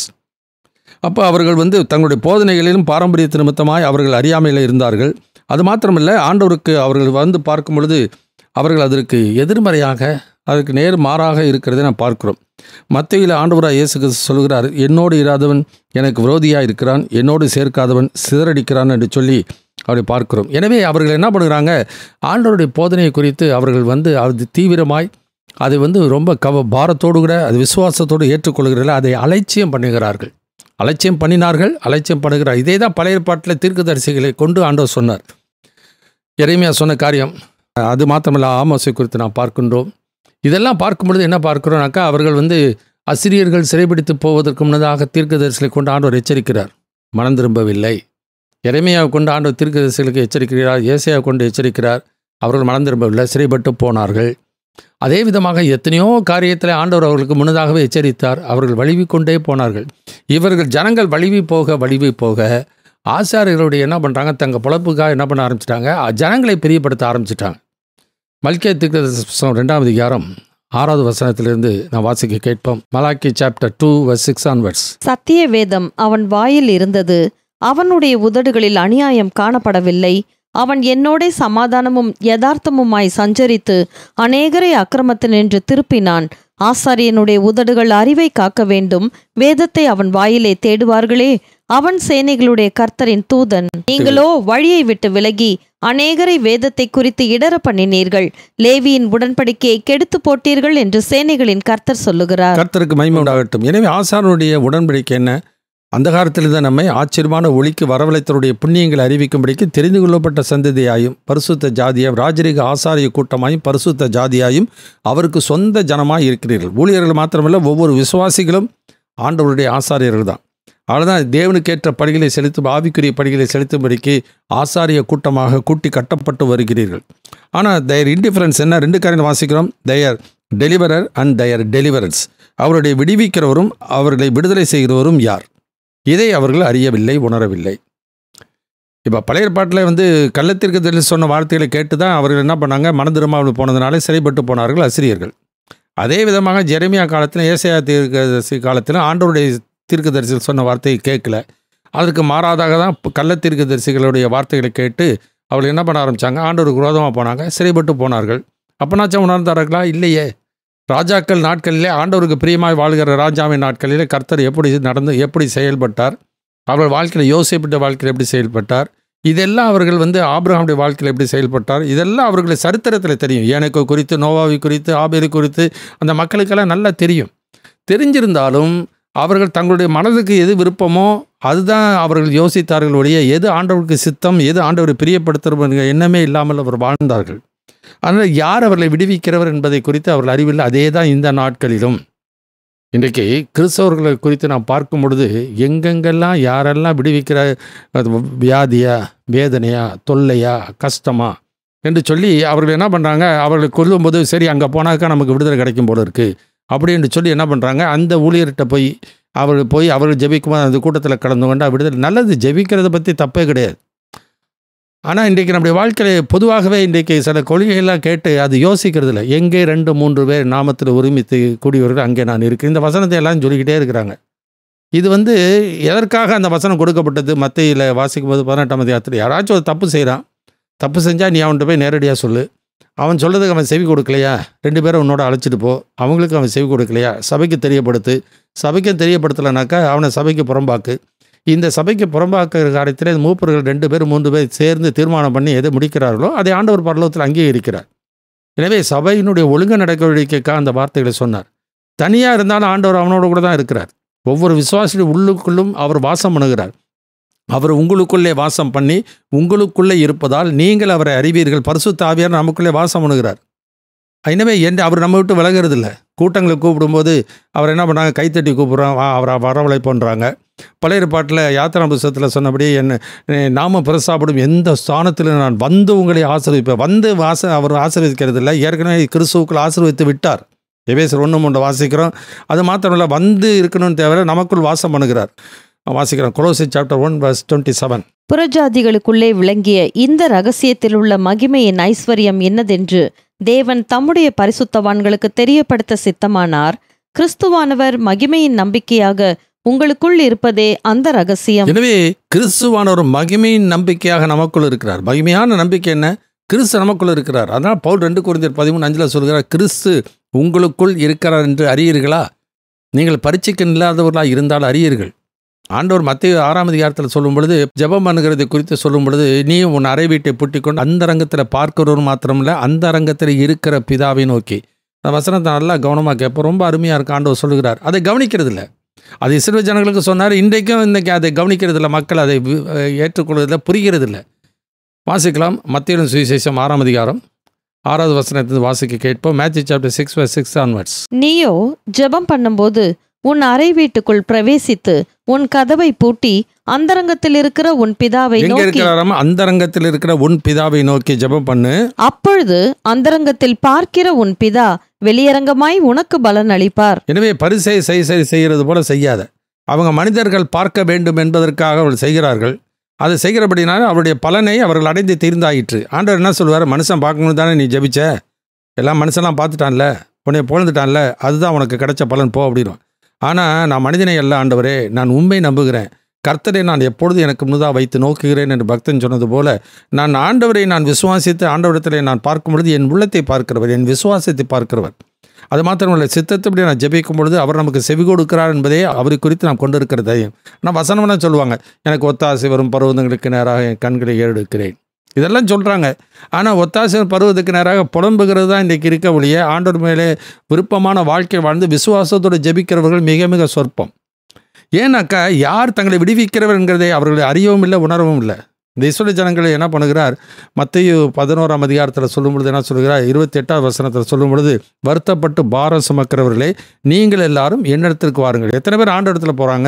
அப்போ அவர்கள் வந்து தங்களுடைய போதனைகளிலும் பாரம்பரிய நிமித்தமாய் அவர்கள் அறியாமையில் இருந்தார்கள் அது மாத்திரமல்ல ஆண்டவருக்கு அவர்கள் வந்து பார்க்கும் பொழுது அவர்கள் அதற்கு எதிர்மறையாக அதற்கு நேர் மாறாக இருக்கிறதை நாம் பார்க்கிறோம் மத்தியில் ஆண்டவராக இயேசு கிறிஸ்து சொல்கிறார் என்னோடு இராதவன் எனக்கு விரோதியாக இருக்கிறான் என்னோடு சேர்க்காதவன் சிதறடிக்கிறான் என்று சொல்லி அவரை பார்க்கிறோம் எனவே அவர்கள் என்ன பண்ணுறாங்க ஆண்டவருடைய போதனையை குறித்து அவர்கள் வந்து அது தீவிரமாய் அதை வந்து ரொம்ப கவ பாரத்தோடு கூட அது விசுவாசத்தோடு ஏற்றுக்கொள்கிறார்கள் அதை அலட்சியம் பண்ணுகிறார்கள் அலட்சியம் பண்ணினார்கள் அலட்சியம் பண்ணுகிறார் இதே தான் பழைய பாட்டில் தீர்க்கதரிசிகளை கொண்டு ஆண்டவர் சொன்னார் இறைமையா சொன்ன காரியம் அது மாத்திரமல்ல ஆமோசை குறித்து நாம் பார்க்கின்றோம் இதெல்லாம் பார்க்கும் பொழுது என்ன பார்க்கிறோம்னாக்கா அவர்கள் வந்து அசிரியர்கள் சிறைபிடித்து போவதற்கு முன்னதாக தீர்க்கதரிசிகளை கொண்டு ஆண்டவர் எச்சரிக்கிறார் மனம் திரும்பவில்லை இறைமையாவை கொண்டு ஆண்டவர் தீர்க்கதரிசிகளுக்கு எச்சரிக்கிறார் ஏசையாவை கொண்டு எச்சரிக்கிறார் அவர்கள் மனம் திரும்பவில்லை சிறைப்பட்டு போனார்கள் அதே விதமாக எத்தனையோ காரியத்தில் ஆண்டவர் அவர்களுக்கு முன்னதாகவே எச்சரித்தார் அவர்கள் வலிவி கொண்டே போனார்கள் இவர்கள் ஜனங்கள் வலிவி போக வலிவி போக ஆசாரியர்களுடைய என்ன பண்ணுறாங்க தங்கள் பொழப்புக்காக என்ன பண்ண ஆரம்பிச்சிட்டாங்க ஜனங்களை பிரியப்படுத்த ஆரம்பிச்சிட்டாங்க மல்கிய தீர்க்க ரெண்டாவது அதிகாரம் ஆறாவது வசனத்திலிருந்து நான் வாசிக்க கேட்போம் மலாக்கி chapter two verse six onwards
சத்திய வேதம் அவன் வாயில் இருந்தது அவனுடைய உதடுகளில் அநியாயம் காணப்படவில்லை அவன் என்னோடே சமாதானமும் யதார்த்தமுமாய் சஞ்சரித்து அநேகரை அக்கிரமத்தினின்று திருப்பினான் ஆசாரியனுடைய உதடுகள் அறிவை காக்க வேண்டும் வேதத்தை அவன் வாயிலே தேடுவார்களே அவன் சேனைகளுடைய கர்த்தரின் தூதன் நீங்களோ வழியை விட்டு விலகி அநேகரை வேதத்தை குறித்து இடற பண்ணினீர்கள் லேவியின் உடன்படிக்கையை கெடுத்து போட்டீர்கள் என்று சேனைகளின் கர்த்தர் சொல்லுகிறார்
கர்த்தருக்கு மகிமை உண்டாகட்டும் எனவே ஆசாரனுடைய உடன்படிக்கை என்ன அந்த காலத்தில் தான் நம்மை ஆச்சரியமான ஒளிக்கு வரவழைத்தருடைய புண்ணியங்களை அறிவிக்கும்படிக்கு தெரிந்து கொள்ளப்பட்ட சந்ததியாயும் பரிசுத்த ஜாதியாயும் ராஜரிக ஆசாரிய கூட்டமாயும் பரிசுத்த ஜாதியாயும் அவருக்கு சொந்த ஜனமாய் இருக்கிறீர்கள் ஊழியர்கள் மாத்திரமல்ல ஒவ்வொரு விசுவாசிகளும் ஆண்டவருடைய ஆசாரியர்கள் தான் அவ்வளோதான் தேவனுக்கேற்ற படிகளை செலுத்தும் ஆவிக்குரிய படிகளை செலுத்தும்படிக்கு ஆசாரிய கூட்டமாக கூட்டி கட்டப்பட்டு வருகிறீர்கள் ஆனால் தயர் இன்டிஃபரன்ஸ் என்ன ரெண்டு காரியம் வாசிக்கிறோம் their deliverer and their deliverance அவருடைய விடுவிக்கிறவரும் அவர்களை விடுதலை செய்கிறவரும் யார் இதை அவர்கள் அறியவில்லை உணரவில்லை இப்போ பழைய ஏற்பாட்டில் வந்து கள்ளத்திற்கு சொன்ன வார்த்தைகளை கேட்டு தான் அவர்கள் என்ன பண்ணாங்க மனதிருமாவில் போனதுனால சிறைப்பட்டு போனார்கள் அசிரியர்கள் அதே விதமாக ஜெரமியா காலத்தில் ஏசையா தீர்க்கதரிசி காலத்தில் ஆண்டவருடைய தீர்க்கதரிசிகள் சொன்ன வார்த்தையை கேட்கல அதற்கு மாறாதாக தான் கள்ள தீர்க்கதரிசிகளுடைய வார்த்தைகளை கேட்டு அவர்கள் என்ன பண்ண ஆரம்பித்தாங்க ஆண்டவருக்கு விரோதமாக போனாங்க சிறைப்பட்டு போனார்கள் அப்போனாச்சும் உணர்ந்தார்களா இல்லையே ராஜாக்கள் நாட்களிலே ஆண்டவருக்கு பிரியமாய் வாழ்கிற ராஜாவின் நாட்களிலே கர்த்தர் எப்படி நடந்து எப்படி செயல்பட்டார் அவர் வாழ்க்கையில் யோசிப்பிட்ட வாழ்க்கையில் எப்படி செயல்பட்டார் இதெல்லாம் அவர்கள் வந்து ஆபிரகாமுடைய வாழ்க்கையில் எப்படி செயல்பட்டார் இதெல்லாம் அவர்களுடைய சரித்திரத்தில் தெரியும் ஏனைக்கோ குறித்து நோவாவி குறித்து ஆபேரி குறித்து அந்த மக்களுக்கெல்லாம் நல்லா தெரியும் தெரிஞ்சிருந்தாலும் அவர்கள் தங்களுடைய மனதுக்கு எது விருப்பமோ அதுதான் அவர்கள் யோசித்தார்கள் ஒழிய எது ஆண்டவருக்கு சித்தம் எது ஆண்டவரை பிரியப்படுத்துகிற எண்ணமே இல்லாமல் அவர் வாழ்ந்தார்கள் அதனால் யார் அவர்களை விடுவிக்கிறவர் என்பதை குறித்து அவர்கள் அறிவில்லை அதே தான் இந்த நாட்களிலும் இன்றைக்கு கிறிஸ்தவர்களை குறித்து நாம் பார்க்கும் பொழுது எங்கெங்கெல்லாம் யாரெல்லாம் விடுவிக்கிற அது வியாதியா வேதனையா தொல்லையா கஷ்டமா என்று சொல்லி அவர்கள் என்ன பண்ணுறாங்க அவர்களை கொல்லும்போது சரி அங்கே போனாக்கா நமக்கு விடுதலை கிடைக்கும் போல இருக்குது அப்படின்னு சொல்லி என்ன பண்ணுறாங்க அந்த ஊழியர்கிட்ட போய் அவர்கள் போய் அவர்கள் ஜெபிக்கும்போது அந்த கூட்டத்தில் கலந்து கொண்டா விடுதலை நல்லது ஜெபிக்கிறத பற்றி தப்பே கிடையாது ஆனால் இன்றைக்கு நம்முடைய வாழ்க்கையில் பொதுவாகவே இன்றைக்கு சில கொள்கைகள்லாம் கேட்டு அது யோசிக்கிறது இல்லை எங்கே ரெண்டு மூன்று பேர் நாமத்தில் உரிமித்து கூடியவர்கள் அங்கே நான் இருக்கேன் இந்த வசனத்தை எல்லாம் சொல்லிக்கிட்டே இருக்கிறாங்க இது வந்து எதற்காக அந்த வசனம் கொடுக்கப்பட்டது மத்தியில் வாசிக்கும் போது பதினெட்டாம் அதிகாரத்தில் யாராச்சும் ஒரு தப்பு செய்கிறான் தப்பு செஞ்சால் நீ அவன்கிட்ட போய் நேரடியாக சொல்லு அவன் சொல்கிறதுக்கு அவன் செவி கொடுக்கலையா ரெண்டு பேரும் உன்னோட அழைச்சிட்டு போ அவங்களுக்கு அவன் செவி கொடுக்கலையா சபைக்கு தெரியப்படுத்து சபைக்கும் தெரியப்படுத்தலைனாக்கா அவனை சபைக்கு புறம்பாக்கு இந்த சபைக்கு புறம்பாக்குற காரியத்தில் மூப்பர்கள் ரெண்டு பேர் மூன்று பேர் சேர்ந்து தீர்மானம் பண்ணி எதை முடிக்கிறார்களோ அதை ஆண்டவர் பரலோகத்தில் அங்கீகரிக்கிறார் எனவே சபையினுடைய ஒழுங்கு நடவடிக்கைக்காக அந்த வார்த்தைகளை சொன்னார் தனியாக இருந்தாலும் ஆண்டவர் அவனோட கூட தான் இருக்கிறார் ஒவ்வொரு விசுவாசியுடைய உள்ளுக்குள்ளும் அவர் வாசம் பண்ணுகிறார் அவர் உங்களுக்குள்ளே வாசம் பண்ணி உங்களுக்குள்ளே இருப்பதால் நீங்கள் அவரை அறிவீர்கள் பரிசுத்த ஆவியார் நமக்குள்ளே வாசம் பண்ணுகிறார் எனவே என் அவர் நம்ம விட்டு விலகிறது இல்லை கூட்டங்களை கூப்பிடும்போது அவர் என்ன பண்ணாங்க கைத்தட்டி கூப்பிட்றான் வா அவரை வரவழைப்போன்றாங்க பழைய பாட்டில் யாத்திரா புஸ்தகத்தில் சொன்னபடி என்ன நாம பிரசாப்படும் எந்த ஸ்தானத்தில் நான் வந்து உங்களை ஆசிர்விப்பேன் வந்து வாச அவர் ஆசீர்வதிக்கிறது இல்லை ஏற்கனவே கிறிஸ்துவுக்குள் ஆசீர்வதித்து விட்டார் எவேசர் ஒன்று மூன்று வாசிக்கிறோம் அது மாத்திரமில்ல வந்து இருக்கணும்னு தேவை நமக்குள் வாசம் பண்ணுகிறார் வாசிக்கிறோம் குலோசி chapter one verse twenty seven
புறஜாதிகளுக்குள்ளே விளங்கிய இந்த ரகசியத்தில் உள்ள மகிமையின் ஐஸ்வர்யம் என்னதென்று தேவன் தம்முடைய பரிசுத்தவான்களுக்கு தெரியப்படுத்த சித்தமானார் கிறிஸ்துவானவர் மகிமையின் நம்பிக்கையாக உங்களுக்குள் இருப்பதே அந்த ரகசியம்
எனவே கிறிஸ்துவான ஒரு மகிமையின் நம்பிக்கையாக நமக்குள் இருக்கிறார் மகிமையான நம்பிக்கை என்ன கிறிஸ்து நமக்குள் இருக்கிறார் அதனால் பவுல் ரெண்டு குறைந்தர் பதிமூணு அஞ்சில் சொல்கிறார் கிறிஸ்து உங்களுக்குள் இருக்கிறார் என்று அறியீர்களா நீங்கள் பரீட்சைக்கு இல்லாதவர்களாக இருந்தால் அறியீர்கள் ஆண்டவர் மத்திய ஆறாம் அதிகாரத்தில் சொல்லும் பொழுது ஜெபம் பண்ணுகிறதை குறித்து சொல்லும் பொழுது நீ உன் அறை வீட்டை பூட்டிக்கொண்டு அந்த ரங்கத்தில் பார்க்கிறவர் மாத்திரமில்ல அந்த ரங்கத்தில் இருக்கிற பிதாவை நோக்கி அந்த வசனத்தை நல்லா கவனமாக கேட்போம் ரொம்ப அருமையாக இருக்கு ஆண்டவர் சொல்லுகிறார் அதை கவனிக்கிறது இல்லை அது இஸ்ரேல் ஜனங்களுக்கு சொன்னார் இன்றைக்கும் இன்றைக்கி அதை கவனிக்கிறது இல்லை மக்கள் அதை வி- ஏற்றுக்கொள்வதில்லை புரிகிறது இல்லை வாசிக்கலாம் மத்தியிலும் சுவிசேஷம் ஆறாம் அதிகாரம் ஆறாவது வசனத்தை வாசிக்க கேட்போம் Matthew chapter six six onwards
நீயோ ஜெபம் பண்ணும்போது உன் அறை வீட்டுக்குள் பிரவேசித்து உன் கதவை பூட்டி அந்தரங்கத்தில் இருக்கிற உன் பிதாவை
எங்க
நோக்கி
இருக்கிறாராம அந்த ரங்கத்தில் இருக்கிற உன் பிதாவை நோக்கி ஜெபம் பண்ணு
அப்பொழுது அந்தரங்கத்தில் பார்க்கிற உன் பிதா வெளியரங்கமாய் உனக்கு பலன் அளிப்பார்
எனவே பரிசை செய் செய் செய்கிறது போல செய்யாத அவங்க மனிதர்கள் பார்க்க வேண்டும் என்பதற்காக அவர்கள் செய்கிறார்கள் அதை செய்கிறபடினால அவருடைய பலனை அவர்கள் அடைந்து தீர்ந்தாயிற்று ஆண்டவர் என்ன சொல்லுவார் மனுஷன் பார்க்கணும் தானே நீ ஜெபிச்ச எல்லாம் மனுஷன்லாம் பார்த்துட்டான்ல உன்னை பொழுந்துட்டான்ல அதுதான் உனக்கு கிடைச்ச பலன் போ அப்படின்னும் ஆனால் நான் மனிதனை அல்ல ஆண்டவரே நான் உண்மை நம்புகிறேன் கர்த்தரை நான் எப்பொழுது எனக்கு முன்னதாக வைத்து நோக்குகிறேன் என்று பக்தன் சொன்னது போல நான் ஆண்டவரை நான் விசுவாசித்து ஆண்டவரிடத்திலே நான் பார்க்கும் பொழுது என் உள்ளத்தை பார்க்கிறவர் என் விசுவாசத்தை பார்க்கிறவர் அது மாத்திரமல்ல சித்தத்தப்படி நான் ஜெபிக்கும் பொழுது அவர் நமக்கு செவி கொடுக்கிறார் என்பதே அவரை குறித்து நாம் கொண்டு இருக்கிற தைரியம் ஆனால் வசனம்னா சொல்லுவாங்க எனக்கு ஒத்தாசை வரும் பருவதங்களுக்கு நேராக என் கண்களை ஏறெடுக்கிறேன் இதெல்லாம் சொல்கிறாங்க ஆனால் ஒத்தாசை பருவத்துக்கு நேராக புலம்புகிறது தான் இன்றைக்கு இருக்க ஒழிய ஆண்டவர் மேலே விருப்பமான வாழ்க்கை வாழ்ந்து விசுவாசத்தோடு ஜெபிக்கிறவர்கள் மிக மிக சொற்பம் ஏன்னாக்கா யார் தங்களை விடுவிக்கிறவர்ங்கிறதை அவர்கள் அறியவும் இல்லை உணரவும் இல்லை இந்த இஸ்ரேல் ஜனங்களை என்ன பண்ணுகிறார் மத்தையு பதினோராம் அதிகாரத்தில் சொல்லும் பொழுது என்ன சொல்கிறார் இருபத்தி எட்டாவது வசனத்தில் சொல்லும் பொழுது வருத்தப்பட்டு பாரம் சுமக்கிறவர்களே நீங்கள் எல்லாரும் என்னிடத்திற்கு வாருங்கள் எத்தனை பேர் ஆண்டு இடத்துல போகிறாங்க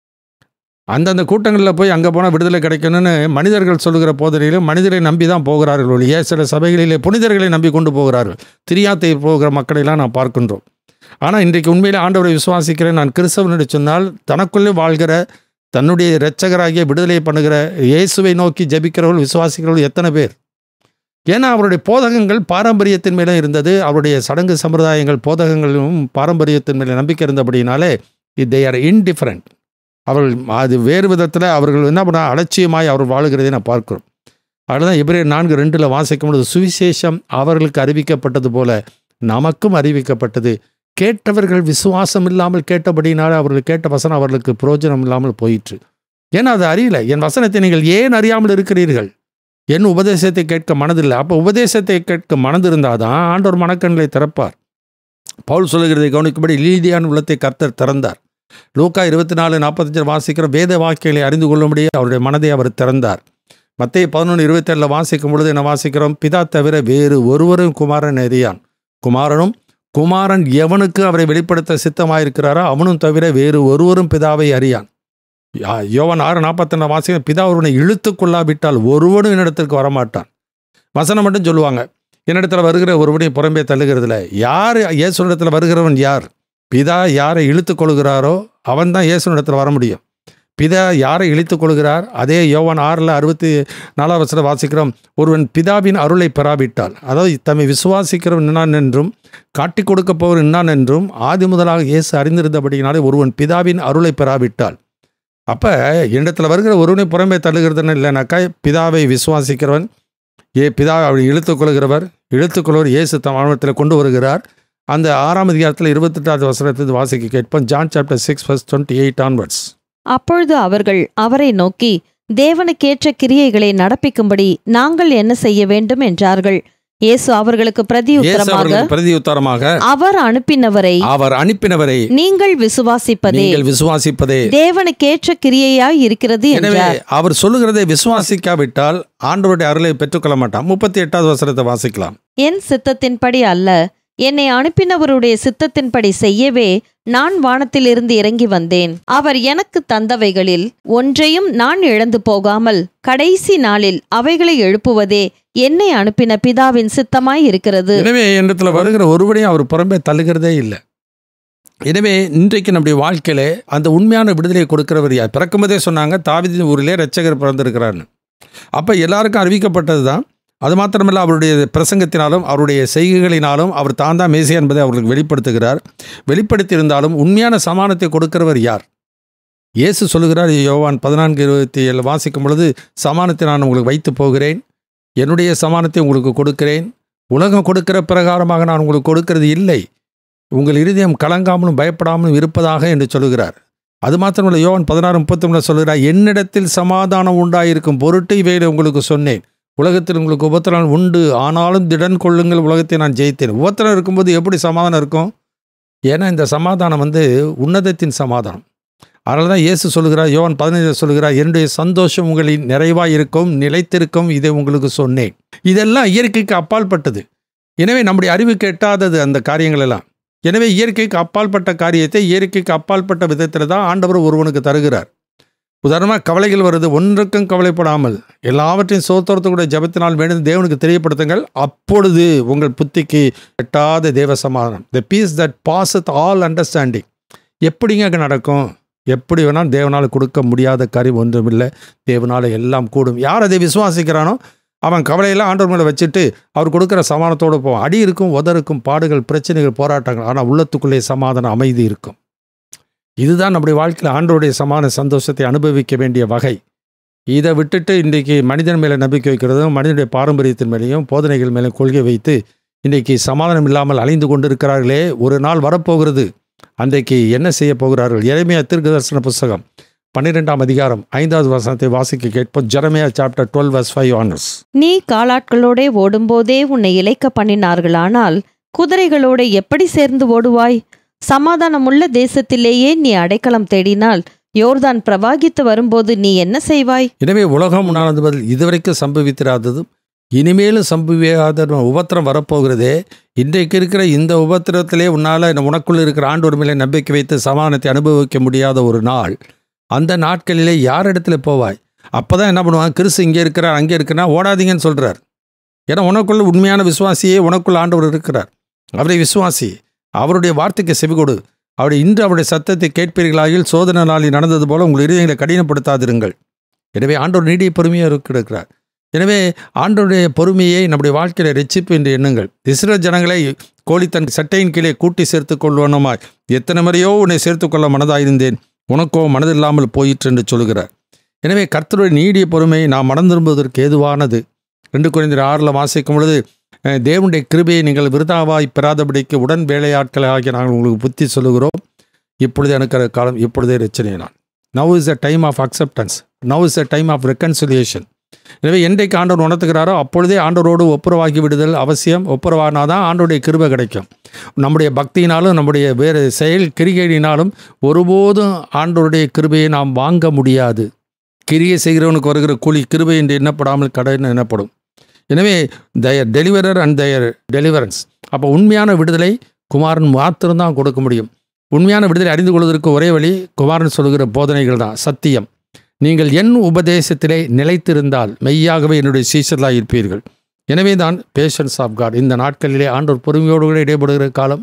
அந்தந்த கூட்டங்களில் போய் அங்கே போனால் விடுதலை கிடைக்கணும்னு மனிதர்கள் சொல்லுகிற போதனையிலும் மனிதரை நம்பி தான் போகிறார்கள் ஒழிய சில சபைகளிலே புனிதர்களை நம்பி கொண்டு போகிறார்கள் திரியாத்தை போகிற மக்களையெல்லாம் நான் பார்க்கின்றோம் ஆனால் இன்றைக்கு உண்மையிலே ஆண்டவரை விசுவாசிக்கிறேன் நான் கிறிஸ்தவன் என்று சொன்னால் தனக்குள்ளே வாழ்கிற தன்னுடைய இரட்சகராகிய விடுதலை பண்ணுகிற இயேசுவை நோக்கி ஜெபிக்கிறவர்கள் விசுவாசிக்கிறவர்கள் எத்தனை பேர் ஏன்னா அவருடைய போதகங்கள் பாரம்பரியத்தின் மேலே இருந்தது அவருடைய சடங்கு சம்பிரதாயங்கள் போதகங்களும் பாரம்பரியத்தின் மேலே நம்பிக்கை இருந்தபடினாலே தே ஆர் இன்டிஃபரண்ட் அவர்கள் அது வேறு விதத்தில் அவர்கள் என்ன பண்ண அலட்சியமாய் அவர் வாழுகிறதை நான் பார்க்கிறோம் அதுதான் இவரே நான்கு ரெண்டில் வாசிக்கும் பொழுது சுவிசேஷம் அவர்களுக்கு அறிவிக்கப்பட்டது போல நமக்கும் அறிவிக்கப்பட்டது கேட்டவர்கள் விசுவாசம் இல்லாமல் கேட்டபடினால அவர்கள் கேட்ட வசனம் அவர்களுக்கு பிரயோஜனம் இல்லாமல் போயிற்று ஏன்னா அது அறியல என் வசனத்தை நீங்கள் ஏன் அறியாமல் இருக்கிறீர்கள் என் உபதேசத்தை கேட்க மனதில்லை அப்போ உபதேசத்தை கேட்க மனது இருந்தாதான் ஆண்டவர் மனக்கண்களை திறப்பார் பவுல் சொல்லுகிறதை கவனிக்கும்படி லீதியான உள்ளத்தை கர்த்தர் திறந்தார் லூக்கா இருபத்தி நாலு நாற்பத்தஞ்சு வாசிக்கிற வேத வாக்கியங்களை அறிந்து கொள்ளும்படி அவருடைய மனதை அவர் திறந்தார் மத்திய பதினொன்று இருபத்தேழில் வாசிக்கும் பொழுது என்ன வாசிக்கிறோம் பிதா தவிர வேறு ஒருவரும் குமாரன் எறியான் குமாரனும் குமாரன் எவனுக்கு அவரை வெளிப்படுத்த சித்தமாயிருக்கிறாரோ அவனும் தவிர வேறு ஒருவரும் பிதாவை அறியான் யா- யோவான் ஆறு நாற்பத்தொன்னு வாசிக்க பிதா ஒருவனை இழுத்து கொள்ளாவிட்டால் ஒருவனும் என்னிடத்திற்கு வரமாட்டான் வசனம் மட்டும் சொல்லுவாங்க என்னிடத்துல வருகிற ஒருவனையும் புறம்பே தள்ளுகிறதுல யார் இயேசுனிடத்தில் வருகிறவன் யார் பிதா யாரை இழுத்து கொள்கிறாரோ அவன் தான் இயேசுனிடத்தில் வர முடியும் பிதா யாரை இழுத்து கொள்கிறார் அதே யோவான் ஆறில் அறுபத்தி நாலாம் வசனம் வாசிக்கிறோம் ஒருவன் பிதாவின் அருளை பெறாவிட்டால் அதாவது தம்மை விசுவாசிக்கிறவன் என்னான் என்றும் காட்டிக் கொடுக்க போவர் என்னான் என்றும் ஆதி முதலாக இயேசு அறிந்திருந்தபடியினாலே ஒருவன் பிதாவின் அருளை பெறாவிட்டால் அப்போ என்னிடத்தில் வருகிற ஒருவனை புறம்பே தள்ளுகிறதுன்னு இல்லைனாக்கா பிதாவை விசுவாசிக்கிறவன் ஏ பிதா அவரை இழுத்துக் கொள்கிறவர் இழுத்துக்கொள்வர் இயேசு தம் ஆணவத்தில் கொண்டு வருகிறார் அந்த ஆறாம் அதிகாரத்தில் இருபத்தெட்டாவது வசனத்தில் வாசிக்க கேட்போம் John chapter six first twenty eight onwards
அப்பொழுது அவர்கள் அவரை நோக்கி தேவனுக்கேற்ற கிரியைகளை நடப்பிக்கும்படி நாங்கள் என்ன செய்ய வேண்டும் என்றார்கள் இயேசு அவர்களுக்கு
இயேசு
பிரதியுத்தரமாக
அவர்களுக்கு பிரதி உத்தரமாக
அவர் அனுப்பினவரை
அவர் அனுப்பினவரை
நீங்கள் விசுவாசிப்பதே
நீங்கள் விசுவாசிப்பதே
தேவனுக்கேற்ற கிரியையாய் இருக்கிறது
எனவே
என்றார்
அவர் சொல்லுகிறதை விசுவாசிக்காவிட்டால் ஆண்டவருடைய அருளை பெற்றுக்கொள்ள மாட்டான் முப்பத்தி எட்டாவது வசனத்தை வாசிக்கலாம்
என் சித்தத்தின்படி அல்ல என்னை அனுப்பினவருடைய சித்தத்தின்படி செய்யவே நான் வானத்திலிருந்து இறங்கி வந்தேன் அவர் எனக்கு தந்தவைகளில் ஒன்றையும் நான் இழந்து போகாமல் கடைசி நாளில் அவைகளை எழுப்புவதே என்னை அனுப்பின பிதாவின் சித்தமாய் இருக்கிறது
எனவே என்னிடத்தில் வருகிற ஒருவனையும் அவர் புறம்பே தள்ளுகிறதே இல்லை எனவே இன்றைக்கு நம்முடைய வாழ்க்கையில அந்த உண்மையான விடுதலையை கொடுக்கிறவர் யார் பிறக்கும்போதே சொன்னாங்க தாவீதின் ஊரிலே ரட்சகர் பிறந்திருக்கிறார்னு அப்போ எல்லாருக்கும் அறிவிக்கப்பட்டது தான் அது மாத்திரமல்ல அவருடைய பிரசங்கத்தினாலும் அவருடைய செய்கைகளினாலும் அவர் தான் தான் மேசியா என்பதை அவர்களுக்கு வெளிப்படுத்துகிறார் வெளிப்படுத்தியிருந்தாலும் உண்மையான சமானத்தை கொடுக்கிறவர் யார் இயேசு சொல்லுகிறார் யோவான் பதினான்கு இருபத்தி ஏழு வாசிக்கும் பொழுது சமானத்தை நான் உங்களுக்கு வைத்து போகிறேன் என்னுடைய சமானத்தை உங்களுக்கு கொடுக்கிறேன் உலகம் கொடுக்கிற பிரகாரமாக நான் உங்களுக்கு கொடுக்கிறது இல்லை உங்கள் இருதயம் கலங்காமலும் பயப்படாமலும் இருப்பதாக என்று சொல்லுகிறார் அது மாத்திரமல்ல யோவான் பதினாறு முப்பத்தி சொல்லுகிறார் என்னிடத்தில் சமாதானம் உண்டாயிருக்கும் பொருட்டு இவைகளை உங்களுக்கு சொன்னேன் உலகத்தில் உங்களுக்கு உபத்திரம் உண்டு ஆனாலும் திடன் கொள்ளுங்கள் உலகத்தை நான் ஜெயித்தேன் உபத்திரம் இருக்கும்போது எப்படி சமாதானம் இருக்கும் ஏன்னா இந்த சமாதானம் வந்து உன்னதத்தின் சமாதானம் அதனால தான் இயேசு சொல்லுகிறார் யோவான் பதினைந்து சொல்லுகிறார் என்னுடைய சந்தோஷம் உங்களின் நிறைவாக இருக்கும் நிலைத்திருக்கும் இதை உங்களுக்கு சொன்னேன் இதெல்லாம் இயற்கைக்கு அப்பாற்பட்டது எனவே நம்முடைய அறிவுக்கு எட்டாதது அந்த காரியங்கள் எல்லாம் எனவே இயற்கைக்கு அப்பாற்பட்ட காரியத்தை இயற்கைக்கு அப்பாற்பட்ட விதத்தில் தான் ஆண்டவர் ஒருவனுக்கு தருகிறார் உதாரணமாக கவலைகள் வருது ஒன்றுக்கும் கவலைப்படாமல் எல்லாவற்றையும் சோத்திரத்துக்கூட ஜபத்தினால் வேண்டும் தேவனுக்கு தெரியப்படுத்துங்கள் அப்பொழுது உங்கள் புத்திக்கு எட்டாத தேவ சமாதானம் the peace that pass all understanding எப்படிங்க அங்கே நடக்கும் எப்படி வேணாலும் தேவனால் கொடுக்க முடியாத காரியம் ஒன்றுமில்லை தேவனால் எல்லாம் கூடும் யார் அதை விசுவாசிக்கிறானோ அவன் கவலையெல்லாம் ஆண்டவர் மேலே வச்சுட்டு அவர் கொடுக்குற சமாதானத்தோடு போவான் அடி இருக்கும் உதருக்கும் பாடுகள் பிரச்சனைகள் போராட்டங்கள் ஆனால் உள்ளத்துக்குள்ளே சமாதானம் அமைதி இருக்கும் இதுதான் நம்முடைய வாழ்க்கையில் ஆண்டவருடைய சமான சந்தோஷத்தை அனுபவிக்க வேண்டிய வகை இதை விட்டுட்டு இன்றைக்கு மனிதன் மேலே நம்பிக்கை வைக்கிறதும் மனிதனுடைய பாரம்பரியத்தின் மேலேயும் போதனைகள் மேலே கொள்கை வைத்து இன்றைக்கு சமாதானம் இல்லாமல் அலைந்து கொண்டிருக்கிறார்களே ஒரு நாள் வரப்போகிறது அன்றைக்கு என்ன செய்ய போகிறார்கள் எரேமியா தீர்க்க தரிசன புஸ்தகம் பன்னிரெண்டாம் அதிகாரம் ஐந்தாவது வசனத்தை வாசிக்க கேட்போம் Jeremiah chapter twelve verse five onwards
நீ காலாட்களோடே ஓடும்போதே உன்னை இளைக்க பண்ணினார்களானால் குதிரைகளோட எப்படி சேர்ந்து ஓடுவாய் சமாதானமுள்ள தேசத்திலேயே நீ அடைக்கலம் தேடினால் யோர்தான் பிரவாகித்து வரும்போது நீ என்ன செய்வாய்
எனவே உலகம் உண்டானது பதில் இதுவரைக்கும் சம்பவித்திராததும் இனிமேலும் சம்பவியாத உபத்திரம் வரப்போகிறதே இன்றைக்கு இருக்கிற இந்த உபத்திரத்திலே உன்னால் உனக்குள் இருக்கிற ஆண்டோர் மேலே நம்பிக்கை வைத்து சமாதானத்தை அனுபவிக்க முடியாத ஒரு நாள் அந்த நாட்களிலே யார் இடத்துல போவாய் அப்போ தான் என்ன பண்ணுவான் கிறிஸ்து இங்கே இருக்கிறார் அங்கே இருக்கிறார் ஓடாதீங்கன்னு சொல்கிறார் ஏன்னா உனக்குள்ள உண்மையான விசுவாசியே உனக்குள்ள ஆண்டவர் இருக்கிறார் அவரை விசுவாசி அவருடைய வார்த்தைக்கு செவிகொடு அவருடைய இன்று அவருடைய சத்தத்தை கேட்பீர்களாகில் சோதனை நாளில் நடந்தது போல உங்கள் இதயங்களை கடினப்படுத்தாதிருங்கள் எனவே ஆண்டவர் நீடிய பொறுமையாக இருக்கிறார் எனவே ஆண்டவருடைய பொறுமையை நம்முடைய வாழ்க்கையில ரெச்சிப்பு என்று எண்ணுங்கள் இஸ்ரேல் ஜனங்களை கோழி தன் சட்டையின் கீழே கூட்டி சேர்த்து கொள்வனமாய் எத்தனை முறையோ உன்னை சேர்த்துக்கொள்ள மனதாயிருந்தேன் உனக்கோ மனதில்லாமல் போயிற்று என்று சொல்கிறார் எனவே கர்த்தருடைய நீடிய பொறுமை நாம் மனம் திரும்புவதற்கு ஏதுவானது ரெண்டு குறைந்த ஆறில் வாசிக்கும் பொழுது அஹ், தேவனுடைய கிருபையை நீங்கள் விருதாவாய் பெறாதபடிக்கு உடன் வேலையாட்களாகிய நாங்கள் உங்களுக்கு புத்தி சொல்லுகிறோம் இப்பொழுது எனக்கு காலம் இப்பொழுதே ரச்சனை நான் now is a time of acceptance now is a time of reconciliation எனவே என்றைக்கு ஆண்டவர் உணர்த்துகிறாரோ அப்பொழுதே ஆண்டவரோடு ஒப்புரவாகி விடுதல் அவசியம் ஒப்புரவானாதான் ஆண்டவருடைய கிருபை கிடைக்கும் நம்முடைய பக்தியினாலும் நம்முடைய வேறு செயல் கிரிகையினாலும் ஒருபோதும் ஆண்டவருடைய கிருபையை நாம் வாங்க முடியாது கிரியை செய்கிறவனுக்கு வருகிற கூலி கிருபை என்று எண்ணப்படாமல் கடன் எண்ணப்படும் எனவே their deliverer and their deliverance அப்போ உண்மையான விடுதலை குமாரன் மாத்திரம்தான் கொடுக்க முடியும் உண்மையான விடுதலை அறிந்து கொள்வதற்கு ஒரே வழி குமாரன் சொல்கிற போதனைகள் தான் சத்தியம் நீங்கள் என் உபதேசத்திலே நிலைத்திருந்தால் மெய்யாகவே என்னுடைய சீசர்களாக இருப்பீர்கள் எனவே தான் பேஷன்ஸ் ஆஃப் காட் இந்த நாட்களிலே ஆண்டவர் பொறுமையோடு கூட இடைபடுகிற காலம்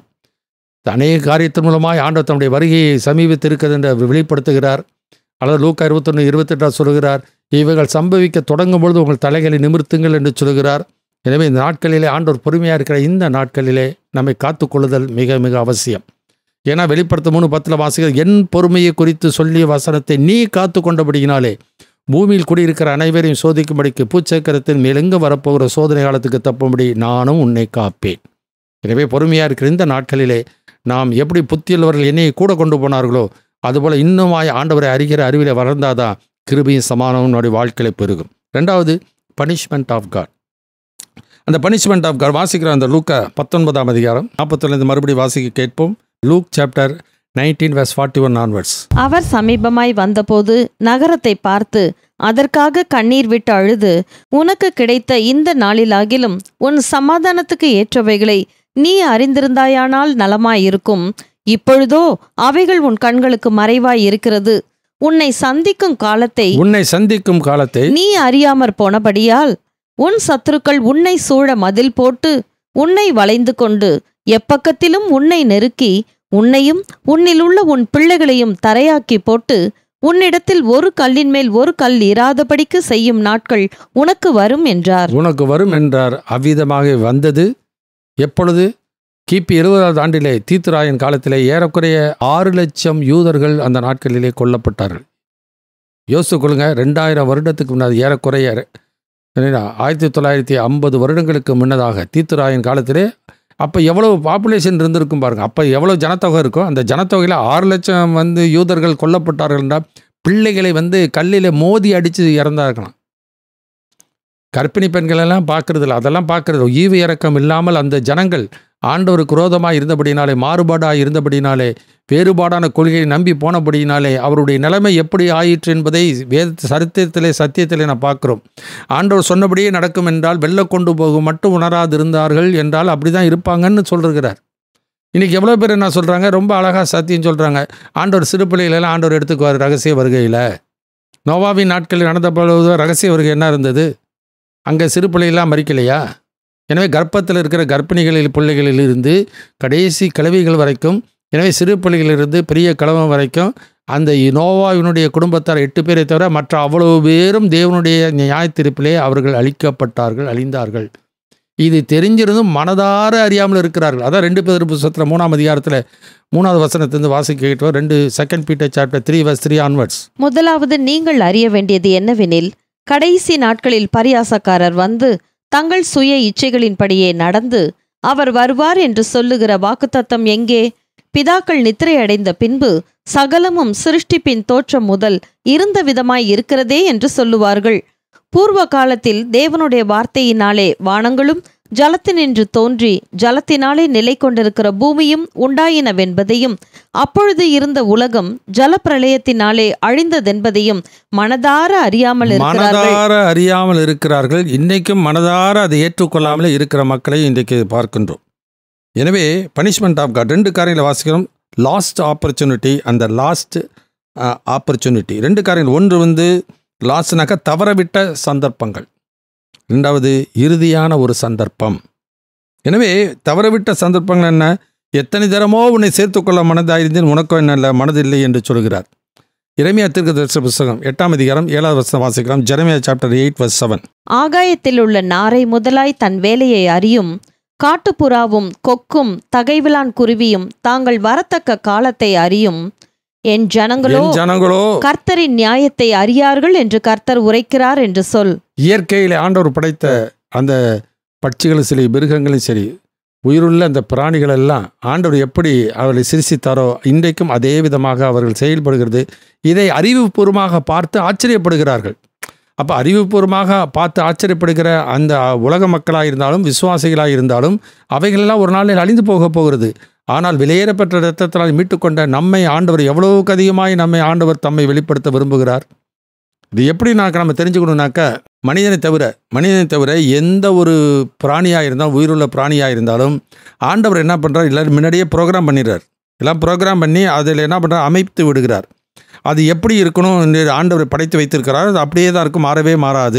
அநேக காரியத்தின் மூலமாய் ஆண்டவர் தன்னுடைய வருகையை சமீபித்திருக்கிறது என்று அவர் வெளிப்படுத்துகிறார் அல்லது லூக்கா இருபத்தொன்று இருபத்தெட்டாம் சொல்கிறார் இவைகள் சம்பவிக்க தொடங்கும் பொழுது உங்கள் தலைகளை நிமிர்த்துங்கள் என்று சொல்கிறார் எனவே இந்த நாட்களிலே ஆண்டவர் பொறுமையாக இருக்கிற இந்த நாட்களிலே நம்மை காத்துக்கொள்ளுதல் மிக மிக அவசியம் ஏன்னா வெளிப்படுத்த மூணு பத்தில் வாசிகள் என் பொறுமையை குறித்து சொல்லிய வசனத்தை நீ காத்து கொண்டபடியினாலே பூமியில் குடியிருக்கிற அனைவரையும் சோதிக்கும்படிக்கு பூச்சக்கரத்தின் மேலெங்கு வரப்போகிற சோதனை காலத்துக்கு தப்பும்படி நானும் உன்னை காப்பேன் எனவே பொறுமையாக இருக்கிற இந்த நாட்களிலே நாம் எப்படி புத்தியுள்ளவர்கள் என்னையை கூட கொண்டு போனார்களோ அதுபோல் இன்னுமாய் ஆண்டவரை அறிகிற அறிவிலே வளர்ந்தாதான் கிருபையும் சமானமும் நம்முடைய வாழ்க்கையில பெருகும் ரெண்டாவது பனிஷ்மெண்ட் ஆஃப் காட் அந்த பனிஷ்மெண்ட் ஆஃப் காட் வாசிக்கிற அந்த லூக்கா பத்தொன்பதாம் அதிகாரம் நாற்பத்தொன்னு மறுபடியும் வாசிக்க கேட்போம் Luke chapter nineteen verse forty one onwards
அவர் சமீபமாய் வந்தபோது நகரத்தை பார்த்து அதற்காக கண்ணீர் விட்டு அழுது உனக்கு கிடைத்த இந்த நாளிலாகிலும் உன் சமாதானத்துக்கு ஏற்றவைகளை நீ அறிந்திருந்தாயானால் நலமாயிருக்கும் இப்பொழுதோ அவைகள் உன் கண்களுக்கு மறைவாய் இருக்கிறது உன்னை சந்திக்கும் காலத்தை
உன்னை சந்திக்கும் காலத்தை
நீ அறியாமற் போனபடியால் உன் சத்துருக்கள் உன்னை சூழ மதில் போட்டு உன்னை வளைந்து கொண்டு எப்பக்கத்திலும் உன்னை நெருக்கி உன்னையும் உன்னிலுள்ள உன் பிள்ளைகளையும் தரையாக்கி போட்டு உன்னிடத்தில் ஒரு கல்லின் மேல் ஒரு கல் இராதபடிக்கு செய்யும் நாட்கள் உனக்கு வரும் என்றார்
உனக்கு வரும் என்றார் அவ்விதமாக வந்தது எப்பொழுது கிபி எழுபதாவது ஆண்டிலே தீத்துராயன் காலத்திலே ஏறக்குறைய ஆறு லட்சம் யூதர்கள் அந்த நாட்களிலே கொல்லப்பட்டார்கள் யோசித்து கொள்ளுங்க ரெண்டாயிரம் வருடத்துக்கு முன்னாடி ஏறக்குறைய என்னடா, ஆயிரத்தி தொள்ளாயிரத்தி ஐம்பது வருடங்களுக்கு முன்னதாக தீத்துராயன் காலத்திலே அப்போ எவ்வளோ பாப்புலேஷன் இருந்திருக்கும் பாருங்க அப்போ எவ்வளோ ஜனத்தொகை இருக்கும் அந்த ஜனத்தொகையில் ஆறு லட்சம் வந்து யூதர்கள் கொல்லப்பட்டார்கள்னா பிள்ளைகளை வந்து கல்லில் மோதி அடித்து இறந்தார்களாம் கர்ப்பிணி பெண்கள் எல்லாம் பார்க்கறதில்ல அதெல்லாம் பார்க்கறது ஈவு இறக்கம் இல்லாமல் அந்த ஜனங்கள் ஆண்டவருக்கு குரோதமாக இருந்தபடினாலே மாறுபாடாக இருந்தபடினாலே வேறுபாடான கொள்கையை நம்பி போனபடினாலே அவருடைய நிலைமை எப்படி ஆயிற்று என்பதை வேத சரித்திரத்திலே சத்தியத்திலே நான் பார்க்குறோம் ஆண்டவர் சொன்னபடியே நடக்கும் என்றால் வெள்ள கொண்டு போகும் மட்டும் உணராது இருந்தார்கள் என்றால் அப்படி தான் இருப்பாங்கன்னு சொல்லிருக்கிறார் இன்றைக்கி எவ்வளோ பேர் என்ன சொல்கிறாங்க ரொம்ப அழகாக சத்தியம் சொல்கிறாங்க ஆண்டவர் சிறு பிள்ளைகளெல்லாம் ஆண்டவர் எடுத்துக்குவார் ரகசிய வருகையில் நோவாவின் நாட்களில் நடந்த பொழுது ரகசிய வருகை என்ன இருந்தது அங்கே சிறு பிள்ளைகளாம் மறிக்கலையா எனவே கர்ப்பத்தில் இருக்கிற கர்ப்பிணிகளில் பிள்ளைகளில் இருந்து கடைசி கிழவிகள் வரைக்கும் எனவே சிறு பிள்ளைகளிலிருந்து பெரிய கிழவன் வரைக்கும் அந்த நோவாவினுடைய குடும்பத்தார் எட்டு பேரை தவிர மற்ற அவ்வளவு பேரும் தேவனுடைய நியாயத்தீர்ப்பிலே அவர்கள் அழிக்கப்பட்டார்கள் அழிந்தார்கள் இது தெரிஞ்சிருந்தும் மனதார அறியாமல் இருக்கிறார்கள் அதான் ரெண்டு பேர் புத்தகத்தில் மூணாம் அதிகாரத்தில் மூணாவது வசனத்திலிருந்து வாசிக்க கேட்டோம் ரெண்டு second Peter chapter three verse three onwards
முதலாவது நீங்கள் அறிய வேண்டியது என்னவெனில் கடைசி நாட்களில் பரியாசக்காரர் வந்து தங்கள் சுய இச்சைகளின்படியே நடந்து அவர் வருவார் என்று சொல்லுகிற வாக்குத்தத்தம் எங்கே பிதாக்கள் நித்திரையடைந்த பின்பு சகலமும் சிருஷ்டிப்பின் தோற்றம் முதல் இருந்த விதமாய் இருக்கிறதே என்று சொல்லுவார்கள் பூர்வ காலத்தில் தேவனுடைய வார்த்தையினாலே வானங்களும் ஜலத்தினின்று தோன்றி ஜலத்தினாலே நிலை கொண்டிருக்கிற பூமியும் உண்டாயினவென்பதையும் அப்பொழுது இருந்த உலகம் ஜலப்பிரளயத்தினாலே அழிந்ததென்பதையும் மனதார அறியாமல் இருக்கிறார்கள்
மனதார அறியாமல் இருக்கிறார்கள் இன்னைக்கும் மனதார அதை ஏற்றுக்கொள்ளாமலே இருக்கிற மக்களை இன்றைக்கு பார்க்கின்றோம் எனவே பனிஷ்மெண்ட் ஆஃப் காட் ரெண்டு காரியங்களை வாசிக்கிறோம் லாஸ்ட் ஆப்பர்ச்சுனிட்டி அந்த லாஸ்ட் ஆப்பர்ச்சுனிட்டி ரெண்டு காரியங்கள் ஒன்று வந்து லாஸ்ட்னாக்கா தவறவிட்ட சந்தர்ப்பங்கள் ரெண்டாவது இறுதியான ஒரு சந்தர்ப்பம் எனவே தவறவிட்ட சந்தர்ப்பங்கள் என்ன எத்தனை தரமோ உன்னை சேர்த்துக்கொள்ள மனதாயிருந்தேன் உனக்கும் என்ன இல்லை மனதில்லை என்று சொல்கிறார் இறைமையா தீர்க்கதரிசன புஸ்தகம் எட்டாம் அதிகாரம் ஏழாவது வருஷம் வாசிக்கலாம் Jeremiah chapter eight verse seven
ஆகாயத்தில் உள்ள நாரை முதலாய் தன் வேலையை அறியும் காட்டுப்புறாவும் கொக்கும் தகைவிலான் குருவியும் தாங்கள் வரத்தக்க காலத்தை அறியும் என் ஜனங்களோ
என் ஜனங்களோ
கர்த்தரின் நியாயத்தை அறியார்கள் என்று கர்த்தர் உரைக்கிறார் என்று சொல்
இயற்கையில் ஆண்டவர் படைத்த அந்த பட்சிகளும் சரி மிருகங்களும் சரி உயிருள்ள அந்த பிராணிகள் எல்லாம் ஆண்டவர் எப்படி அவர்களை சிரிசித்தாரோ இன்றைக்கும் அதே விதமாக அவர்கள் செயல்படுகிறது இதை அறிவுபூர்வமாக பார்த்து ஆச்சரியப்படுகிறார்கள் அப்போ அறிவுபூர்வமாக பார்த்து ஆச்சரியப்படுகிற அந்த உலக மக்களாக இருந்தாலும் விசுவாசிகளாக இருந்தாலும் அவைகளெல்லாம் ஒரு நாளில் அழிந்து போக போகிறது ஆனால் வெளியேறப்பட்ட இரத்தத்தினால் மீட்டுக்கொண்ட நம்மை ஆண்டவர் எவ்வளவுக்கு அதிகமாய் நம்மை ஆண்டவர் தம்மை வெளிப்படுத்த விரும்புகிறார் இது எப்படி நாக்க நம்ம தெரிஞ்சுக்கணும்னாக்கா மனிதனை தவிர மனிதனை தவிர எந்த ஒரு பிராணியாக இருந்தாலும் உயிருள்ள பிராணியாக இருந்தாலும் ஆண்டவர் என்ன பண்ணுறார் எல்லாரும் முன்னாடியே ப்ரோக்ராம் பண்ணிடுறார் எல்லாம் ப்ரோக்ராம் பண்ணி அதில் என்ன பண்ணுறார் அமைத்து விடுகிறார் அது எப்படி இருக்கணும் என்று ஆண்டவர் படைத்து வைத்திருக்கிறார் அது அப்படியே தான் இருக்கும் மாறவே மாறாது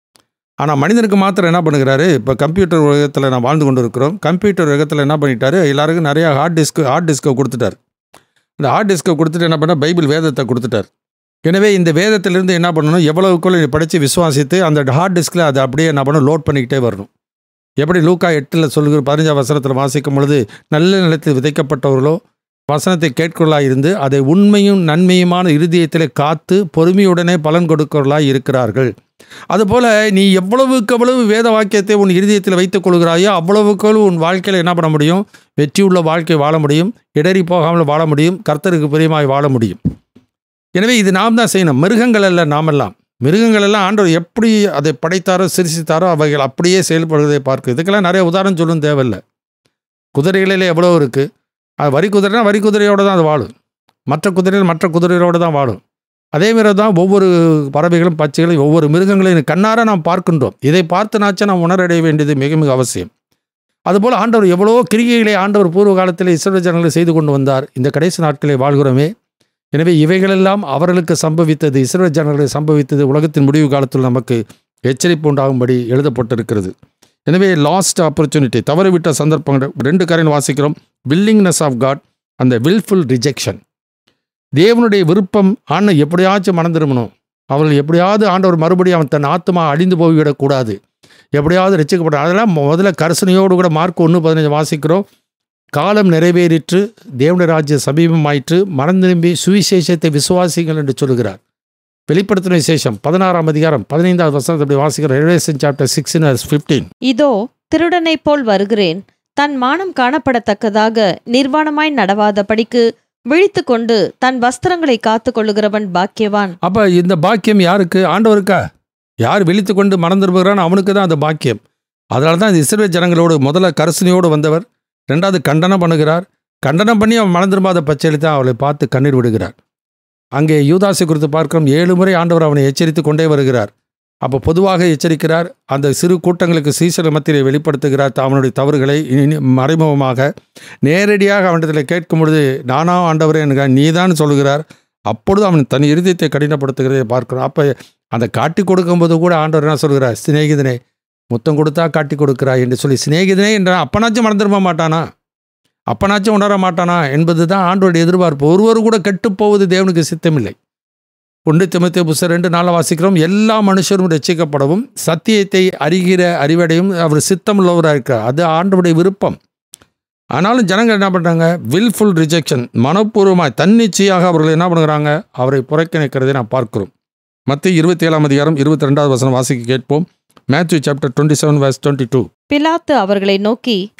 ஆனால் மனிதனுக்கு மாத்திரம் என்ன பண்ணுகிறாரு இப்போ கம்ப்யூட்டர் உலகத்தில் நான் வாழ்ந்து கொண்டு இருக்கிறோம் கம்ப்யூட்டர் உலகத்தில் என்ன பண்ணிட்டாரு எல்லாருக்கும் நிறைய ஹார்ட் டிஸ்க் ஹார்ட் டிஸ்கை கொடுத்துட்டார் இந்த ஹார்ட் டிஸ்கை கொடுத்துட்டு என்ன பண்ணால் பைபிள் வேதத்தை கொடுத்துட்டார் எனவே இந்த வேதத்திலிருந்து என்ன பண்ணணும் எவ்வளவுக்குள்ள நீ படித்து விசுவாசித்து அந்த ஹார்ட் டிஸ்கில் அதை அப்படியே என்ன பண்ணணும் லோட் பண்ணிக்கிட்டே வரணும் எப்படி லூக்கா எட்டில் சொல்லுகிற பதினஞ்சாம் வசனத்தில் வாசிக்கும் பொழுது நல்ல நிலத்தில் விதைக்கப்பட்டவர்களோ வசனத்தை கேட்கிறவர்களாக இருந்து அதை உண்மையும் நன்மையுமான இருதயத்திலே காத்து பொறுமையுடனே பலன் கொடுக்கிறவர்களாக இருக்கிறார்கள் அதுபோல் நீ எவ்வளவுக்கு எவ்வளவு வேத வாக்கியத்தை உன் இருதயத்தில் வைத்துக் கொள்கிறாயோ அவ்வளவுக்கு உன் வாழ்க்கையில் என்ன பண்ண முடியும் வெற்றியுள்ள வாழ்க்கை வாழ முடியும் இடறி போகாமல் வாழ முடியும் கர்த்தருக்கு பிரியமாய் வாழ முடியும் எனவே இது நாம் தான் செய்யணும் மிருகங்கள் அல்ல நாமெல்லாம் மிருகங்கள் எல்லாம் ஆண்டவர் எப்படி அதை படைத்தாரோ சிரிசித்தாரோ அவைகள் அப்படியே செயல்படுவதை பார்க்கு இதுக்கெல்லாம் நிறைய உதாரணம் சொல்லும் தேவையில்லை குதிரைகளிலே எவ்வளோ இருக்குது அது வரி குதிரைனா வரி குதிரையோடு தான் அது வாழும் மற்ற குதிரைகள் மற்ற குதிரையோடு தான் வாழும் அதே மாதிரி தான் ஒவ்வொரு பறவைகளும் பச்சைகளும் ஒவ்வொரு மிருகங்களையும் கண்ணார நாம் பார்க்கின்றோம் இதை பார்த்துனாச்சும் நாம் உணரடைய வேண்டியது மிக மிக அவசியம் அதுபோல் ஆண்டவர் எவ்வளோ கிரிகைகளை ஆண்டவர் பூர்வ காலத்தில் இஸ்ரேல் ஜனங்களை செய்து கொண்டு வந்தார் இந்த கடைசி நாட்களை வாழ்கிறோமே எனவே இவைகளெல்லாம் அவர்களுக்கு சம்பவித்தது இஸ்ரேல் ஜனங்களுக்கு சம்பவித்தது உலகத்தின் முடிவு காலத்தில் நமக்கு எச்சரிப்பு உண்டாகும்படி எழுதப்பட்டிருக்கிறது எனவே லாஸ்ட் ஆப்பர்ச்சுனிட்டி தவறிவிட்ட சந்தர்ப்பங்கள் ரெண்டு காரியம் வாசிக்கிறோம் வில்லிங்னஸ் ஆஃப் காட் அந்த வில்ஃபுல் ரிஜெக்ஷன் தேவனுடைய விருப்பம் ஆண்டை எப்படியாச்சும் மணந்திருமணும் அவர்கள் எப்படியாவது ஆண்டவர் மறுபடியும் அவன் தன் ஆத்மா அழிந்து போய்விடக்கூடாது எப்படியாவது ரசிக்கப்பட அதெல்லாம் முதல்ல கரிசனையோடு கூட மார்க் ஒன்று பதினஞ்சு வாசிக்கிறோம் காலம் நிறைவேறிற்று தேவனுடைய ராஜ்ய சமீபமாயிற்று மனம் திரும்பி சுவிசேஷத்தை விசுவாசிங்கள் என்று சொல்கிறார் வெளிப்படுத்தின விசேஷம் பதினாறாம் அதிகாரம் பதினைந்தாவது வசனத்தை அப்படி வாசிக்கிற ரெவலேஷன் சாப்டர் சிக்ஸ்டின் ஃபிஃப்டீன்
இதோ திருடனைப் போல் வருகிறேன் தன் மானம் காணப்படத்தக்கதாக நிர்வாணமாய் நடவாதபடிக்கு விழித்து கொண்டு தன் வஸ்திரங்களை காத்து கொள்ளுகிறவன் பாக்கியவான்
அப்போ இந்த பாக்கியம் யாருக்கு ஆண்டவருக்கா யார் விழித்து கொண்டு மனம் திரும்புகிறான் அவனுக்கு தான் அந்த பாக்கியம் அதனால தான் இந்த இஸ்ரேல் ஜனங்களோடு முதல்ல கரிசனையோடு வந்தவர் ரெண்டாவது கண்டனம் பண்ணுகிறார் கண்டனம் பண்ணி அவன் மனம் திரும்பாத பச்சையில் தான் அவளை பார்த்து கண்ணீர் விடுகிறார் அங்கே யூதாசை குறித்து பார்க்கிறோம் ஏழு முறை ஆண்டவர் அவனை எச்சரித்து கொண்டே வருகிறார் அப்போ பொதுவாக எச்சரிக்கிறார் அந்த சிறு கூட்டங்களுக்கு சீசர மத்தியிலே வெளிப்படுத்துகிறார் அவனுடைய தவறுகளை இனி மறைமுகமாக நேரடியாக அவனிடத்தில் கேட்கும் பொழுது நானா ஆண்டவரே எனக்கு நீதான் சொல்கிறார் அப்பொழுது அவன் தன் இருதயத்தை கடினப்படுத்துகிறதை பார்க்கிறோம் அப்போ அந்த காட்டி கொடுக்கும்போது கூட ஆண்டவர் என்ன சொல்கிறார் சிநேகிதனே முத்தம் கொடுத்தா காட்டி கொடுக்கிறாய் என்று சொல்லி சிநேகிதனே என்ற அப்பனாச்சும் மறந்துருப்ப மாட்டானா அப்பனாச்சும் உணர மாட்டானா என்பது தான் ஆண்டோடைய எதிர்பார்ப்பு ஒருவர் கூட கெட்டுப்போவது தேவனுக்கு சித்தமில்லை ஒன்று திமுத்தி புஸ்தகம் ரெண்டு நாளில் வாசிக்கிறோம் எல்லா மனுஷரும் ரட்சிக்கப்படவும் சத்தியத்தை அறிகிற அறிவடையும் அவர் சித்தமுள்ளவராக இருக்கிறார் அது ஆண்டோடைய விருப்பம் ஆனாலும் ஜனங்கள் என்ன பண்ணுறாங்க வில்ஃபுல் ரிஜெக்ஷன் மனப்பூர்வமாய் தன்னிச்சையாக அவர்கள் என்ன பண்ணுறாங்க அவரை புறக்கணிக்கிறதை நான் பார்க்கிறோம் மத்திய இருபத்தி ஏழாம் அதிகாரம் இருபத்தி ரெண்டாவது வசனம் வாசிக்க கேட்போம் Matthew chapter twenty seven verse twenty two
பிலாத்து அவர்களை நோக்கி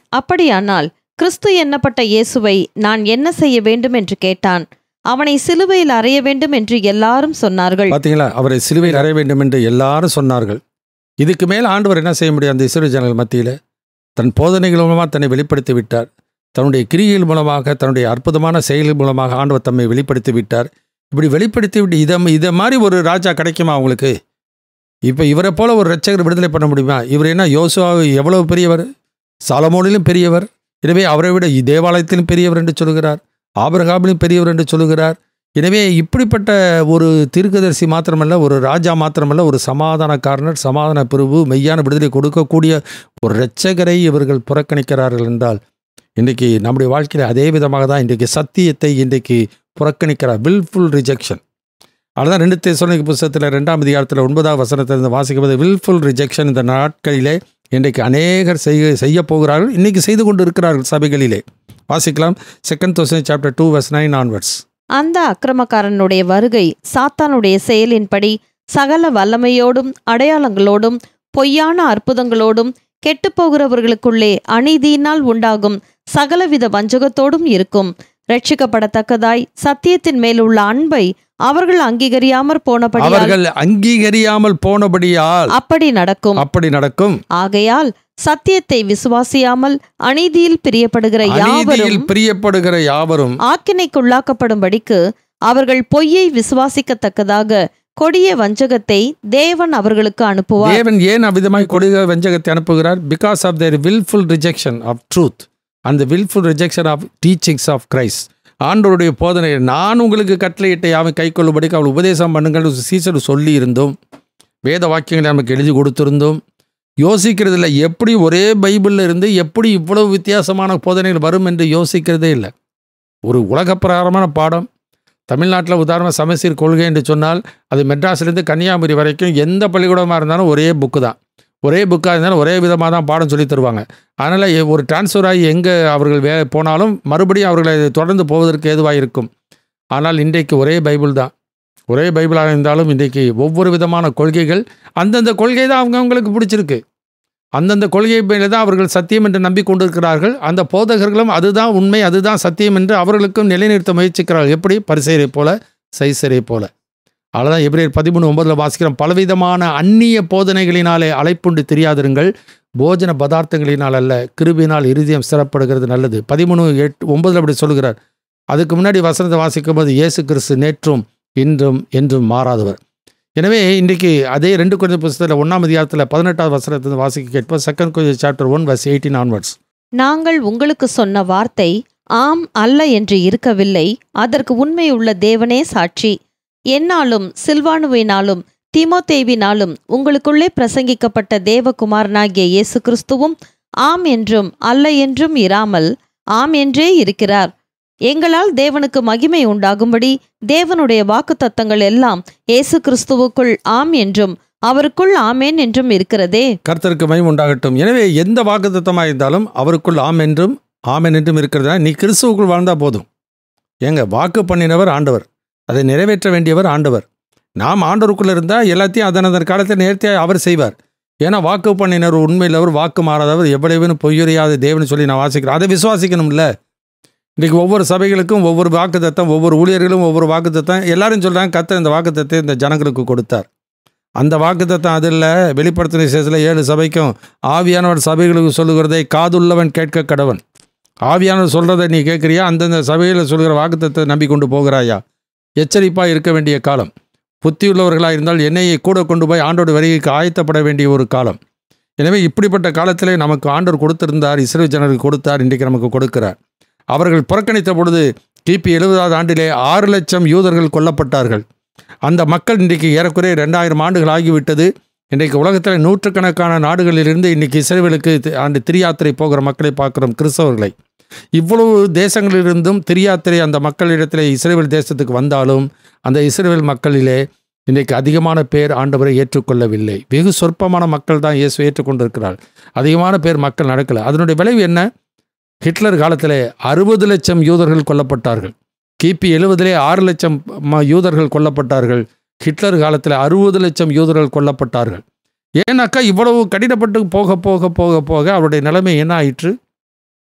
அப்படியானால் கிறிஸ்து எண்ணப்பட்ட இயேசுவை நான் என்ன செய்ய வேண்டும் என்று கேட்டான் அவனை சிலுவையில் அறைய வேண்டும் என்று எல்லாரும் சொன்னார்கள்
பார்த்தீங்களா அவரை சிலுவையில் அறைய வேண்டும் என்று எல்லாரும் சொன்னார்கள் இதுக்கு மேல் ஆண்டவர் என்ன செய்ய முடியும் அந்த இஸ்ரேல் ஜனங்கள் மத்தியில் தன் போதனைகள் மூலமாக தன்னை வெளிப்படுத்தி விட்டார் தன்னுடைய கிரிகள் மூலமாக தன்னுடைய அற்புதமான செயல்கள் மூலமாக ஆண்டவர் தம்மை வெளிப்படுத்தி விட்டார் இப்படி வெளிப்படுத்தி விட்டு இதை இதை மாதிரி ஒரு ராஜா கிடைக்குமா அவங்களுக்கு இப்போ இவரை போல ஒரு ரட்சகர் விடுதலை பண்ண முடியுமா இவர் என்ன யோசுவா எவ்வளவு பெரியவர் சாலமோனிலும் பெரியவர் எனவே அவரை விட தேவாலயத்திலும் பெரியவர் என்று சொல்கிறார் ஆபிரகாமிலும் பெரியவர் என்று சொல்கிறார் எனவே இப்படிப்பட்ட ஒரு தீர்க்கதரிசி மாத்திரமல்ல ஒரு ராஜா மாத்திரமல்ல ஒரு சமாதானக்காரனர் சமாதான பிரிவு மெய்யான விடுதலை கொடுக்கக்கூடிய ஒரு இரட்சகரை இவர்கள் புறக்கணிக்கிறார்கள் என்றால் இன்றைக்கி நம்முடைய வாழ்க்கையில் அதே விதமாக தான் இன்றைக்கு சத்தியத்தை இன்றைக்கு புறக்கணிக்கிறார் வில்ஃபுல் ரிஜெக்ஷன் அதுதான் ரெண்டு தேசனிக்கு புஸ்தகத்தில் ரெண்டாம் அதிகாரத்தில் ஒன்பதாவது வசனத்திலிருந்து வாசிக்கும்போது வில்ஃபுல் ரிஜெக்ஷன் இந்த நாட்களிலே இன்றைக்கு அநேகர் செய்ய செய்ய போகிறார்கள் இன்றைக்கி செய்து கொண்டு இருக்கிறார்கள் சபைகளிலே வாசிக்கலாம் second thousand chapter two verse nine onwards
அந்த அக்கிரமக்காரனுடைய வருகை சாத்தானுடைய செயலின்படி சகல வல்லமையோடும் அடையாளங்களோடும் பொய்யான அற்புதங்களோடும் கெட்டுப்போகிறவர்களுக்குள்ளே அநீதியினால் உண்டாகும் சகலவித வஞ்சகத்தோடும் இருக்கும் ரட்சிக்கப்படத்தக்கதாய் சத்தியத்தின் மேலுள்ள அன்பை அவர்கள் அங்கீகரியாமற் போனபடியால்
அவர்கள் அங்கீகரியாமல் போனபடியால்
அப்படி நடக்கும்
அப்படி நடக்கும்
ஆகையால் சத்தியத்தை விசுவாசியாமல் அநீதியில் பிரியப்படுகிற யாவரும்
அநீதியில் பிரியப்படுகிற யாவரும்
ஆக்கினைக்குள்ளாக்கப்படும்படிக்கு அவர்கள் பொய்யை விசுவாசிக்கத்தக்கதாக கொடிய வஞ்சகத்தை தேவன் அவர்களுக்கு அனுப்புவார்
தேவன் ஏன் அவ்விதமாய் கொடுக வெஞ்சகத்தை அனுப்புகிறார் because of their wilful rejection of truth அந்த wilful rejection of teachings of Christ ஆண்டவருடைய போதனை நான் உங்களுக்கு கட்டளையிட்ட யாவை கை கொள்ளும்படிக்கு அவள் உபதேசம் பண்ணுங்கள் சீசர் சொல்லி இருந்தோம் வேத வாக்கியங்களை நமக்கு எழுதி கொடுத்திருந்தோம் யோசிக்கிறது இல்லை எப்படி ஒரே பைபிளில் இருந்து எப்படி இவ்வளவு வித்தியாசமான போதனைகள் வரும் என்று யோசிக்கிறதே இல்லை ஒரு உலகப்பிரகாரமான பாடம் தமிழ்நாட்டில் உதாரணமாக சமசீர் கொள்கை என்று சொன்னால் அது மெட்ராஸ்லேருந்து கன்னியாகுமரி வரைக்கும் எந்த பள்ளிக்கூடமாக இருந்தாலும் ஒரே புக்கு தான் ஒரே புக்காக இருந்தாலும் ஒரே விதமாக தான் பாடம் சொல்லி தருவாங்க அதனால் ஒரு டிரான்ஸ்ஃபர் ஆகி எங்கே அவர்கள் வே போனாலும் மறுபடியும் அவர்களை தொடர்ந்து போவதற்கு ஏதுவாக இருக்கும் ஆனால் இன்றைக்கு ஒரே பைபிள் தான் ஒரே பைபிளாக இருந்தாலும் இன்றைக்கு ஒவ்வொரு விதமான கொள்கைகள் அந்தந்த கொள்கை தான் அவங்கவுங்களுக்கு பிடிச்சிருக்கு அந்தந்த கொள்கை மேலே தான் அவர்கள் சத்தியம் என்று நம்பிக்கொண்டிருக்கிறார்கள் அந்த போதகர்களும் அதுதான் உண்மை அதுதான் சத்தியம் என்று அவர்களுக்கும் நிலைநிறுத்த முயற்சிக்கிறார்கள் எப்படி பரிசெயரை போல சைசரை போல அவ்வளோதான் எப்ரேர் பதிமூணு ஒன்பதில் வாசிக்கிறோம் பலவிதமான அந்நிய போதனைகளினாலே அழைப்புண்டு தெரியாதிருங்கள் போஜன பதார்த்தங்களினால் அல்ல கிருபினால் இருதயம் சிறப்படுகிறது நல்லது பதிமூணு எட்டு ஒன்பதில் அப்படி சொல்கிறார் அதுக்கு முன்னாடி வசனத்தை வாசிக்கும் போது இயேசு கிறிஸ்து நேற்றும் இன்றும் என்றும் மாறாதவர் எனவே இன்றைக்கு அதே ரெண்டு கொஞ்சம் புத்தகத்தில் ஒன்றாம் அதிகாரத்தில் பதினெட்டாவது வசனத்தை வாசிக்க கேட்போம் செகண்ட் கொஞ்சம் chapter one verse eighteen onwards
நாங்கள் உங்களுக்கு சொன்ன வார்த்தை ஆம் அல்ல என்று இருக்கவில்லை அதற்கு உண்மையுள்ள தேவனே சாட்சி என்னாலும் சில்வானுவினாலும் தீமோத்தேவினாலும் உங்களுக்குள்ளே பிரசங்கிக்கப்பட்ட தேவகுமாரனாகிய இயேசு கிறிஸ்துவும் ஆம் என்றும் அல்ல என்றும் இராமல் ஆம் என்றே இருக்கிறார் எங்களால் தேவனுக்கு மகிமை உண்டாகும்படி தேவனுடைய வாக்குத்தத்தங்கள் எல்லாம் இயேசு கிறிஸ்துவுக்குள் ஆம் என்றும் அவருக்குள் ஆமேன் என்றும் இருக்கிறதே
கர்த்தருக்கு மயம் உண்டாகட்டும் எனவே எந்த வாக்குத்தத்தமாக இருந்தாலும் அவருக்குள் ஆம் என்றும் ஆமென் என்றும் இருக்கிறதா நீ கிறிஸ்துவுக்குள் வாழ்ந்தால் போதும் ஏங்க வாக்கு பண்ணினவர் ஆண்டவர் அதை நிறைவேற்ற வேண்டியவர் ஆண்டவர் நாம் ஆண்டவருக்குள்ள இருந்தால் எல்லாத்தையும் அதன் அதன் காலத்தில் நேர்த்தியாக அவர் செய்வார் ஏன்னா வாக்கு பண்ணினர் உண்மையில் அவர் வாக்கு மாறாதவர் எவ்வளவுன்னு பொய்யுறையாத தேவன் சொல்லி நான் வாசிக்கிறேன் அதை விசுவாசிக்கணும்ல இன்றைக்கி ஒவ்வொரு சபைகளுக்கும் ஒவ்வொரு வாக்குத்தத்தம் ஒவ்வொரு ஊழியர்களும் ஒவ்வொரு வாக்குத்தத்தம் எல்லாரும் சொல்கிறாங்க கத்த இந்த வாக்குத்தத்தை இந்த ஜனங்களுக்கு கொடுத்தார் அந்த வாக்குத்தத்தம் அதில் வெளிப்படுத்தின விசேஷத்தில் ஏழு சபைக்கும் ஆவியானவர் சபைகளுக்கு சொல்லுகிறதை காதுள்ளவன் கேட்க கடவன் ஆவியானவர் சொல்கிறத நீ கேட்குறியா அந்தந்த சபையில் சொல்கிற வாக்குத்தத்தை நம்பி கொண்டு போகிறாயா எச்சரிப்பாக இருக்க வேண்டிய காலம் புத்தியுள்ளவர்களாக இருந்தால் என்னையை கூட கொண்டு போய் ஆண்டோட வருகைக்கு ஆயத்தப்பட வேண்டிய ஒரு காலம் எனவே இப்படிப்பட்ட காலத்திலே நமக்கு ஆண்டவர் கொடுத்திருந்தார் இஸ்ரேல் ஜனருக்கு கொடுத்தார் இன்றைக்கு நமக்கு கொடுக்கிறார் அவர்கள் புறக்கணித்த பொழுது கிபி எழுபதாவது ஆண்டிலே ஆறு லட்சம் யூதர்கள் கொல்லப்பட்டார்கள் அந்த மக்கள் இன்றைக்கு ஏறக்குறைய ரெண்டாயிரம் ஆண்டுகள் ஆகிவிட்டது இன்றைக்கு உலகத்தில் நூற்றுக்கணக்கான நாடுகளிலிருந்து இன்றைக்கி இஸ்ரேலுக்கு ஆண்டு திரியாத்திரை போகிற மக்களை பார்க்குறோம் கிறிஸ்தவர்களை இவ்வளவு தேசங்களிலிருந்தும் திரியாத்திரை அந்த மக்களிடத்தில் இஸ்ரேல் தேசத்துக்கு வந்தாலும் அந்த இஸ்ரேல் மக்களிலே இன்றைக்கு அதிகமான பேர் ஆண்டவரை ஏற்றுக்கொள்ளவில்லை வெகு சொற்பமான மக்கள் தான் இயேசு ஏற்றுக்கொண்டிருக்கிறார் அதிகமான பேர் மக்கள் நடக்கலை அதனுடைய விளைவு என்ன ஹிட்லர் காலத்தில் அறுபது லட்சம் யூதர்கள் கொல்லப்பட்டார்கள் கிபி எழுபதிலே ஆறு லட்சம் ம- யூதர்கள் கொல்லப்பட்டார்கள் ஹிட்லர் காலத்தில் அறுபது லட்சம் யூதர்கள் கொல்லப்பட்டார்கள் ஏன்னாக்கா இவ்வளவு கடினப்பட்டு போக போக போக போக அவருடைய நிலைமை என்ன ஆயிற்று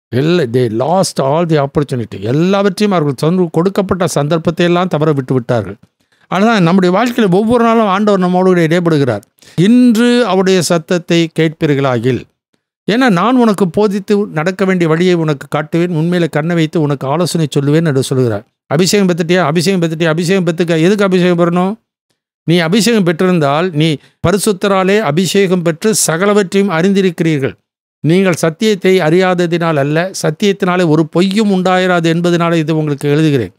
எல்லா they lost all the opportunity எல்லாவற்றையும் அவர்கள் சொந்த கொடுக்கப்பட்ட சந்தர்ப்பத்தை எல்லாம் தவற விட்டு விட்டார்கள் ஆனால் நம்முடைய வாழ்க்கையில் ஒவ்வொரு நாளும் ஆண்டவர் நம்மோடு இடைப்படுகிறார் இன்று அவருடைய சத்தத்தை கேட்பீர்களாகில் ஏன்னா நான் உனக்கு போதித்து நடக்க வேண்டிய வழியை உனக்கு காட்டுவேன் உண்மையில கண்ணை வைத்து உனக்கு ஆலோசனை சொல்லுவேன் என்று சொல்கிறார் அபிஷேகம் பெற்றுட்டியா அபிஷேகம் பெற்றுட்டியா அபிஷேகம் பெற்றுக்க எதுக்கு அபிஷேகம் பெறணும் நீ அபிஷேகம் பெற்றிருந்தால் நீ பரிசுத்தராலே அபிஷேகம் பெற்று சகலவற்றையும் அறிந்திருக்கிறீர்கள் நீங்கள் சத்தியத்தை அறியாததினால் அல்ல சத்தியத்தினாலே ஒரு பொய்யும் உண்டாயிராது என்பதனால இது உங்களுக்கு எழுதுகிறேன்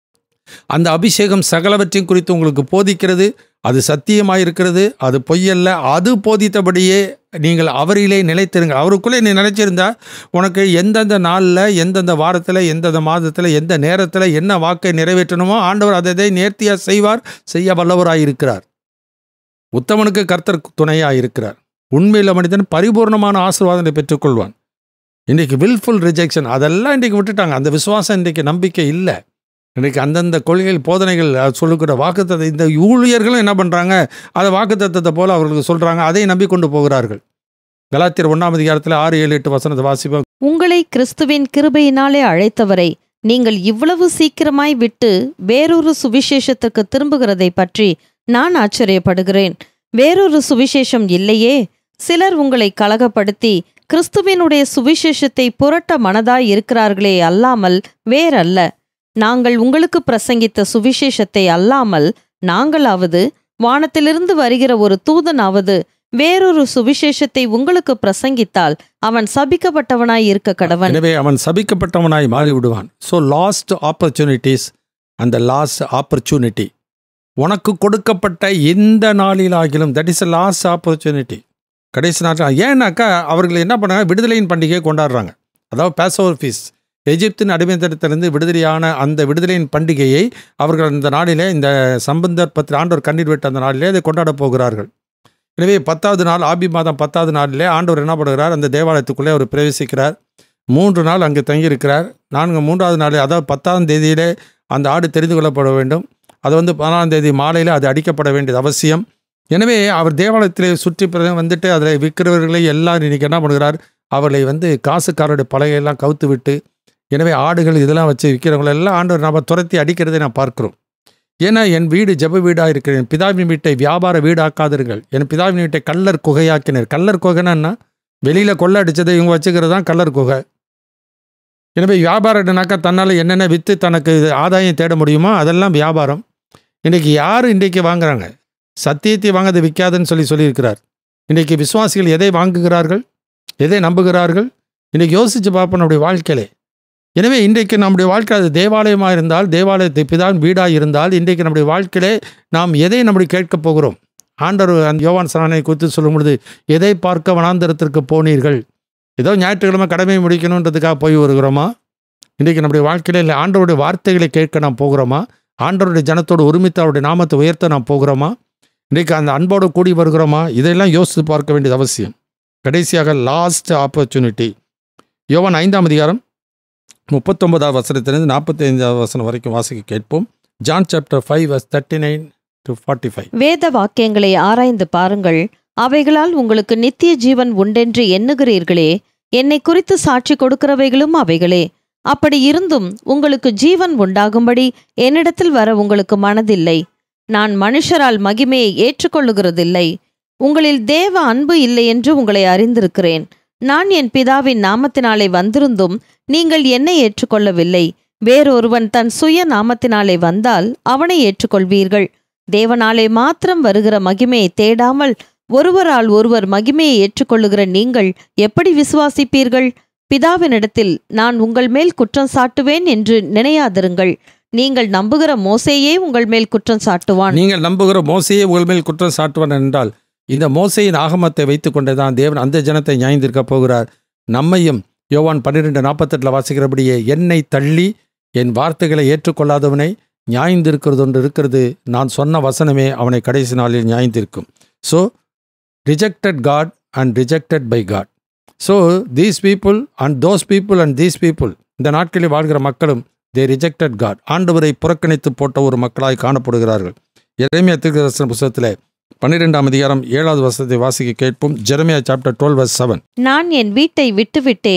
அந்த அபிஷேகம் சகலவற்றையும் குறித்து உங்களுக்கு போதிக்கிறது அது சத்தியமாயிருக்கிறது அது பொய்யல்ல அது போதித்தபடியே நீங்கள் அவரிலே நிலைத்திருங்க அவருக்குள்ளே நீ நிலைச்சிருந்தா உனக்கு எந்தெந்த நாளில் எந்தெந்த வாரத்தில் எந்தெந்த மாதத்தில் எந்த நேரத்தில் என்ன வாக்கை நிறைவேற்றணுமோ ஆண்டவர் அதை அதை நேர்த்தியாக செய்வார் செய்ய வல்லவராயிருக்கிறார் உத்தமனுக்கு கர்த்தர் துணையாக இருக்கிறார் உண்மையில் மனிதன் பரிபூர்ணமான ஆசீர்வாதத்தை பெற்றுக்கொள்வான் இன்றைக்கி வில்ஃபுல் ரிஜெக்ஷன் அதெல்லாம் இன்றைக்கி விட்டுட்டாங்க அந்த விசுவாசம் இன்றைக்கி நம்பிக்கை இல்லை இன்றைக்கி அந்தந்த கொள்கைகள் போதனைகள் அது சொல்லுகிற வாக்குத்தத்தை இந்த ஊழியர்களும் என்ன பண்ணுறாங்க அதை வாக்குத்தத்தத்தை போல் அவர்களுக்கு சொல்கிறாங்க அதை நம்பி கொண்டு போகிறார்கள் கலாத்தியர் ஒன்றாம் அதிகாரத்தில் ஆறு ஏழு எட்டு வசனத்தை வாசிப்போம்
உங்களை கிறிஸ்துவின் கிருபையினாலே அழைத்தவரை நீங்கள் இவ்வளவு சீக்கிரமாய் விட்டு வேறொரு சுவிசேஷத்துக்கு திரும்புகிறதை பற்றி நான் ஆச்சரியப்படுகிறேன் வேறொரு சுவிசேஷம் இல்லையே சிலர் உங்களை கலகப்படுத்தி கிறிஸ்துவினுடைய சுவிசேஷத்தை புரட்ட மனதாய் இருக்கிறார்களே அல்லாமல் வேறல்ல நாங்கள் உங்களுக்கு பிரசங்கித்த சுவிசேஷத்தை அல்லாமல் நாங்களாவது வானத்திலிருந்து வருகிற ஒரு தூதனாவது வேறொரு சுவிசேஷத்தை உங்களுக்கு பிரசங்கித்தால் அவன் சபிக்கப்பட்டவனாய் இருக்க கடவன்
எனவே அவன் சபிக்கப்பட்டவனாய் மாறி விடுவான் ஸோ லாஸ்ட் ஆப்பர்ச்சுனிட்டிஸ் அந்த லாஸ்ட் ஆப்பர்ச்சுனிட்டி உனக்கு கொடுக்கப்பட்ட எந்த நாளிலாகிலும் that is a lost opportunity கடைசி நாட்கள் ஏன்னாக்கா அவர்கள் என்ன பண்ணாங்க விடுதலையின் பண்டிகையை கொண்டாடுறாங்க அதாவது பேசோவர் ஃபீஸ் எகிப்தின் அடிமைத்தனத்திலிருந்து விடுதலையான அந்த விடுதலையின் பண்டிகையை அவர்கள் இந்த நாளிலே இந்த சம்பந்தர் ஆண்டவர் கண்ணீர் விட்ட அந்த நாளிலே அதை கொண்டாட போகிறார்கள் எனவே பத்தாவது நாள் ஆபி மாதம் பத்தாவது நாளிலே ஆண்டவர் என்ன பண்ணுகிறார் அந்த தேவாலயத்துக்குள்ளே அவர் பிரவேசிக்கிறார் மூன்று நாள் அங்கே தங்கியிருக்கிறார் நான்கு மூன்றாவது நாள் அதாவது பத்தாம் தேதியிலே அந்த ஆடு தெரிந்து கொள்ளப்பட வேண்டும் அது வந்து பதினாலாம் தேதி மாலையில் அது அடிக்கப்பட வேண்டியது அவசியம் எனவே அவர் தேவாலயத்திலே சுற்றி பிற- வந்துட்டு அதில் விற்கிறவர்களை எல்லாம் இன்னைக்கு என்ன பண்ணுகிறார் அவர்களை வந்து காசுக்காரருடைய பலகையெல்லாம் கவுத்து விட்டு எனவே ஆடுகள் இதெல்லாம் வச்சு விற்கிறவங்களை எல்லாம் ஆண்டவர் நம்ம துரத்தி அடிக்கிறதை நான் பார்க்கிறோம் ஏன்னா என் வீடு ஜெப வீடாக இருக்கிறேன் என் பிதாவின் வீட்டை வியாபார வீடாக்காதீர்கள் என் பிதாவின் வீட்டை கல்லர் குகையாக்கினர் கல்லர் குகைன்னா என்ன வெளியில் கொள்ளை அடித்ததை இவங்க வச்சுக்கிறது தான் கல்லர் குகை எனவே வியாபாரம்னாக்கா தன்னால் என்னென்ன விற்று தனக்கு இது ஆதாயம் தேட முடியுமோ அதெல்லாம் வியாபாரம் இன்றைக்கி யார் இன்றைக்கி வாங்குறாங்க சத்தியத்தை வாங்காத விற்காதுன்னு சொல்லி சொல்லியிருக்கிறார் இன்றைக்கி விசுவாசிகள் எதை வாங்குகிறார்கள் எதை நம்புகிறார்கள் இன்றைக்கி யோசித்து பார்ப்போம் நம்முடைய வாழ்க்கையிலே எனவே இன்றைக்கு நம்முடைய வாழ்க்கை அது தேவாலயமாக இருந்தால் தேவாலயத்தை பிதான் வீடாக இருந்தால் இன்றைக்கு நம்முடைய வாழ்க்கையிலே நாம் எதை நம்முடைய கேட்கப் போகிறோம் ஆண்டவர் அந்த யோவான் சரணை குறித்து சொல்லும் பொழுது எதை பார்க்க வனாந்தரத்திற்கு போனீர்கள் ஏதோ ஞாயிற்றுக்கிழமை கடமை முடிக்கணுன்றதுக்காக போய் வருகிறோமா இன்றைக்கு நம்முடைய வாழ்க்கையில இல்லை ஆண்டவருடைய வார்த்தைகளை கேட்க நாம் போகிறோமா ஆண்டவருடைய ஜனத்தோடு ஒருமித்து அவருடைய நாமத்தை உயர்த்த நாம் போகிறோமா இன்றைக்கு அந்த அன்போடு கூடி வருகிறோமா இதெல்லாம் யோசித்து பார்க்க வேண்டியது அவசியம் கடைசியாக லாஸ்ட் ஆப்பர்ச்சுனிட்டி யோவான் ஐந்தாம் அதிகாரம் முப்பத்தொன்பதாவது வசனத்திலிருந்து நாற்பத்தி ஐந்தாவது வசனம் வரைக்கும் வாசிக்க கேட்போம் John chapter five verse thirty nine to forty five
வேத வாக்கியங்களை ஆராய்ந்து பாருங்கள் அவைகளால் உங்களுக்கு நித்திய ஜீவன் உண்டென்று எண்ணுகிறீர்களே என்னை குறித்து சாட்சி கொடுக்கிறவைகளும் அவைகளே அப்படி இருந்தும் உங்களுக்கு ஜீவன் உண்டாகும்படி என்னிடத்தில் வர உங்களுக்கு மனதில்லை நான் மனுஷரால் மகிமையை ஏற்றுக்கொள்ளுகிறதில்லை உங்களில் தேவ அன்பு இல்லை என்று உங்களை அறிந்திருக்கிறேன் நான் என் பிதாவின் நாமத்தினாலே வந்திருந்தும் நீங்கள் என்னை ஏற்றுக்கொள்ளவில்லை வேறொருவன் தன் சுய நாமத்தினாலே வந்தால் அவனை ஏற்றுக்கொள்வீர்கள் தேவனாலே மாத்திரம் வருகிற மகிமையை தேடாமல் ஒருவரால் ஒருவர் மகிமையை ஏற்றுக்கொள்ளுகிற நீங்கள் எப்படி விசுவாசிப்பீர்கள் பிதாவினிடத்தில் நான் உங்கள் மேல் குற்றம் சாட்டுவேன் என்று நினையாதிருங்கள் நீங்கள் நம்புகிற மோசேயே உங்கள் மேல் குற்றம் சாட்டுவான்
நீங்கள் நம்புகிற மோசையை உங்கள் மேல் குற்றம் சாட்டுவான் என்றால் இந்த மோசையின் ஆகமத்தை வைத்துக்கொண்டே தான் தேவன் அந்த ஜனத்தை நியாயந்திருக்க போகிறார் நம்மையும் யோவான் பன்னிரெண்டு நாற்பத்தெட்டில் வாசிக்கிறபடியே என்னை தள்ளி என் வார்த்தைகளை ஏற்றுக்கொள்ளாதவனை நியாயந்திருக்கிறது ஒன்று இருக்கிறது நான் சொன்ன வசனமே அவனை கடைசி நாளில் நியாயந்திருக்கும் so rejected God and rejected by God so these people and those people and these people இந்த நாட்களில் வாழ்கிற மக்களும் தே ரிஜெக்டட் காட் ஆண்டவரை புறக்கணித்து போட்ட ஒரு மக்களாய் காணப்படுகிறார்கள் எரேமியா தீர்க்கதரிசன புஸ்தகத்தில் பன்னிரெண்டாம் அதிகாரம் ஏழாவது வசனத்தை வாசிக்க கேட்போம் Jeremiah chapter twelve verse seven
நான் என் வீட்டை விட்டுவிட்டேன்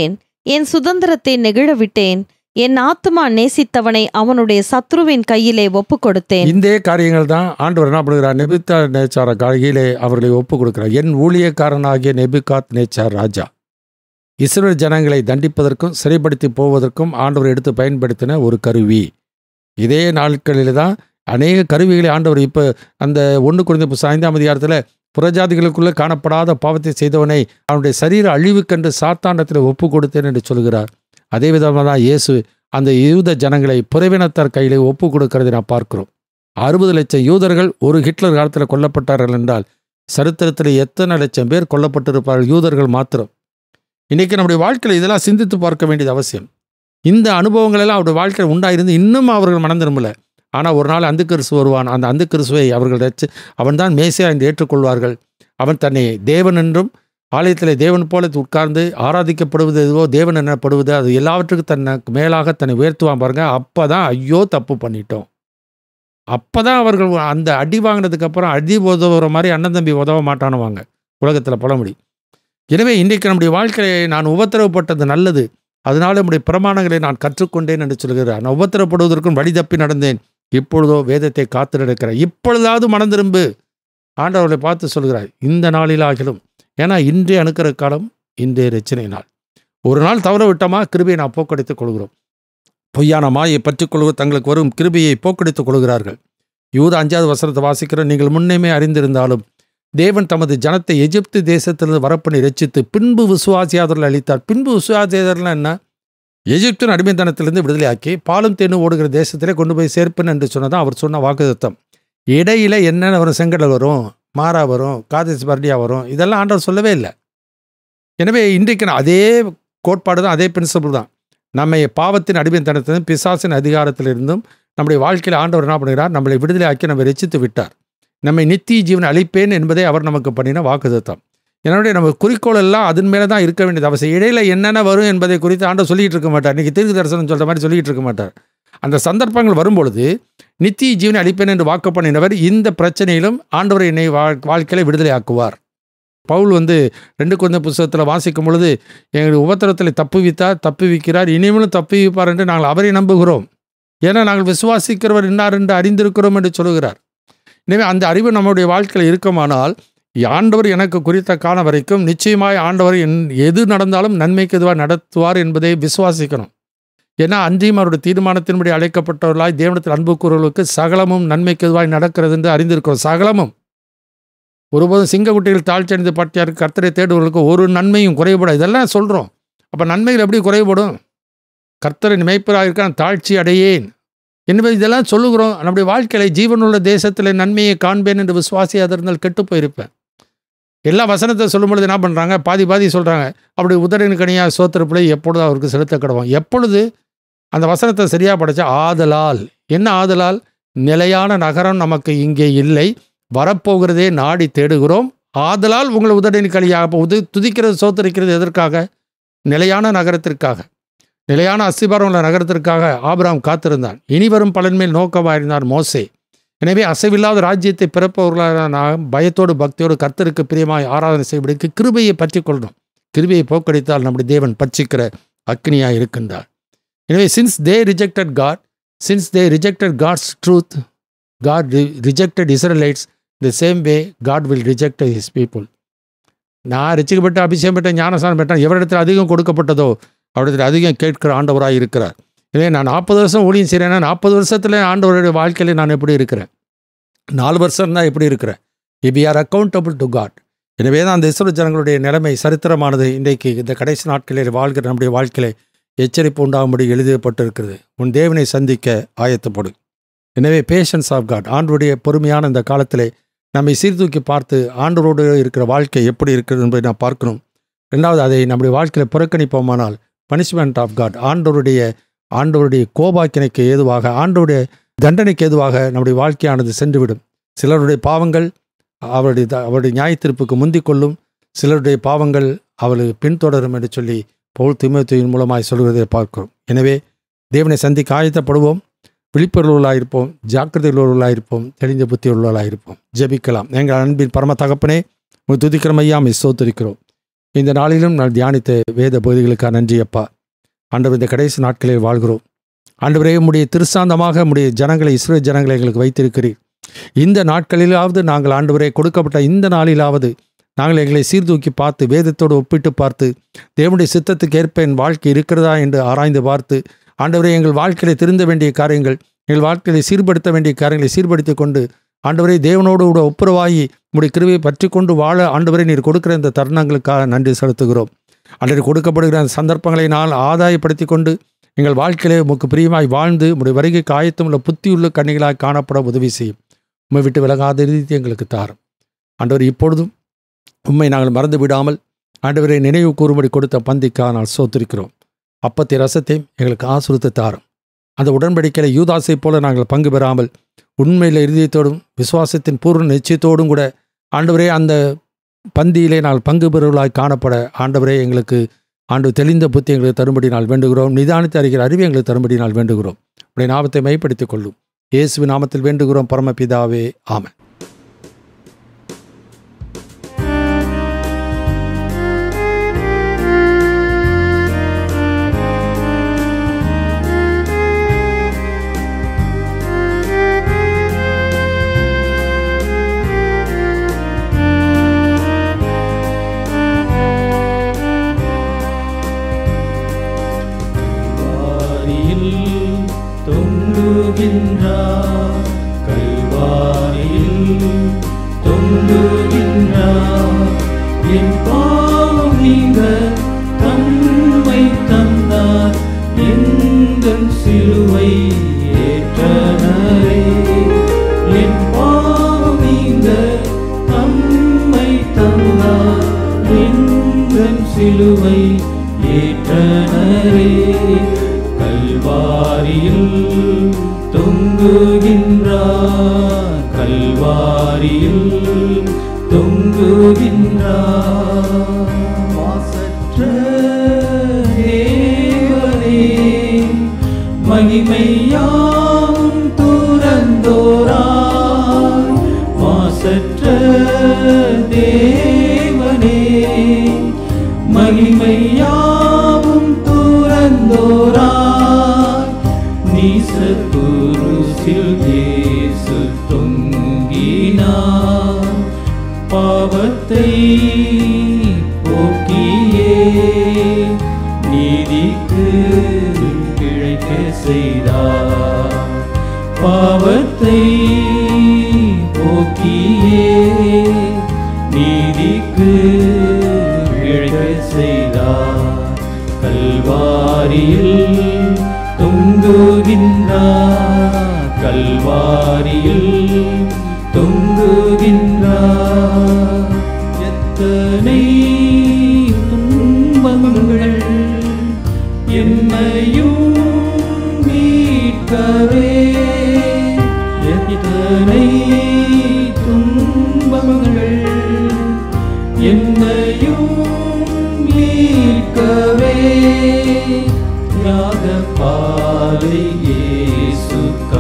என் சுதந்திரத்தை நெகிழ விட்டேன் என் ஆத்துமா நேசித்தவனை அவனுடைய சத்ருவின் கையிலே ஒப்பு கொடுத்தேன்
இந்த காரியங்கள் தான் ஆண்டவர் என்ன பண்ணுகிறார் நெபித்தா நேச்சார கையிலே அவர்களை ஒப்பு கொடுக்கிறார் என் ஊழியக்காரனாகிய நெபிகாத் நேச்சார் ராஜா இஸ்ரேல் ஜனங்களை தண்டிப்பதற்கும் சிறைப்படுத்தி போவதற்கும் ஆண்டவர் எடுத்து பயன்படுத்தின ஒரு கருவி இதே நாட்களில் தான் அநேக கருவிகளை ஆண்டவர் இப்போ அந்த ஒன்று குறைந்த புஸ்தகம் ஐந்தாம் அதிகாரத்தில் புறஜாதிகளுக்குள்ளே காணப்படாத பாவத்தை செய்தவனை அவனுடைய சரீர அழிவுக்கென்று சாத்தாண்டத்தில் ஒப்பு கொடுத்தேன் என்று சொல்கிறார் அதே விதமாக தான் இயேசு அந்த யூத ஜனங்களை புறவினத்தார் கையிலே ஒப்பு கொடுக்கறதை நான் பார்க்கிறோம் அறுபது லட்சம் யூதர்கள் ஒரு ஹிட்லர் காலத்தில் கொல்லப்பட்டார்கள் என்றால் சரித்திரத்தில் எத்தனை லட்சம் பேர் கொல்லப்பட்டிருப்பார்கள் யூதர்கள் மாத்திரம் இன்னைக்கு நம்முடைய வாழ்க்கையில் இதெல்லாம் சிந்தித்து பார்க்க வேண்டியது அவசியம் இந்த அனுபவங்கள் எல்லாம் அவருடைய வாழ்க்கையில் உண்டாயிருந்து இன்னும் அவர்கள் மனம் திரும்பல ஆனால் ஒரு நாள் அந்த கிறிஸ்து வருவான் அந்த அந்த கிறிஸ்துவை அவர்கள் ரச்சு அவன் தான் மேசியா என்று ஏற்றுக்கொள்வார்கள் அவன் தன்னை தேவன் என்றும் ஆலயத்தில் தேவன் போல உட்கார்ந்து ஆராதிக்கப்படுவது எதுவோ தேவன் எனப்படுவது அது எல்லாவற்றுக்கும் தன்னை மேலாக தன்னை உயர்த்துவான் பாருங்க அப்போ தான் ஐயோ தப்பு பண்ணிட்டோம் அப்போ தான் அவர்கள் அந்த அடி வாங்கினதுக்கு அப்புறம் அடி உதவுற மாதிரி அண்ணன் தம்பி உதவ மாட்டானுவாங்க உலகத்தில் பழமொழி எனவே இன்றைக்கு நம்முடைய வாழ்க்கையை நான் உபத்திரவப்பட்டது நல்லது அதனால நம்முடைய பிரமாணங்களை நான் கற்றுக்கொண்டேன் என்று சொல்கிறார் நான் உபத்திரப்படுவதற்கும் வழி தப்பி நடந்தேன் இப்பொழுதோ வேதத்தை காத்து நடக்கிறேன் இப்பொழுதாவது மனம் திரும்பு ஆண்டவர்களை பார்த்து சொல்கிறார் இந்த நாளிலாகிலும் ஏன்னா இன்றைய அணுக்கிற காலம் இன்றைய ரச்சனை நாள் ஒரு நாள் தவற விட்டோமா கிருபையை நான் போக்கடித்துக் கொள்கிறோம் பொய்யான மாயை பற்றிக் கொள்வது தங்களுக்கு வரும் கிருபையை போக்கடித்துக் கொள்கிறார்கள் யூத அஞ்சாவது வசனத்தை வாசிக்கிற நீங்கள் முன்னமே அறிந்திருந்தாலும் தேவன் தமது ஜனத்தை எகிப்து தேசத்திலிருந்து வரப்பண்ணி ரச்சித்து பின்பு விசுவாசியாதர்கள் அளித்தார் பின்பு விசுவாசியாதர்கள் என்ன எகிப்தின் அடிமைத்தனத்திலிருந்து விடுதலையாக்கி பாலும் தேனும் ஓடுகிற தேசத்திலே கொண்டு போய் சேர்ப்பேன் என்று சொன்னதான் அவர் சொன்ன வாக்குத்தத்தம் இடையில என்னென்ன வரும் செங்கடல் வரும் மாறா வரும் காதேஸ் பர்டியா வரும் இதெல்லாம் ஆண்டவர் சொல்லவே இல்லை எனவே இன்றைக்கு நான் அதே கோட்பாடு தான் அதே பிரின்சிபிள் தான் நம்மை பாவத்தின் அடிமைத்தனத்திலும் பிசாசின் அதிகாரத்திலிருந்தும் நம்முடைய வாழ்க்கையில் ஆண்டவர் என்ன பண்ணுகிறார் நம்மளை விடுதலையாக்கி நம்மை ரசித்து விட்டார் நம்மை நித்திய ஜீவனை அளிப்பேன் என்பதை அவர் நமக்கு பண்ணின வாக்குத்தத்தம் என்னுடைய நம்ம குறிக்கோள் எல்லாம் அதன் மேலே தான் இருக்க வேண்டியது அவசியம் இடையில என்னென்ன வரும் என்பதை குறித்து ஆண்டவர் சொல்லிட்டு இருக்க மாட்டார் இன்னைக்கு தீர்க்க தரிசனம் சொல்கிற மாதிரி சொல்லிட்டு இருக்க மாட்டார் அந்த சந்தர்ப்பங்கள் வரும்பொழுது நித்திய ஜீவனை அளிப்பேன் என்று வாக்கு பண்ணினவர் இந்த பிரச்சனையிலும் ஆண்டவர் என்னை வாழ் வாழ்க்கையில விடுதலை ஆக்குவார் பவுல் வந்து ரெண்டு கொஞ்ச புஸ்தகத்தில் வாசிக்கும் பொழுது எங்கள் உபத்திரத்தில் தப்புவித்தார் தப்புவிக்கிறார் இனிமேலும் தப்புவிப்பார் என்று நாங்கள் அவரை நம்புகிறோம் ஏன்னா நாங்கள் விசுவாசிக்கிறவர் இன்னார் என்று அறிந்திருக்கிறோம் என்று சொல்கிறார் எனவே அந்த அறிவு நம்முடைய வாழ்க்கையில் இருக்குமானால் ஆண்டவர் எனக்கு குறித்த கால வரைக்கும் நிச்சயமாய் ஆண்டவர் என் எது நடந்தாலும் நன்மைக்கு எதுவாக நடத்துவார் என்பதை விசுவாசிக்கணும் ஏன்னா அன்றியும் அவருடைய தீர்மானத்தின்படி அழைக்கப்பட்டவர்களாய் தேவனத்தில் அன்பு கூறுவர்களுக்கு சகலமும் நன்மைக்கு எதுவாய் நடக்கிறது என்று அறிந்திருக்கிறோம் சகலமும் ஒருபோதும் சிங்கக்குட்டிகள் தாழ்ச்சடைந்து பட்டியாருக்கு கர்த்தரை தேடுவர்களுக்கு ஒரு நன்மையும் குறைபடும் இதெல்லாம் சொல்கிறோம் அப்போ நன்மைகள் எப்படி குறைபடும் கர்த்தரின் மேய்ப்பராக இருக்க நான் தாழ்ச்சி அடையேன் என்பது இதெல்லாம் சொல்லுகிறோம் நம்முடைய வாழ்க்கையில ஜீவனுள்ள தேசத்தில் நன்மையை காண்பேன் என்று விசுவாசியாக இருந்தால் கெட்டு போயிருப்பேன் எல்லா வசனத்தை சொல்லும் பொழுது என்ன பண்ணுறாங்க பாதி பாதி சொல்கிறாங்க அப்படி உதரின் கனியாக சோத்திரப்பிள்ளை எப்பொழுது அவருக்கு செலுத்த கிடவோம் எப்பொழுது அந்த வசனத்தை சரியாக படித்தா ஆதலால் என்ன ஆதலால் நிலையான நகரம் நமக்கு இங்கே இல்லை வரப்போகிறதே நாடி தேடுகிறோம் ஆதலால் உங்களை உதடின் கலியாக அப்போ உது துதிக்கிறது சோத்தரிக்கிறது எதற்காக நிலையான நகரத்திற்காக நிலையான அஸ்திபாரம் உள்ள நகரத்திற்காக ஆபிராம் காத்திருந்தான் இனி வரும் பலன் மேல் நோக்கமாயிருந்தார் மோசே எனவே அசைவில்லாத ராஜ்யத்தை பிறப்பவர்களாக நாம் பயத்தோடு பக்தியோடு கர்த்தருக்கு பிரியமாய் ஆராதனை செய்வதற்கு கிருபையை பற்றி கொள்ளணும் கிருபையை போக்கடித்தால் நம்முடைய தேவன் பட்சிக்கிற அக்னியாக இருக்கின்றார் எனவே since they rejected God since they rejected God's truth God rejected Israelites the same way God will reject his people நான் ரசிக்கப்பட்ட அபிஷேகம் பெற்ற ஞானசானம் பெற்ற எவரிடத்தில் அதிகம் கொடுக்கப்பட்டதோ அவரிடத்தில் அதிகம் கேட்கிற ஆண்டவராக இருக்கிறார் எனவே நான் நாற்பது வருஷம் ஊழியம் செய்கிறேன்னா நாற்பது வருஷத்தில் ஆண்டவருடைய வாழ்க்கையில் நான் எப்படி இருக்கிறேன் நாலு வருஷம் தான் எப்படி இருக்கிறேன் இப் ஆர் அக்கௌண்டபிள் டு காட் எனவே தான் அந்த இஸ்ரோ ஜனங்களுடைய நிலைமை சரித்திரமானது இன்றைக்கு இந்த கடைசி நாட்களில் வாழ்கிற நம்முடைய வாழ்க்கையில எச்சரிப்பு உண்டாகும்படி எழுதப்பட்டிருக்கிறது உன் தேவனை சந்திக்க ஆயத்தப்படு எனவே பேஷன்ஸ் ஆஃப் காட் ஆண்டருடைய பொறுமையான இந்த காலத்திலே நம்மை சீர்தூக்கி பார்த்து ஆண்டவரோடு இருக்கிற வாழ்க்கை எப்படி இருக்கிறது என்பதை நான் பார்க்கணும் ரெண்டாவது அதை நம்முடைய வாழ்க்கையில் புறக்கணிப்போமானால் பனிஷ்மெண்ட் ஆஃப் காட் ஆண்டவருடைய ஆண்டவருடைய கோபாக்கினைக்கு ஏதுவாக ஆண்டவருடைய தண்டனைக்கு ஏதுவாக நம்முடைய வாழ்க்கையானது சென்றுவிடும் சிலருடைய பாவங்கள் அவருடைய த- அவருடைய நியாயத்தீர்ப்புக்கு முந்திக் கொள்ளும் சிலருடைய பாவங்கள் அவளுக்கு பின்தொடரும் என்று சொல்லி பவுல் திமுத்தியின் மூலமாய் சொல்கிறதை பார்க்கிறோம் எனவே தேவனை சந்திக்க ஆயத்தப்படுவோம் விழிப்புணர்வுள்ளாயிருப்போம் ஜாக்கிரதை உள்ளவர்களாயிருப்போம் தெளிந்த புத்தி உள்ளவர்களாயிருப்போம் ஜெபிக்கலாம் எங்கள் அன்பின் பரம தகப்பனே உங்கள் துதிக்கிறமையா மிஸ் சோத்தரிக்கிறோம் இந்த நாளிலும் நான் தியானித்த வேத பகுதிகளுக்காக நன்றி அப்பா ஆண்டவர் இந்த கடைசி நாட்களில் வாழ்கிறோம் ஆண்டவரே உம்முடைய திருசாந்தமாக உம்முடைய ஜனங்களை இஸ்ரேல் ஜனங்களை எங்களுக்கு வைத்திருக்கிறீர் இந்த நாட்களிலாவது நாங்கள் ஆண்டவரே கொடுக்கப்பட்ட இந்த நாளிலாவது நாங்கள் எங்களை சீர்தூக்கி பார்த்து வேதத்தோடு ஒப்பிட்டு பார்த்து தேவனுடைய சித்தத்துக்கு ஏற்ப என் வாழ்க்கை இருக்கிறதா என்று ஆராய்ந்து பார்த்து ஆண்டவரே எங்கள் வாழ்க்கையில திருந்த வேண்டிய காரியங்கள் எங்கள் வாழ்க்கையை சீர்படுத்த வேண்டிய காரியங்களை சீர்படுத்தி கொண்டு ஆண்டவரே தேவனோடு கூட ஒப்புரவாகி உடைய கிருவியை பற்றி கொண்டு வாழ ஆண்டவரே நீர் கொடுக்கிற இந்த தருணங்களுக்காக நன்றி செலுத்துகிறோம் அன்றைக்கு கொடுக்கப்படுகிற அந்த சந்தர்ப்பங்களை நான் ஆதாயப்படுத்தி கொண்டு எங்கள் வாழ்க்கையிலே உமக்கு பிரியமாய் வாழ்ந்து உடைய வருகைக்கு ஆயத்தமுள்ள புத்தியுள்ள கண்ணிகளாய் காணப்பட உதவி செய்யும் உம்மை விட்டு விலகாத ரீதி எங்களுக்கு தாரும் ஆண்டவர் இப்பொழுதும் உம்மை நாங்கள் மறந்து விடாமல் ஆண்டவரை நினைவு கூறும்படி கொடுத்த பந்திக்காக நான் சோத்திருக்கிறோம் அப்பத்தை ரசத்தையும் எங்களுக்கு ஆசுறுத்து தாரும் அந்த உடன்படிக்கையில் யூதாசை போல நாங்கள் பங்கு பெறாமல் உண்மையில் இருதயத்தோடும் விசுவாசத்தின் பூர்ண நிச்சயத்தோடும் கூட ஆண்டவரே அந்த பந்தியிலே நாங்கள் பங்கு பெறுவர்களாய் காணப்பட ஆண்டவரே எங்களுக்கு ஆண்டு தெளிந்த புத்தி எங்களுக்கு தரும்படி நாள் வேண்டுகிறோம் நிதானித்து அறிகிற அறிவை எங்களுக்கு தரும்படி நாள் வேண்டுகிறோம் உடைய நாமத்தை மைப்படுத்திக் கொள்ளும் இயேசுவின் நாமத்தில் வேண்டுகிறோம் பரமபிதாவே ஆமென்
கல்வாரியில் தொங்குகின்றார் கல்வாரியில் தொங்குகின்றார் என் பாவம் நீங்க தம்மை தந்தார் எங்கள் சிலுவை ஏற்றனரே என் பாவம் நீங்க தம்மை தந்தார் எங்கள் சிலுவை ஏற்றனரே கல்வாரியில் தொங்குகின்றார் கல்வாரியில் தொங்குகின்றார் மாசற்ற தேவனே மகிமையாம் துறந்தோராய் மாசற்ற தேவனே மகிமையாவும் துறந்தோராய் நீசக்குருசில் இயேசு தொங்கினார் பாவத்தை போக்கியே நீதிக்கு பிழைக்க செய்தார் பாவத்தை போக்கியே நீதிக்கு பிழைக்க செய்தார் கல்வாரியில் தொங்குகின்றார் கல்வாரியில் தொங்குகின்றார் எத்தனை துன்பங்கள் என்னையும் மீட்கவே எத்தனை துன்பங்கள் என்னையும் மீட்கவே யாக பாலை இயேசு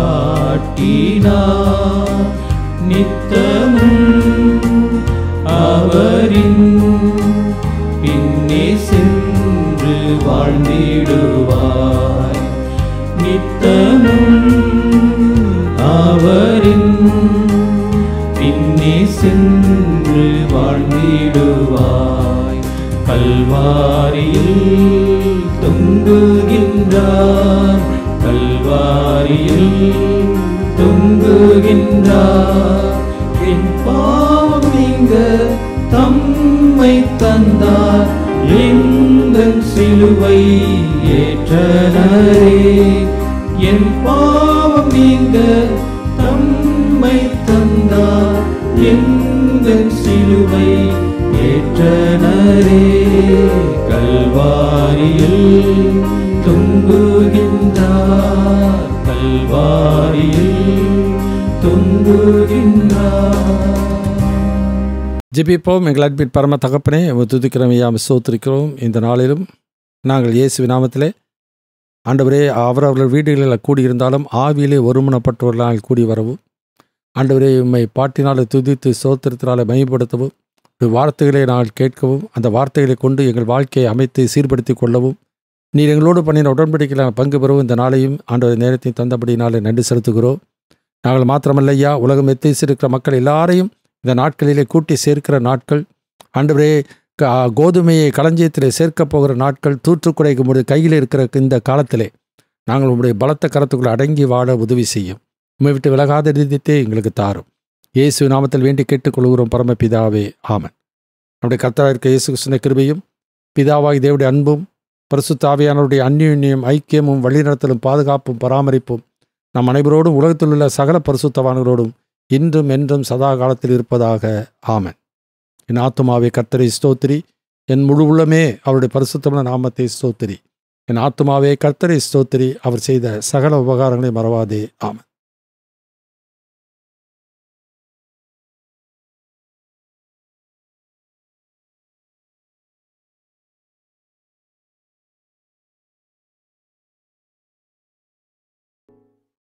காட்டினார் நித்தமும் அவரின் பின்னே சென்று வாழ்ந்திடுவாய் நித்தமும் அவரின் பின்னே சென்று வாழ்ந்திடுவாய் கல்வாரியில் தொங்குகின்றார் கல்வாரியில் தொங்குகின்றார் என் பாவம் நீங்க தம்மை தந்தார் எங்கள் சிலுவை ஏற்றனரே என் பாவம் நீங்க தம்மை தந்தார் எங்கள் சிலுவை ஏற்றனரே கல்வாரியில் தொங்குகின்றார் கல்வாரியில் தொங்குகின்றார்
ஜெபிப்போம் எங்கள் அன்பின் பரம தகப்பனே உம்மை துதிக்கிறோம் ஐயா சோத்திருக்கிறோம் இந்த நாளிலும் நாங்கள் இயேசு நாமத்திலே ஆண்டவரே அவரவர்கள் வீடுகளில் கூடியிருந்தாலும் ஆவியிலே ஒருமனப்பட்டவர்களால் கூடி வரவும் ஆண்டவரே உம்மை பாட்டினாலே துதித்து சோத்திரத்தினாலே மையப்படுத்தவும் உம்முடைய வார்த்தைகளை நாங்கள் கேட்கவும் அந்த வார்த்தைகளை கொண்டு எங்கள் வாழ்க்கையை அமைத்து சீர்படுத்தி கொள்ளவும் நீர் எங்களோடு பண்ணின உடன்படிக்கையில் நாங்கள் பங்கு பெறவும் இந்த நாளையும் ஆண்டவர் நேரத்தையும் தந்தபடினாலே நன்றி செலுத்துகிறோம் நாங்கள் மாத்திரமல்ல ஐயா உலகம் எத்திசிருக்கிற மக்கள் எல்லாரையும் இந்த நாட்களிலே கூட்டி சேர்க்கிற நாட்கள் ஆண்டவரே க- கோதுமையை களஞ்சியத்திலே சேர்க்கப் போகிற நாட்கள் தூற்றுக்குறைக்கு முடிய கையில் இருக்கிற இந்த காலத்திலே நாங்கள் உங்களுடைய பலத்த கரத்துக்குள் அடங்கி வாழ உதவி செய்யும் உண்மை விட்டு விலகாத நிதித்தே எங்களுக்கு தாரும் இயேசு நாமத்தில் வேண்டி கேட்டுக்கொள்கிறோம் பரமபிதாவே ஆமன் நம்முடைய கர்த்தராக இருக்க இயேசு கிருஷ்ண கிருபையும் பிதாவாகி தேவனுடைய அன்பும் பரிசுத்தாவியானவருடைய அந்யோன்யம் ஐக்கியமும் வழிநடத்தலும் பாதுகாப்பும் பராமரிப்பும் நம் அனைவரோடும் உலகத்தில் உள்ள சகல பரிசுத்தவான்களோடும் இன்றும் என்றும் சதா காலத்தில் இருப்பதாக ஆமன் என் ஆத்துமாவே கர்த்தரை ஸ்தோத்திரி என் முழு உள்ளமே அவருடைய பரிசுத்தமான நாமத்தை ஸ்தோத்திரி என் ஆத்துமாவே கர்த்தரை ஸ்தோத்திரி அவர் செய்த சகல உபகாரங்களை மறவாதே ஆமன்